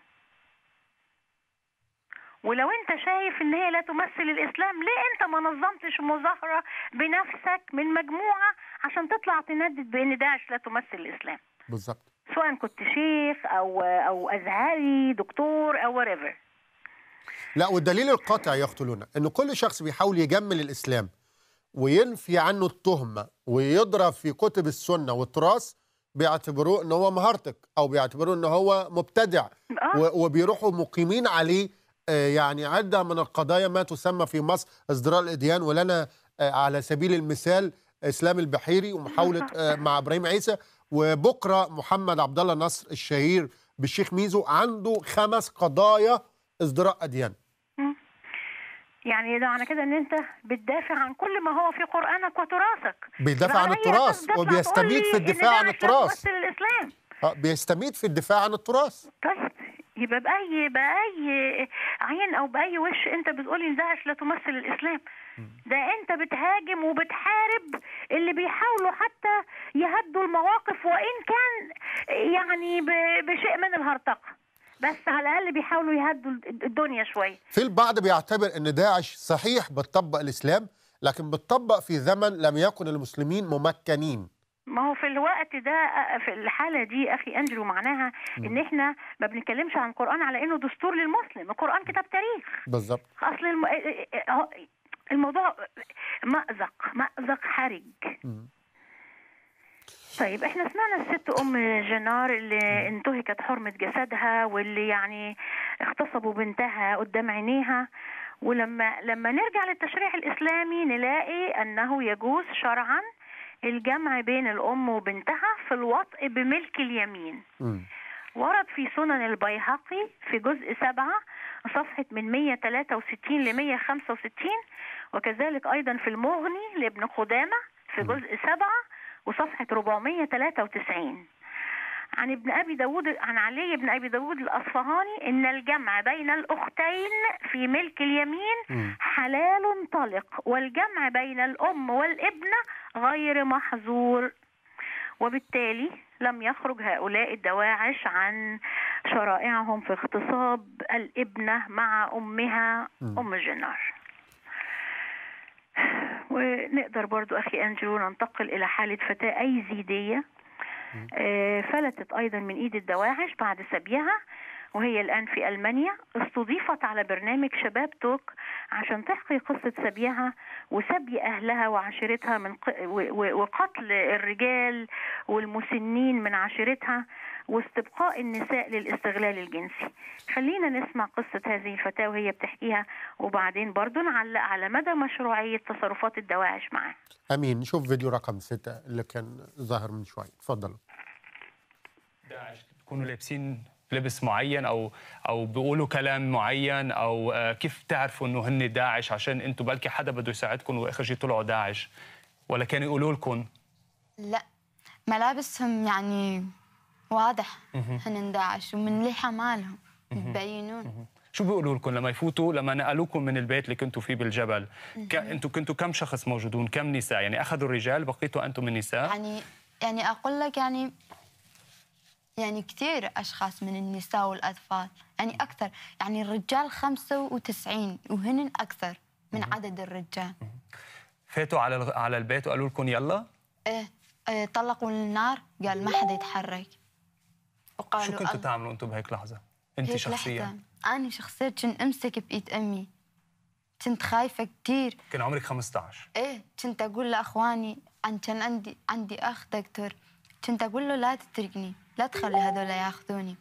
Speaker 3: ولو انت شايف ان هي لا تمثل الاسلام ليه انت ما نظمتش مظاهره بنفسك من مجموعه عشان تطلع تندد بان داعش لا تمثل الاسلام
Speaker 2: بالظبط
Speaker 3: سواء كنت شيخ او او ازهري دكتور او whatever
Speaker 2: لا والدليل القاطع يقتلون ان كل شخص بيحاول يجمل الاسلام وينفي عنه التهمه ويضرب في كتب السنه والتراث بيعتبروه ان هو مهارتك او بيعتبروه ان هو مبتدع و- وبيروحوا مقيمين عليه آه، يعني عده من القضايا ما تسمى في مصر ازدراء الاديان ولنا آه، على سبيل المثال اسلام البحيري ومحاوله آه، مع ابراهيم عيسى وبكره محمد عبد الله نصر الشهير بالشيخ ميزو عنده خمس قضايا ازدراء اديان
Speaker 3: يعني ده معنى كده ان انت بتدافع عن كل ما هو في قرانك وتراثك
Speaker 2: بيدافع
Speaker 3: يبقى
Speaker 2: عن
Speaker 3: على أي
Speaker 2: التراث
Speaker 3: أساس تطلع
Speaker 2: وبيستميت
Speaker 3: تقول
Speaker 2: في
Speaker 3: لي إن
Speaker 2: الدفاع عن
Speaker 3: داعش لا
Speaker 2: التراث
Speaker 3: تمثل الاسلام
Speaker 2: آه، بيستميت في الدفاع عن التراث
Speaker 3: طيب يبقى باي باي عين او باي وش انت بتقول ان داعش لا تمثل الاسلام ده انت بتهاجم وبتحارب اللي بيحاولوا حتى يهدوا المواقف وان كان يعني ب- بشيء من الهرطقه بس على الاقل بيحاولوا يهدوا الدنيا شويه
Speaker 2: في البعض بيعتبر ان داعش صحيح بتطبق الاسلام لكن بتطبق في زمن لم يكن المسلمين ممكنين
Speaker 3: ما هو في الوقت ده في الحالة دي أخي أنجلو معناها إن إحنا ما بنتكلمش عن القرآن على إنه دستور للمسلم، القرآن كتاب تاريخ،
Speaker 2: بالظبط
Speaker 3: أصل الم... الموضوع مأزق مأزق حرج. طيب احنا سمعنا الست ام جنار اللي انتهكت حرمة جسدها واللي يعني اغتصبوا بنتها قدام عينيها ولما لما نرجع للتشريع الاسلامي نلاقي انه يجوز شرعا الجمع بين الام وبنتها في الوطء بملك اليمين ورد في سنن البيهقي في جزء سبعة صفحة من 163 ل 165 وكذلك أيضا في المغني لابن قدامة في جزء سبعة وصفحة 493 عن ابن أبي داود عن علي بن أبي داود الأصفهاني إن الجمع بين الأختين في ملك اليمين حلال طلق والجمع بين الأم والابنة غير محظور وبالتالي لم يخرج هؤلاء الدواعش عن شرائعهم في اغتصاب الابنة مع أمها أم جنار ونقدر برضو أخي أنجلو ننتقل إلى حالة فتاة أيزيدية آه، فلتت أيضا من إيد الدواعش بعد سبيها وهي الآن في ألمانيا استضيفت على برنامج شباب توك عشان تحكي قصة سبيها وسبي أهلها وعشيرتها من ق... و... و... وقتل الرجال والمسنين من عشيرتها واستبقاء النساء للاستغلال الجنسي خلينا نسمع قصة هذه الفتاة وهي بتحكيها وبعدين برضو نعلق على مدى مشروعية تصرفات الدواعش معاها
Speaker 2: امين نشوف فيديو رقم ستة اللي كان ظاهر من شويه اتفضل
Speaker 14: داعش بيكونوا لابسين لبس معين او او بيقولوا كلام معين او آه، كيف تعرفوا انه هن داعش عشان انتم بلكي حدا بده يساعدكم واخر شيء طلعوا داعش ولا كانوا يقولوا لكم
Speaker 15: لا ملابسهم يعني واضح هن داعش ومن لحى مالهم بيبينون
Speaker 14: شو بيقولوا لكم لما يفوتوا لما نقلوكم من البيت اللي كنتوا فيه بالجبل ك... انتم كنتوا كم شخص موجودون كم نساء يعني اخذوا الرجال بقيتوا انتم النساء
Speaker 15: يعني يعني اقول لك يعني يعني كثير اشخاص من النساء والاطفال يعني اكثر يعني الرجال 95 وهن اكثر من عدد الرجال
Speaker 14: فاتوا على الغ- على البيت وقالوا لكم يلا
Speaker 15: ايه, إيه طلقوا النار قال ما حدا يتحرك وقالوا
Speaker 14: شو كنتوا
Speaker 15: الله-
Speaker 14: تعملوا انتم بهيك لحظه انت
Speaker 15: هيك
Speaker 14: شخصيا
Speaker 15: لحظة. أنا شخصيا كنت أمسك بإيد أمي كنت خايفة كتير
Speaker 14: كان عمرك 15
Speaker 15: إيه كنت أقول لأخواني عن كان عندي عندي أخ دكتور كنت أقول له لا تتركني لا تخلي هذول ياخذوني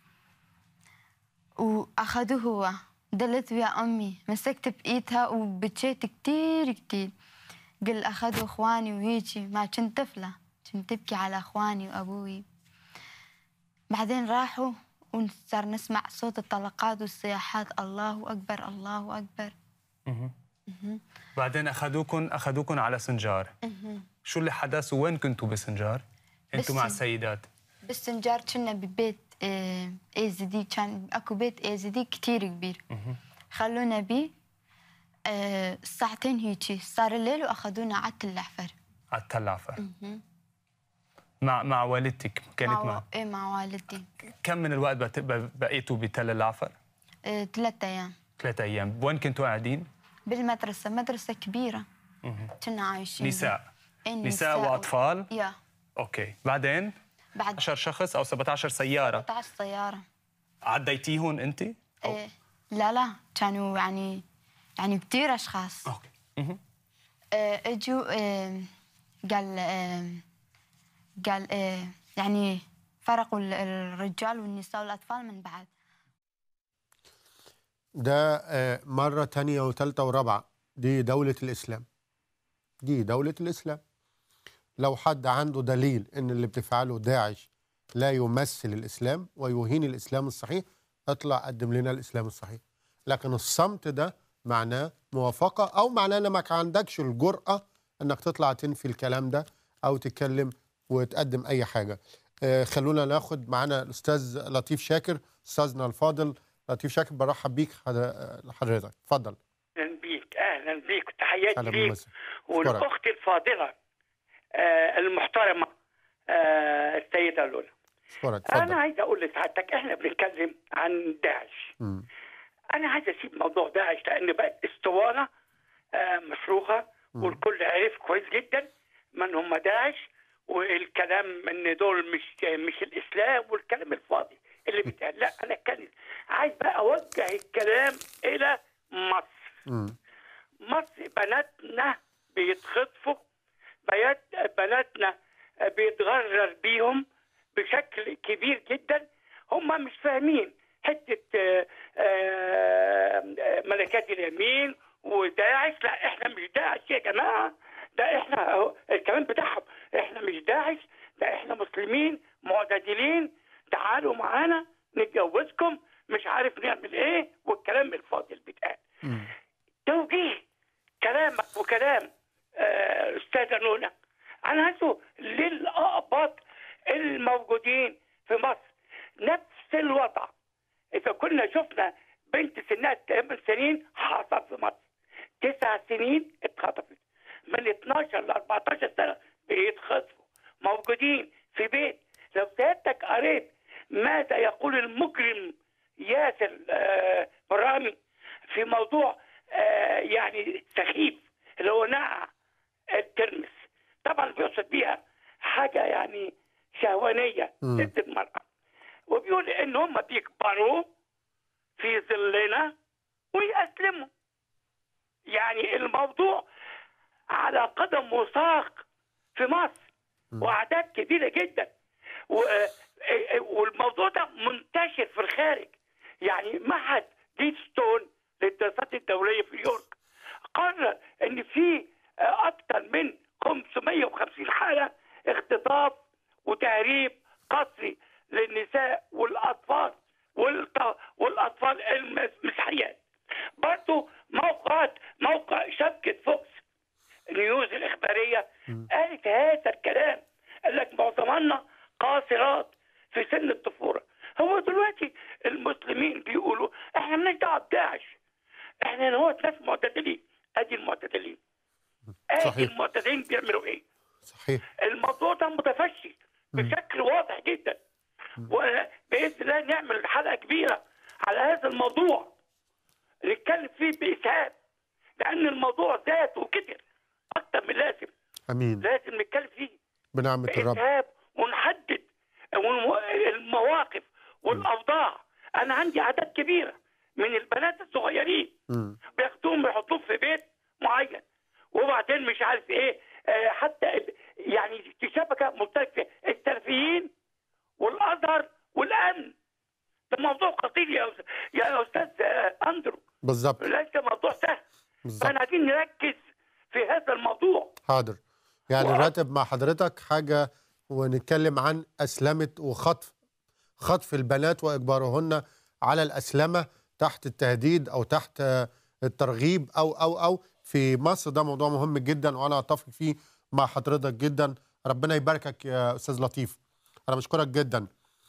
Speaker 15: وأخذوه هو دلت ويا أمي مسكت بإيدها وبكيت كتير كتير قل أخذوا إخواني وهيجي ما كنت طفلة كنت تبكي على إخواني وأبوي بعدين راحوا وصار نسمع صوت الطلقات والصياحات الله أكبر الله أكبر
Speaker 14: مهم.
Speaker 15: مهم.
Speaker 14: بعدين اخذوكم اخذوكم على سنجار
Speaker 15: مهم.
Speaker 14: شو اللي حدث وين كنتوا بسنجار انتوا مع
Speaker 15: بس-
Speaker 14: السيدات
Speaker 15: بالسنجار كنا ببيت آه، ايزدي كان اكو بيت ايزدي كتير كبير
Speaker 14: مهم.
Speaker 15: خلونا بيه آه، ساعتين هيجي صار الليل واخذونا على العفر
Speaker 14: على التل عفر مع مع والدتك كانت
Speaker 15: مع,
Speaker 14: مع
Speaker 15: ايه مع والدي
Speaker 14: كم من الوقت بت- ب- بقيتوا بتل العفر
Speaker 15: آه، ثلاثة ايام
Speaker 14: ثلاثة ايام وين كنتوا قاعدين
Speaker 15: بالمدرسة مدرسة كبيرة
Speaker 14: مهم.
Speaker 15: كنا عايشين
Speaker 14: نساء
Speaker 15: إيه،
Speaker 14: نساء
Speaker 15: و-
Speaker 14: واطفال
Speaker 15: يا
Speaker 14: اوكي بعدين
Speaker 15: بعد
Speaker 14: 10 شخص او 17 سياره
Speaker 15: 17 سيارة
Speaker 14: عديتيهم انت
Speaker 15: إيه لا لا كانوا يعني يعني كثير اشخاص
Speaker 14: مهم.
Speaker 15: آه، اجوا آه، قال آه، قال آه، يعني فرقوا ال- الرجال والنساء والاطفال من بعض
Speaker 2: ده آه، مرة تانية وتالتة ورابعة دي دولة الإسلام دي دولة الإسلام لو حد عنده دليل إن اللي بتفعله داعش لا يمثل الإسلام ويهين الإسلام الصحيح اطلع قدم لنا الإسلام الصحيح لكن الصمت ده معناه موافقة أو معناه إنك ما عندكش الجرأة إنك تطلع تنفي الكلام ده أو تتكلم وتقدم أي حاجة آه، خلونا ناخد معانا الأستاذ لطيف شاكر أستاذنا الفاضل لطيف شاكر برحب بيك حض- لحضرتك اتفضل
Speaker 19: اهلا بيك اهلا بيك تحياتي
Speaker 2: أهلا
Speaker 19: ليك
Speaker 2: بمسا.
Speaker 19: والاخت الفاضله آه المحترمه آه السيده لولا
Speaker 2: اشكرك
Speaker 19: انا
Speaker 2: اتفضل
Speaker 19: عايز اقول لسعادتك احنا بنتكلم عن داعش
Speaker 2: مم.
Speaker 19: انا عايز اسيب موضوع داعش لان بقت اسطوانه آه مصروخه والكل عرف كويس جدا من هم داعش والكلام ان دول مش مش الاسلام والكلام الفاضي اللي بيتقال لا انا اتكلم عايز بقى اوجه الكلام الى مصر
Speaker 2: مم.
Speaker 19: مصر بناتنا بيتخطفوا بيات بناتنا بيتغرر بيهم بشكل كبير جدا هم مش فاهمين حته آه، آه، ملكات اليمين وداعش لا احنا مش داعش يا جماعه ده احنا أهو الكلام بتاعهم احنا مش داعش ده احنا مسلمين معتدلين تعالوا معانا نتجوزكم مش عارف نعمل ايه والكلام الفاضي اللي بيتقال توجيه كلامك وكلام آه، استاذه نونا انا عايزه للاقباط الموجودين في مصر نفس الوضع اذا كنا شفنا بنت سنها 8 سنين حصل في مصر تسع سنين اتخطفت من 12 ل 14 سنه بيتخطفوا موجودين في بيت لو سيادتك قريت ماذا يقول المجرم ياسر آه، برامي في موضوع آه، يعني سخيف اللي هو نقع الترمس طبعا بيقصد بيها حاجه يعني شهوانيه
Speaker 20: مم.
Speaker 19: ضد المراه وبيقول ان هم بيكبروا في ظلنا ويأسلموا يعني الموضوع على قدم وساق في مصر واعداد كبيره جدا و- والموضوع ده منتشر في الخارج يعني معهد جيتستون للدراسات الدوليه في نيويورك قرر ان في اكثر من 550 حاله اختطاف وتهريب قسري للنساء والاطفال والط- والاطفال المسيحيات برضو موقعات موقع شبكه فوكس نيوز الاخباريه قالت هذا الكلام قال لك معظمنا قاصرات في سن الطفوله هو دلوقتي المسلمين بيقولوا احنا مالناش دعوه بداعش احنا هو ناس معتدلين ادي المعتدلين ادي
Speaker 2: صحيح.
Speaker 19: المعتدلين بيعملوا ايه
Speaker 2: صحيح
Speaker 19: الموضوع ده متفشي بشكل واضح جدا وباذن الله نعمل حلقه كبيره على هذا الموضوع نتكلم فيه باسهاب لان الموضوع زاد وكتر اكتر من لازم
Speaker 2: امين
Speaker 19: لازم نتكلم فيه
Speaker 2: بنعمه الرب
Speaker 19: باسهاب ونحدد ونو- المواقف والاوضاع انا عندي اعداد كبيره من البنات الصغيرين
Speaker 2: مم.
Speaker 19: بياخدوهم يحطوهم في بيت معين وبعدين مش عارف ايه آه، حتى ال- يعني في شبكه مشترك فيها السلفيين والازهر والامن ده موضوع خطير يا أستاذ- يا استاذ آه، اندرو
Speaker 2: بالظبط
Speaker 19: ليس موضوع سهل
Speaker 2: بالظبط
Speaker 19: فاحنا عايزين نركز في هذا الموضوع
Speaker 2: حاضر يعني نرتب مع حضرتك حاجة ونتكلم عن أسلمة وخطف خطف البنات وإجبارهن على الأسلمة تحت التهديد أو تحت آه، الترغيب أو أو أو في مصر ده موضوع مهم جدا وأنا أتفق فيه مع حضرتك جدا ربنا يباركك يا أستاذ لطيف أنا بشكرك جدا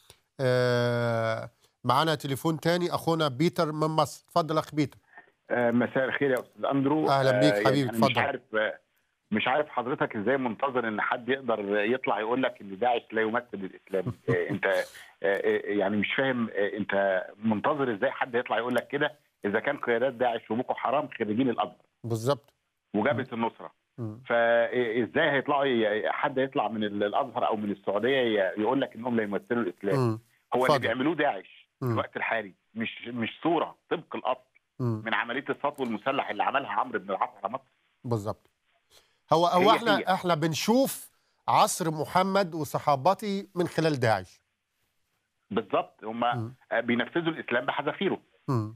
Speaker 2: آه، معانا تليفون تاني أخونا بيتر من مصر اتفضل أخ بيتر
Speaker 20: آه، مساء الخير يا استاذ اندرو
Speaker 2: أهلا بيك
Speaker 20: آه،
Speaker 2: حبيبي،
Speaker 20: يعني أنا مش
Speaker 2: اتفضل.
Speaker 20: عارف آه، مش عارف حضرتك ازاي منتظر ان حد يقدر يطلع يقول لك ان داعش لا يمثل الاسلام آه، انت آه، آه، يعني مش فاهم آه، انت منتظر ازاي حد يطلع يقول لك كده اذا كان قيادات داعش وبوكو حرام خريجين الازهر
Speaker 2: بالظبط
Speaker 20: وجبهه النصره
Speaker 2: مم.
Speaker 20: فازاي هيطلعوا ي- حد يطلع من ال- الازهر او من السعوديه ي- يقول لك انهم لا يمثلوا الاسلام
Speaker 2: مم.
Speaker 20: هو اللي
Speaker 2: اتفضل.
Speaker 20: بيعملوه داعش في
Speaker 2: مم.
Speaker 20: الوقت الحالي مش مش صوره طبق الاصل
Speaker 2: مم.
Speaker 20: من عمليه السطو المسلح اللي عملها عمرو بن العاص على مصر
Speaker 2: بالظبط هو هو
Speaker 20: هي
Speaker 2: احنا
Speaker 20: هي.
Speaker 2: احنا بنشوف عصر محمد وصحابته من خلال داعش
Speaker 20: بالظبط هم بينفذوا الاسلام بحذافيره
Speaker 2: مم.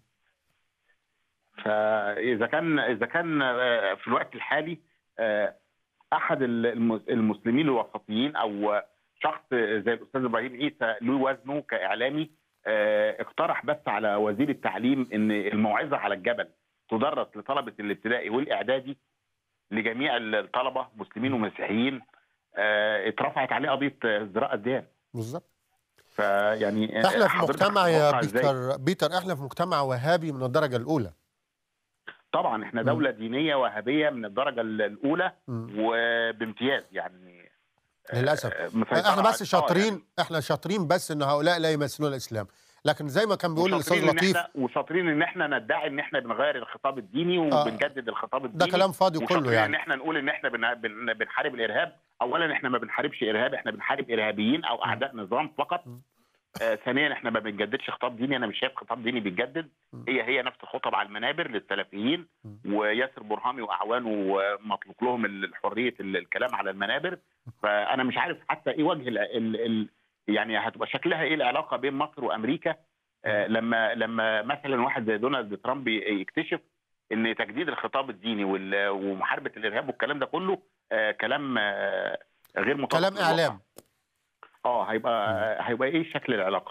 Speaker 20: فاذا كان اذا كان آه، في الوقت الحالي آه، احد الم- المسلمين الوسطيين او شخص زي الاستاذ ابراهيم عيسى له وزنه كاعلامي آه، اقترح بس على وزير التعليم ان الموعظه على الجبل تدرس لطلبه الابتدائي والاعدادي لجميع الطلبه مسلمين ومسيحيين آه، اترفعت عليه قضيه ازدراء الديان
Speaker 2: بالظبط
Speaker 20: فيعني
Speaker 2: احنا في
Speaker 20: حضرتك
Speaker 2: مجتمع يا
Speaker 20: تتوقع إزاي؟
Speaker 2: بيتر بيتر احنا في مجتمع وهابي من الدرجه الاولى
Speaker 20: طبعا احنا دوله دينيه وهابيه من الدرجه ال- الاولى وبامتياز يعني
Speaker 2: للاسف
Speaker 20: مسيطرة
Speaker 2: احنا بس
Speaker 20: على-
Speaker 2: شاطرين احنا شاطرين بس ان هؤلاء لا يمثلون الاسلام لكن زي ما كان بيقول الاستاذ
Speaker 20: وشاطرين إن
Speaker 2: لطيف
Speaker 20: إحنا وشاطرين ان احنا ندعي ان احنا بنغير الخطاب الديني
Speaker 2: آه.
Speaker 20: وبنجدد الخطاب
Speaker 2: ده
Speaker 20: الديني
Speaker 2: كلام فاضي كله
Speaker 20: وشاطرين
Speaker 2: يعني.
Speaker 20: ان احنا نقول ان احنا بن- بن- بنحارب الارهاب اولا احنا ما بنحاربش ارهاب احنا بنحارب ارهابيين او اعداء نظام فقط آه ثانيا احنا ما بنجددش خطاب ديني انا مش شايف خطاب ديني بيتجدد هي هي نفس الخطب على المنابر للسلفيين وياسر برهامي واعوانه آه، مطلوب لهم ال- حريه ال- الكلام على المنابر فانا مش عارف حتى ايه وجه ال ال ال يعني هتبقى شكلها ايه العلاقه بين مصر وامريكا آه لما لما مثلا واحد زي دونالد ترامب ي- يكتشف ان تجديد الخطاب الديني وال- ومحاربه الارهاب والكلام ده كله آه كلام آه غير مطابق
Speaker 2: كلام
Speaker 20: للواقع.
Speaker 2: اعلام
Speaker 20: اه هيبقى هيبقى ايه شكل العلاقه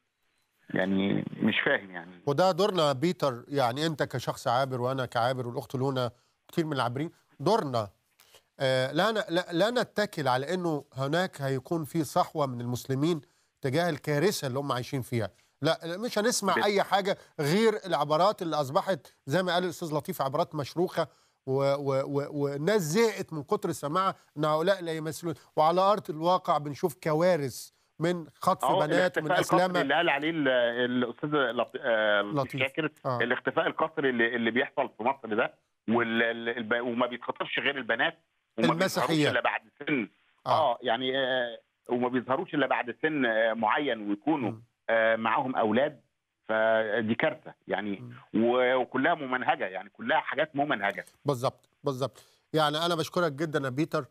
Speaker 20: يعني مش فاهم يعني
Speaker 2: وده دورنا بيتر يعني انت كشخص عابر وانا كعابر والاخت لونا كتير من العابرين دورنا آه لا, ن- لا لا نتكل على انه هناك هيكون في صحوه من المسلمين تجاه الكارثه اللي هم عايشين فيها لا مش هنسمع اي حاجه غير العبارات اللي اصبحت زي ما قال الاستاذ لطيف عبارات مشروخه و- و- و- والناس زهقت من كتر سماعها ان هؤلاء لا يمثلون وعلى ارض الواقع بنشوف كوارث من خطف
Speaker 20: أهو
Speaker 2: بنات من
Speaker 20: الاختفاء القسري
Speaker 2: اسلامه
Speaker 20: اللي قال عليه ال- الاستاذ لط- آه، لطيف
Speaker 2: لطيف.
Speaker 20: شاكر
Speaker 2: آه.
Speaker 20: الاختفاء القسري اللي, اللي بيحصل في مصر ده وال- ال- الب- وما بيتخطفش غير البنات وما بيظهروش
Speaker 2: المسيحيات.
Speaker 20: الا بعد سن اه, يعني آه وما بيظهروش الا بعد سن آه معين ويكونوا آه معاهم اولاد فدي كارثه يعني و- وكلها ممنهجه يعني كلها حاجات ممنهجه
Speaker 2: بالظبط بالظبط يعني انا بشكرك جدا يا بيتر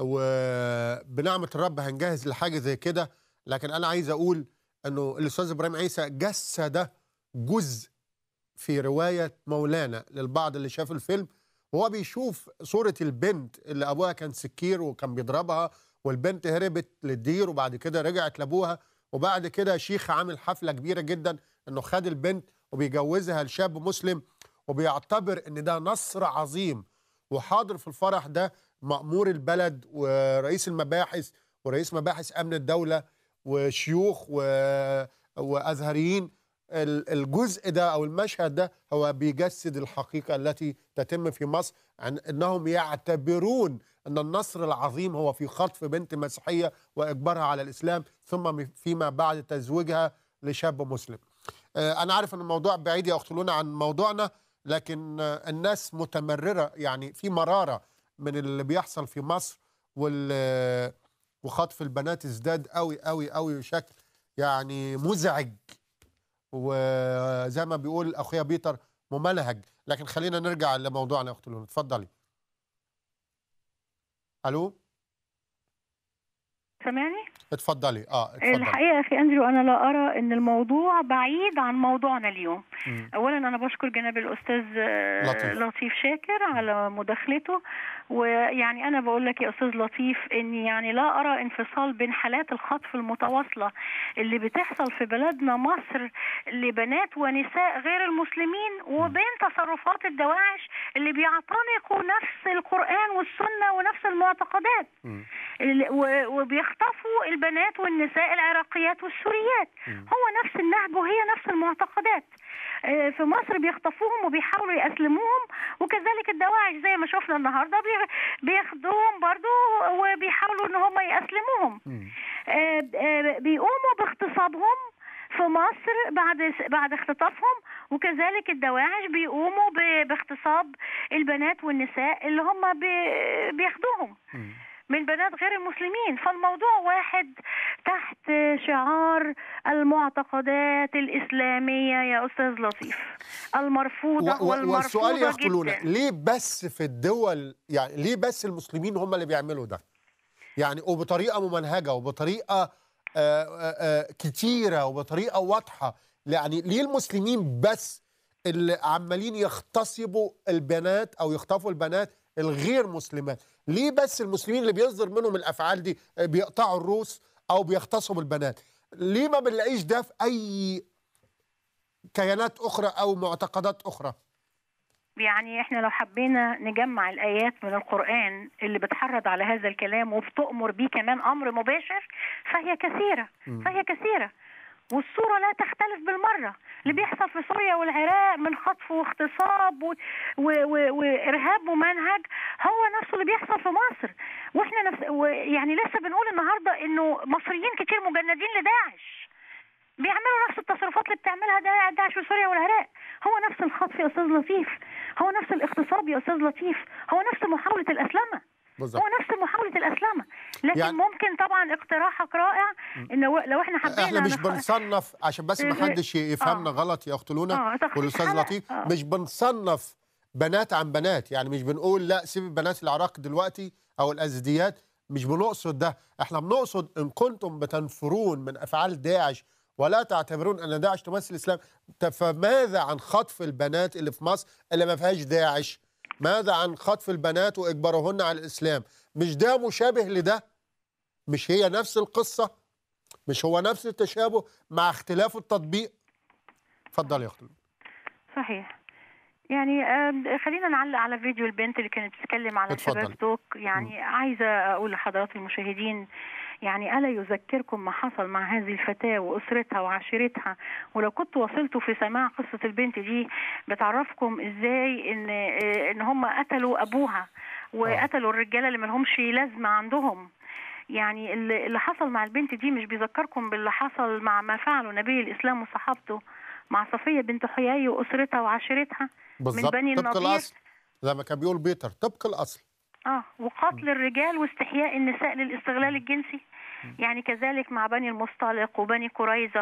Speaker 2: وبنعمه الرب هنجهز لحاجه زي كده لكن انا عايز اقول انه الاستاذ ابراهيم عيسى جسد جزء في روايه مولانا للبعض اللي شاف الفيلم وهو بيشوف صوره البنت اللي ابوها كان سكير وكان بيضربها والبنت هربت للدير وبعد كده رجعت لابوها وبعد كده شيخ عامل حفله كبيره جدا انه خد البنت وبيجوزها لشاب مسلم وبيعتبر ان ده نصر عظيم وحاضر في الفرح ده مأمور البلد ورئيس المباحث ورئيس مباحث امن الدوله وشيوخ و... وازهريين ال- الجزء ده او المشهد ده هو بيجسد الحقيقه التي تتم في مصر عن انهم يعتبرون ان النصر العظيم هو في خطف بنت مسيحيه واجبارها على الاسلام ثم فيما بعد تزويجها لشاب مسلم. آه، انا عارف ان الموضوع بعيد يا اخت لونا عن موضوعنا لكن آه، الناس متمرره يعني في مراره من اللي بيحصل في مصر وال وخطف البنات ازداد قوي قوي قوي بشكل يعني مزعج وزي ما بيقول اخويا بيتر ممنهج لكن خلينا نرجع لموضوعنا يا اخت لونا اتفضلي الو
Speaker 3: سامعني؟
Speaker 2: اتفضلي اه اتفضلي
Speaker 3: الحقيقة يا أخي أندرو أنا لا أرى أن الموضوع بعيد عن موضوعنا اليوم
Speaker 2: مم.
Speaker 3: أولا أنا بشكر جناب الأستاذ آه،
Speaker 2: لطيف.
Speaker 3: لطيف شاكر على مداخلته ويعني أنا بقول لك يا أستاذ لطيف أني يعني لا أرى انفصال بين حالات الخطف المتواصلة اللي بتحصل في بلدنا مصر لبنات ونساء غير المسلمين وبين تصرفات الدواعش اللي بيعتنقوا نفس القرآن والسنة ونفس المعتقدات ال- و- وبيخطفوا البنات والنساء العراقيات والسوريات هو نفس النهج وهي نفس المعتقدات آه، في مصر بيخطفوهم وبيحاولوا يأسلموهم وكذلك الدواعش زي ما شفنا النهارده بي- بياخدوهم برضو وبيحاولوا ان هم يأسلموهم آه، آه، بيقوموا باغتصابهم في مصر بعد بعد اختطافهم وكذلك الدواعش بيقوموا ب- باغتصاب البنات والنساء اللي هم بي- بياخدوهم من بنات غير المسلمين فالموضوع واحد تحت شعار المعتقدات الإسلامية يا أستاذ لطيف المرفوضة
Speaker 2: و- و-
Speaker 3: والمرفوضة
Speaker 2: والسؤال يا اخت لونا
Speaker 3: جدا
Speaker 2: ليه بس في الدول يعني ليه بس المسلمين هم اللي بيعملوا ده؟ يعني وبطريقه ممنهجه وبطريقه آه، آه، آه، كتيره وبطريقه واضحه يعني ليه المسلمين بس اللي عمالين يغتصبوا البنات او يخطفوا البنات الغير مسلمات؟ ليه بس المسلمين اللي بيصدر منهم الافعال دي آه، بيقطعوا الروس او بيغتصبوا البنات؟ ليه ما بنلاقيش ده في اي كيانات اخرى او معتقدات اخرى؟
Speaker 3: يعني احنا لو حبينا نجمع الآيات من القرآن اللي بتحرض على هذا الكلام وبتؤمر بيه كمان أمر مباشر فهي كثيرة
Speaker 12: مم.
Speaker 3: فهي كثيرة والصورة لا تختلف بالمرة اللي بيحصل في سوريا والعراق من خطف واغتصاب و... و... و... وإرهاب ممنهج هو نفسه اللي بيحصل في مصر واحنا نفس... و... يعني لسه بنقول النهاردة انه مصريين كتير مجندين لداعش بيعملوا نفس التصرفات اللي بتعملها دا- داعش في سوريا والعراق هو نفس الخطف يا استاذ لطيف هو نفس الاغتصاب يا استاذ لطيف هو نفس محاولة الأسلمة
Speaker 2: بالظبط
Speaker 3: هو نفس محاولة الأسلمة لكن
Speaker 2: يعني-
Speaker 3: يعني ممكن طبعا اقتراحك رائع ان لو لو احنا حبينا
Speaker 2: احنا مش
Speaker 3: نخ-
Speaker 2: بنصنف عشان بس ما
Speaker 3: إيه،
Speaker 2: حدش يفهمنا
Speaker 3: آه.
Speaker 2: غلط يا اخت لونا
Speaker 3: آه، تخصيص
Speaker 2: والاستاذ
Speaker 3: حلقة.
Speaker 2: لطيف
Speaker 3: آه.
Speaker 2: مش بنصنف بنات عن بنات يعني مش بنقول لا سيب البنات العراق دلوقتي او الازديات مش بنقصد ده احنا بنقصد ان كنتم بتنفرون من افعال داعش ولا تعتبرون ان داعش تمثل الاسلام طب فماذا عن خطف البنات اللي في مصر اللي ما فيهاش داعش ماذا عن خطف البنات واجبارهن على الاسلام مش ده مشابه لده مش هي نفس القصه مش هو نفس التشابه مع اختلاف التطبيق اتفضل يا اختي
Speaker 3: صحيح يعني آه، خلينا نعلق على فيديو البنت اللي كانت بتتكلم على
Speaker 2: اتفضل.
Speaker 3: شباب توك يعني عايزة أقول لحضرات المشاهدين يعني ألا يذكركم ما حصل مع هذه الفتاة وأسرتها وعشيرتها ولو كنت وصلتوا في سماع قصة البنت دي بتعرفكم إزاي إن آه، إن هم قتلوا أبوها وقتلوا الرجالة اللي ملهمش لازمة عندهم يعني اللي اللي حصل مع البنت دي مش بيذكركم باللي حصل مع ما فعله نبي الإسلام وصحابته مع صفية بنت حيي وأسرتها وعشيرتها من
Speaker 2: بالظبط
Speaker 3: بني
Speaker 2: طبق
Speaker 3: النضير
Speaker 2: الاصل زي ما كان بيقول بيتر طبق الاصل
Speaker 3: اه وقتل الرجال واستحياء النساء للاستغلال الجنسي يعني كذلك مع بني المصطلق وبني قريظة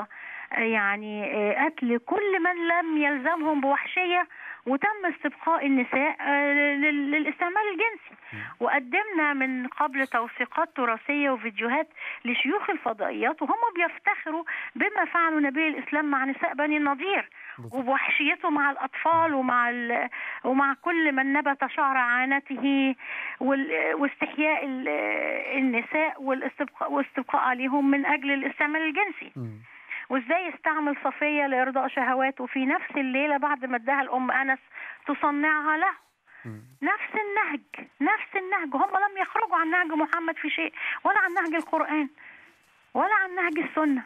Speaker 3: يعني آه، قتل كل من لم يلزمهم بوحشية وتم استبقاء النساء آه، لل- للاستعمال الجنسي وقدمنا من قبل توثيقات تراثية وفيديوهات لشيوخ الفضائيات وهم بيفتخروا بما فعلوا نبي الإسلام مع نساء بني النضير وبوحشيته مع الأطفال ومع ال- ومع كل من نبت شعر عانته وال- واستحياء ال- النساء والاستبقاء واستبقاء عليهم من أجل الاستعمال الجنسي وازاي يستعمل صفية لإرضاء شهواته في نفس الليلة بعد ما اداها الأم أنس تصنعها له نفس النهج نفس النهج هم لم يخرجوا عن نهج محمد في شيء ولا عن نهج القرآن ولا عن نهج السنة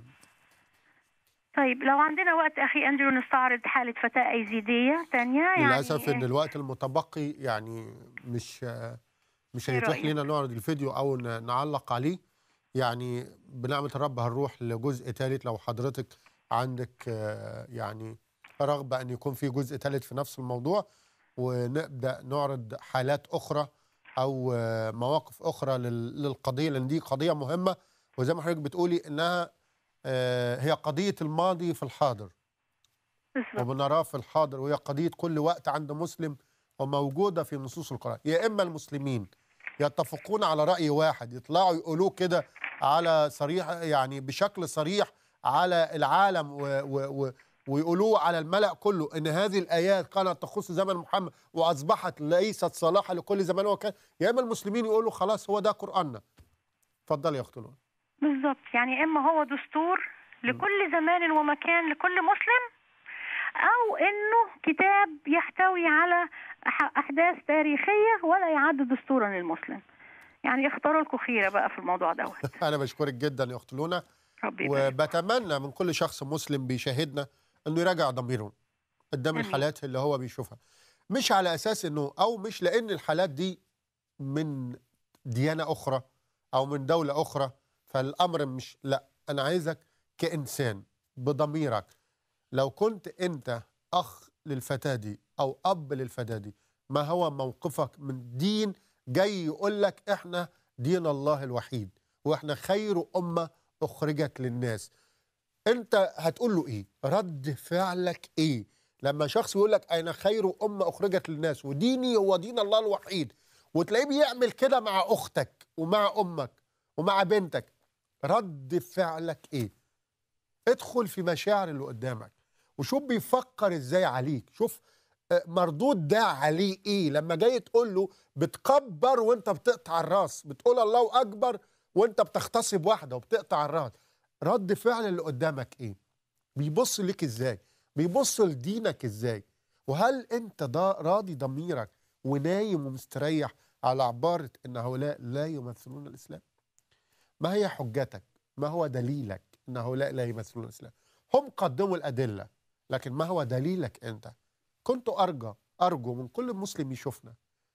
Speaker 3: طيب لو عندنا وقت أخي أندرو نستعرض حالة فتاة أيزيدية تانية يعني
Speaker 2: للاسف ان الوقت المتبقي يعني مش مش
Speaker 3: إيه
Speaker 2: هيتيح
Speaker 3: رأيك؟
Speaker 2: لنا نعرض الفيديو او ن- نعلق عليه يعني بنعمه الرب هنروح لجزء ثالث لو حضرتك عندك آه، يعني رغبه ان يكون في جزء ثالث في نفس الموضوع ونبدا نعرض حالات اخرى او آه، مواقف اخرى لل- للقضيه لان دي قضيه مهمه وزي ما حضرتك بتقولي انها آه، هي قضيه الماضي في الحاضر وبنراه في الحاضر وهي قضية كل وقت عند مسلم وموجودة في نصوص القرآن يا إما المسلمين يتفقون على رأي واحد يطلعوا يقولوه كده على صريح يعني بشكل صريح على العالم و و و ويقولوه على الملأ كله إن هذه الآيات كانت تخص زمن محمد وأصبحت ليست صلاحة لكل زمان وكان يا إما المسلمين يقولوا خلاص هو ده قرآننا اتفضل يا أخت لؤي.
Speaker 3: بالظبط يعني إما هو دستور لكل زمان ومكان لكل مسلم أو إنه كتاب يحتوي على أح- أحداث تاريخية ولا يعد دستورا للمسلم يعني اختاروا لكم خيرة بقى في الموضوع دوت
Speaker 2: أنا بشكرك جدا يا أخت لونا
Speaker 3: ربي يبارك.
Speaker 2: وبتمنى من كل شخص مسلم بيشاهدنا انه يراجع ضميره قدام
Speaker 3: آمين.
Speaker 2: الحالات اللي هو بيشوفها مش على اساس انه او مش لان الحالات دي من ديانه اخرى او من دوله اخرى فالامر مش لا انا عايزك كانسان بضميرك لو كنت انت اخ للفتاه دي او اب للفتاه دي ما هو موقفك من دين جاي يقول لك احنا دين الله الوحيد واحنا خير امه اخرجت للناس انت هتقول له ايه رد فعلك ايه لما شخص يقول لك انا خير امه اخرجت للناس وديني هو دين الله الوحيد وتلاقيه بيعمل كده مع اختك ومع امك ومع بنتك رد فعلك ايه ادخل في مشاعر اللي قدامك وشوف بيفكر ازاي عليك شوف آه، مردود ده عليه ايه لما جاي تقول له بتكبر وانت بتقطع الراس بتقول الله اكبر وانت بتغتصب واحده وبتقطع الراس رد فعل اللي قدامك ايه بيبص ليك ازاي بيبص لدينك ازاي وهل انت دا راضي ضميرك ونايم ومستريح على عبارة ان هؤلاء لا يمثلون الاسلام ما هي حجتك ما هو دليلك ان هؤلاء لا يمثلون الاسلام هم قدموا الادله لكن ما هو دليلك انت كنت ارجى ارجو من كل مسلم يشوفنا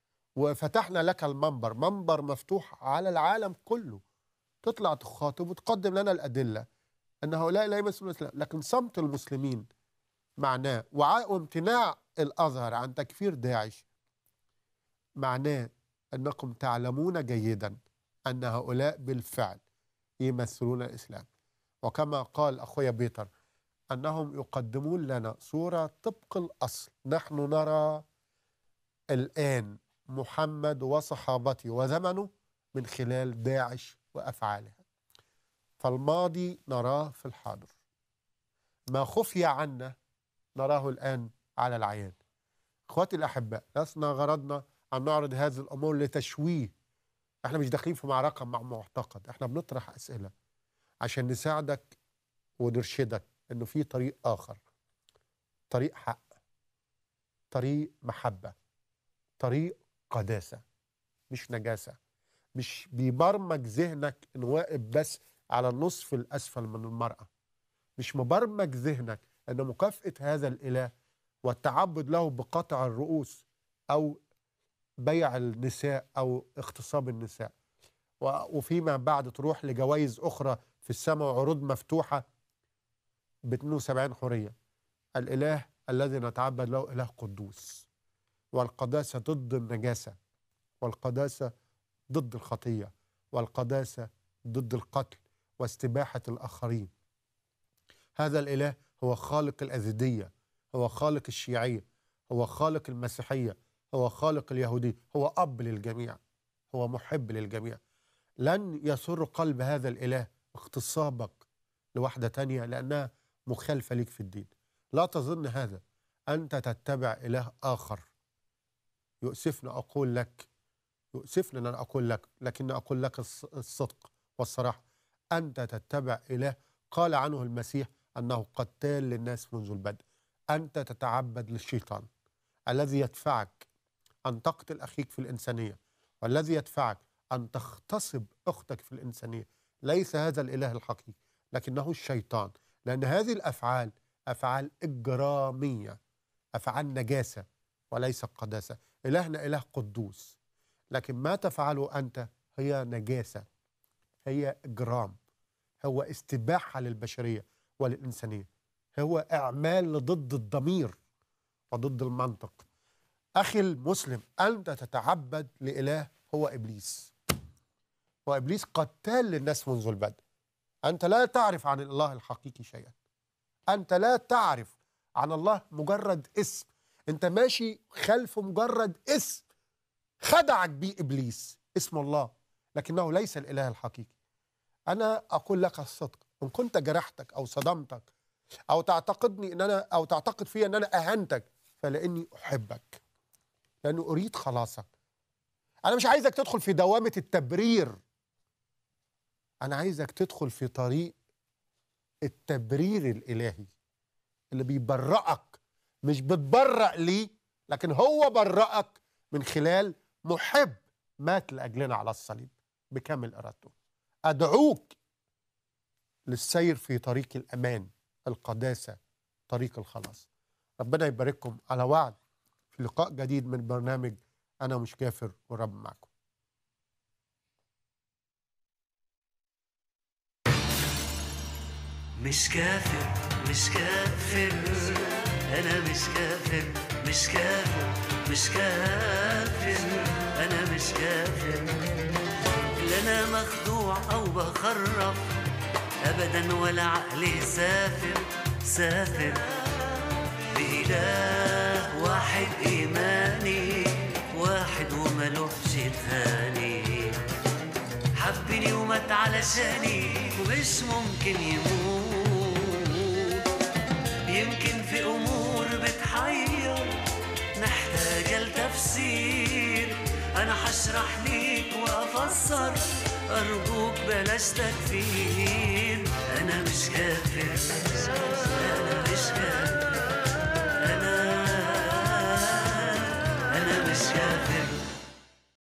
Speaker 2: وفتحنا لك المنبر منبر مفتوح على العالم كله تطلع تخاطب وتقدم لنا الادله ان هؤلاء لا يمثلون الاسلام لكن صمت المسلمين معناه وع- وامتناع الازهر عن تكفير داعش معناه انكم تعلمون جيدا ان هؤلاء بالفعل يمثلون الاسلام وكما قال اخويا بيتر انهم يقدمون لنا صوره طبق الاصل نحن نرى الان محمد وصحابته وزمنه من خلال داعش وافعالها فالماضي نراه في الحاضر ما خفي عنا نراه الان على العيان اخواتي الاحباء لسنا غرضنا ان نعرض هذه الامور لتشويه احنا مش داخلين في معركه مع معتقد احنا بنطرح اسئله عشان نساعدك ونرشدك انه في طريق اخر طريق حق طريق محبه طريق قداسه مش نجاسه مش بيبرمج ذهنك انه واقف بس على النصف الاسفل من المراه مش مبرمج ذهنك ان مكافاه هذا الاله والتعبد له بقطع الرؤوس او بيع النساء او اغتصاب النساء و- وفيما بعد تروح لجوائز اخرى في السماء وعروض مفتوحه ب 72 حوريه الاله الذي نتعبد له اله قدوس والقداسه ضد النجاسه والقداسه ضد الخطيه والقداسه ضد القتل واستباحه الاخرين هذا الاله هو خالق الازديه هو خالق الشيعيه هو خالق المسيحيه هو خالق اليهوديه هو اب للجميع هو محب للجميع لن يسر قلب هذا الاله اغتصابك لواحده تانية لانها مخالفه ليك في الدين لا تظن هذا انت تتبع اله اخر يؤسفني اقول لك يؤسفني ان انا اقول لك لكن اقول لك الص- الصدق والصراحه انت تتبع اله قال عنه المسيح انه قتال للناس منذ البدء انت تتعبد للشيطان الذي يدفعك ان تقتل اخيك في الانسانيه والذي يدفعك ان تغتصب اختك في الانسانيه ليس هذا الاله الحقيقي لكنه الشيطان لان هذه الافعال افعال اجراميه افعال نجاسه وليس قداسه الهنا اله قدوس لكن ما تفعله انت هي نجاسه هي اجرام هو استباحه للبشريه وللانسانيه هو اعمال ضد الضمير وضد المنطق اخي المسلم انت تتعبد لاله هو ابليس وابليس قتال للناس منذ البدء انت لا تعرف عن الله الحقيقي شيئا انت لا تعرف عن الله مجرد اسم انت ماشي خلف مجرد اسم خدعك بيه ابليس اسم الله لكنه ليس الاله الحقيقي انا اقول لك الصدق ان كنت جرحتك او صدمتك او تعتقدني ان انا او تعتقد فيا ان انا اهنتك فلاني احبك لاني اريد خلاصك انا مش عايزك تدخل في دوامه التبرير انا عايزك تدخل في طريق التبرير الالهي اللي بيبرئك مش بتبرأ ليه لكن هو برأك من خلال محب مات لاجلنا على الصليب بكامل ارادته ادعوك للسير في طريق الامان القداسه طريق الخلاص ربنا يبارككم على وعد في لقاء جديد من برنامج انا مش كافر والرب معكم
Speaker 1: مش كافر مش كافر انا مش كافر مش كافر مش كافر انا مش كافر لا انا مخدوع او بخرف ابدا ولا عقلي سافر سافر بإله واحد إيماني واحد وملوحش تاني حبني ومات علشاني ومش ممكن يموت يمكن في أمور بتحير محتاجة لتفسير أنا حشرح ليك وأفسر أرجوك بلاش تكفير أنا مش كافر أنا مش كافر أنا أنا مش كافر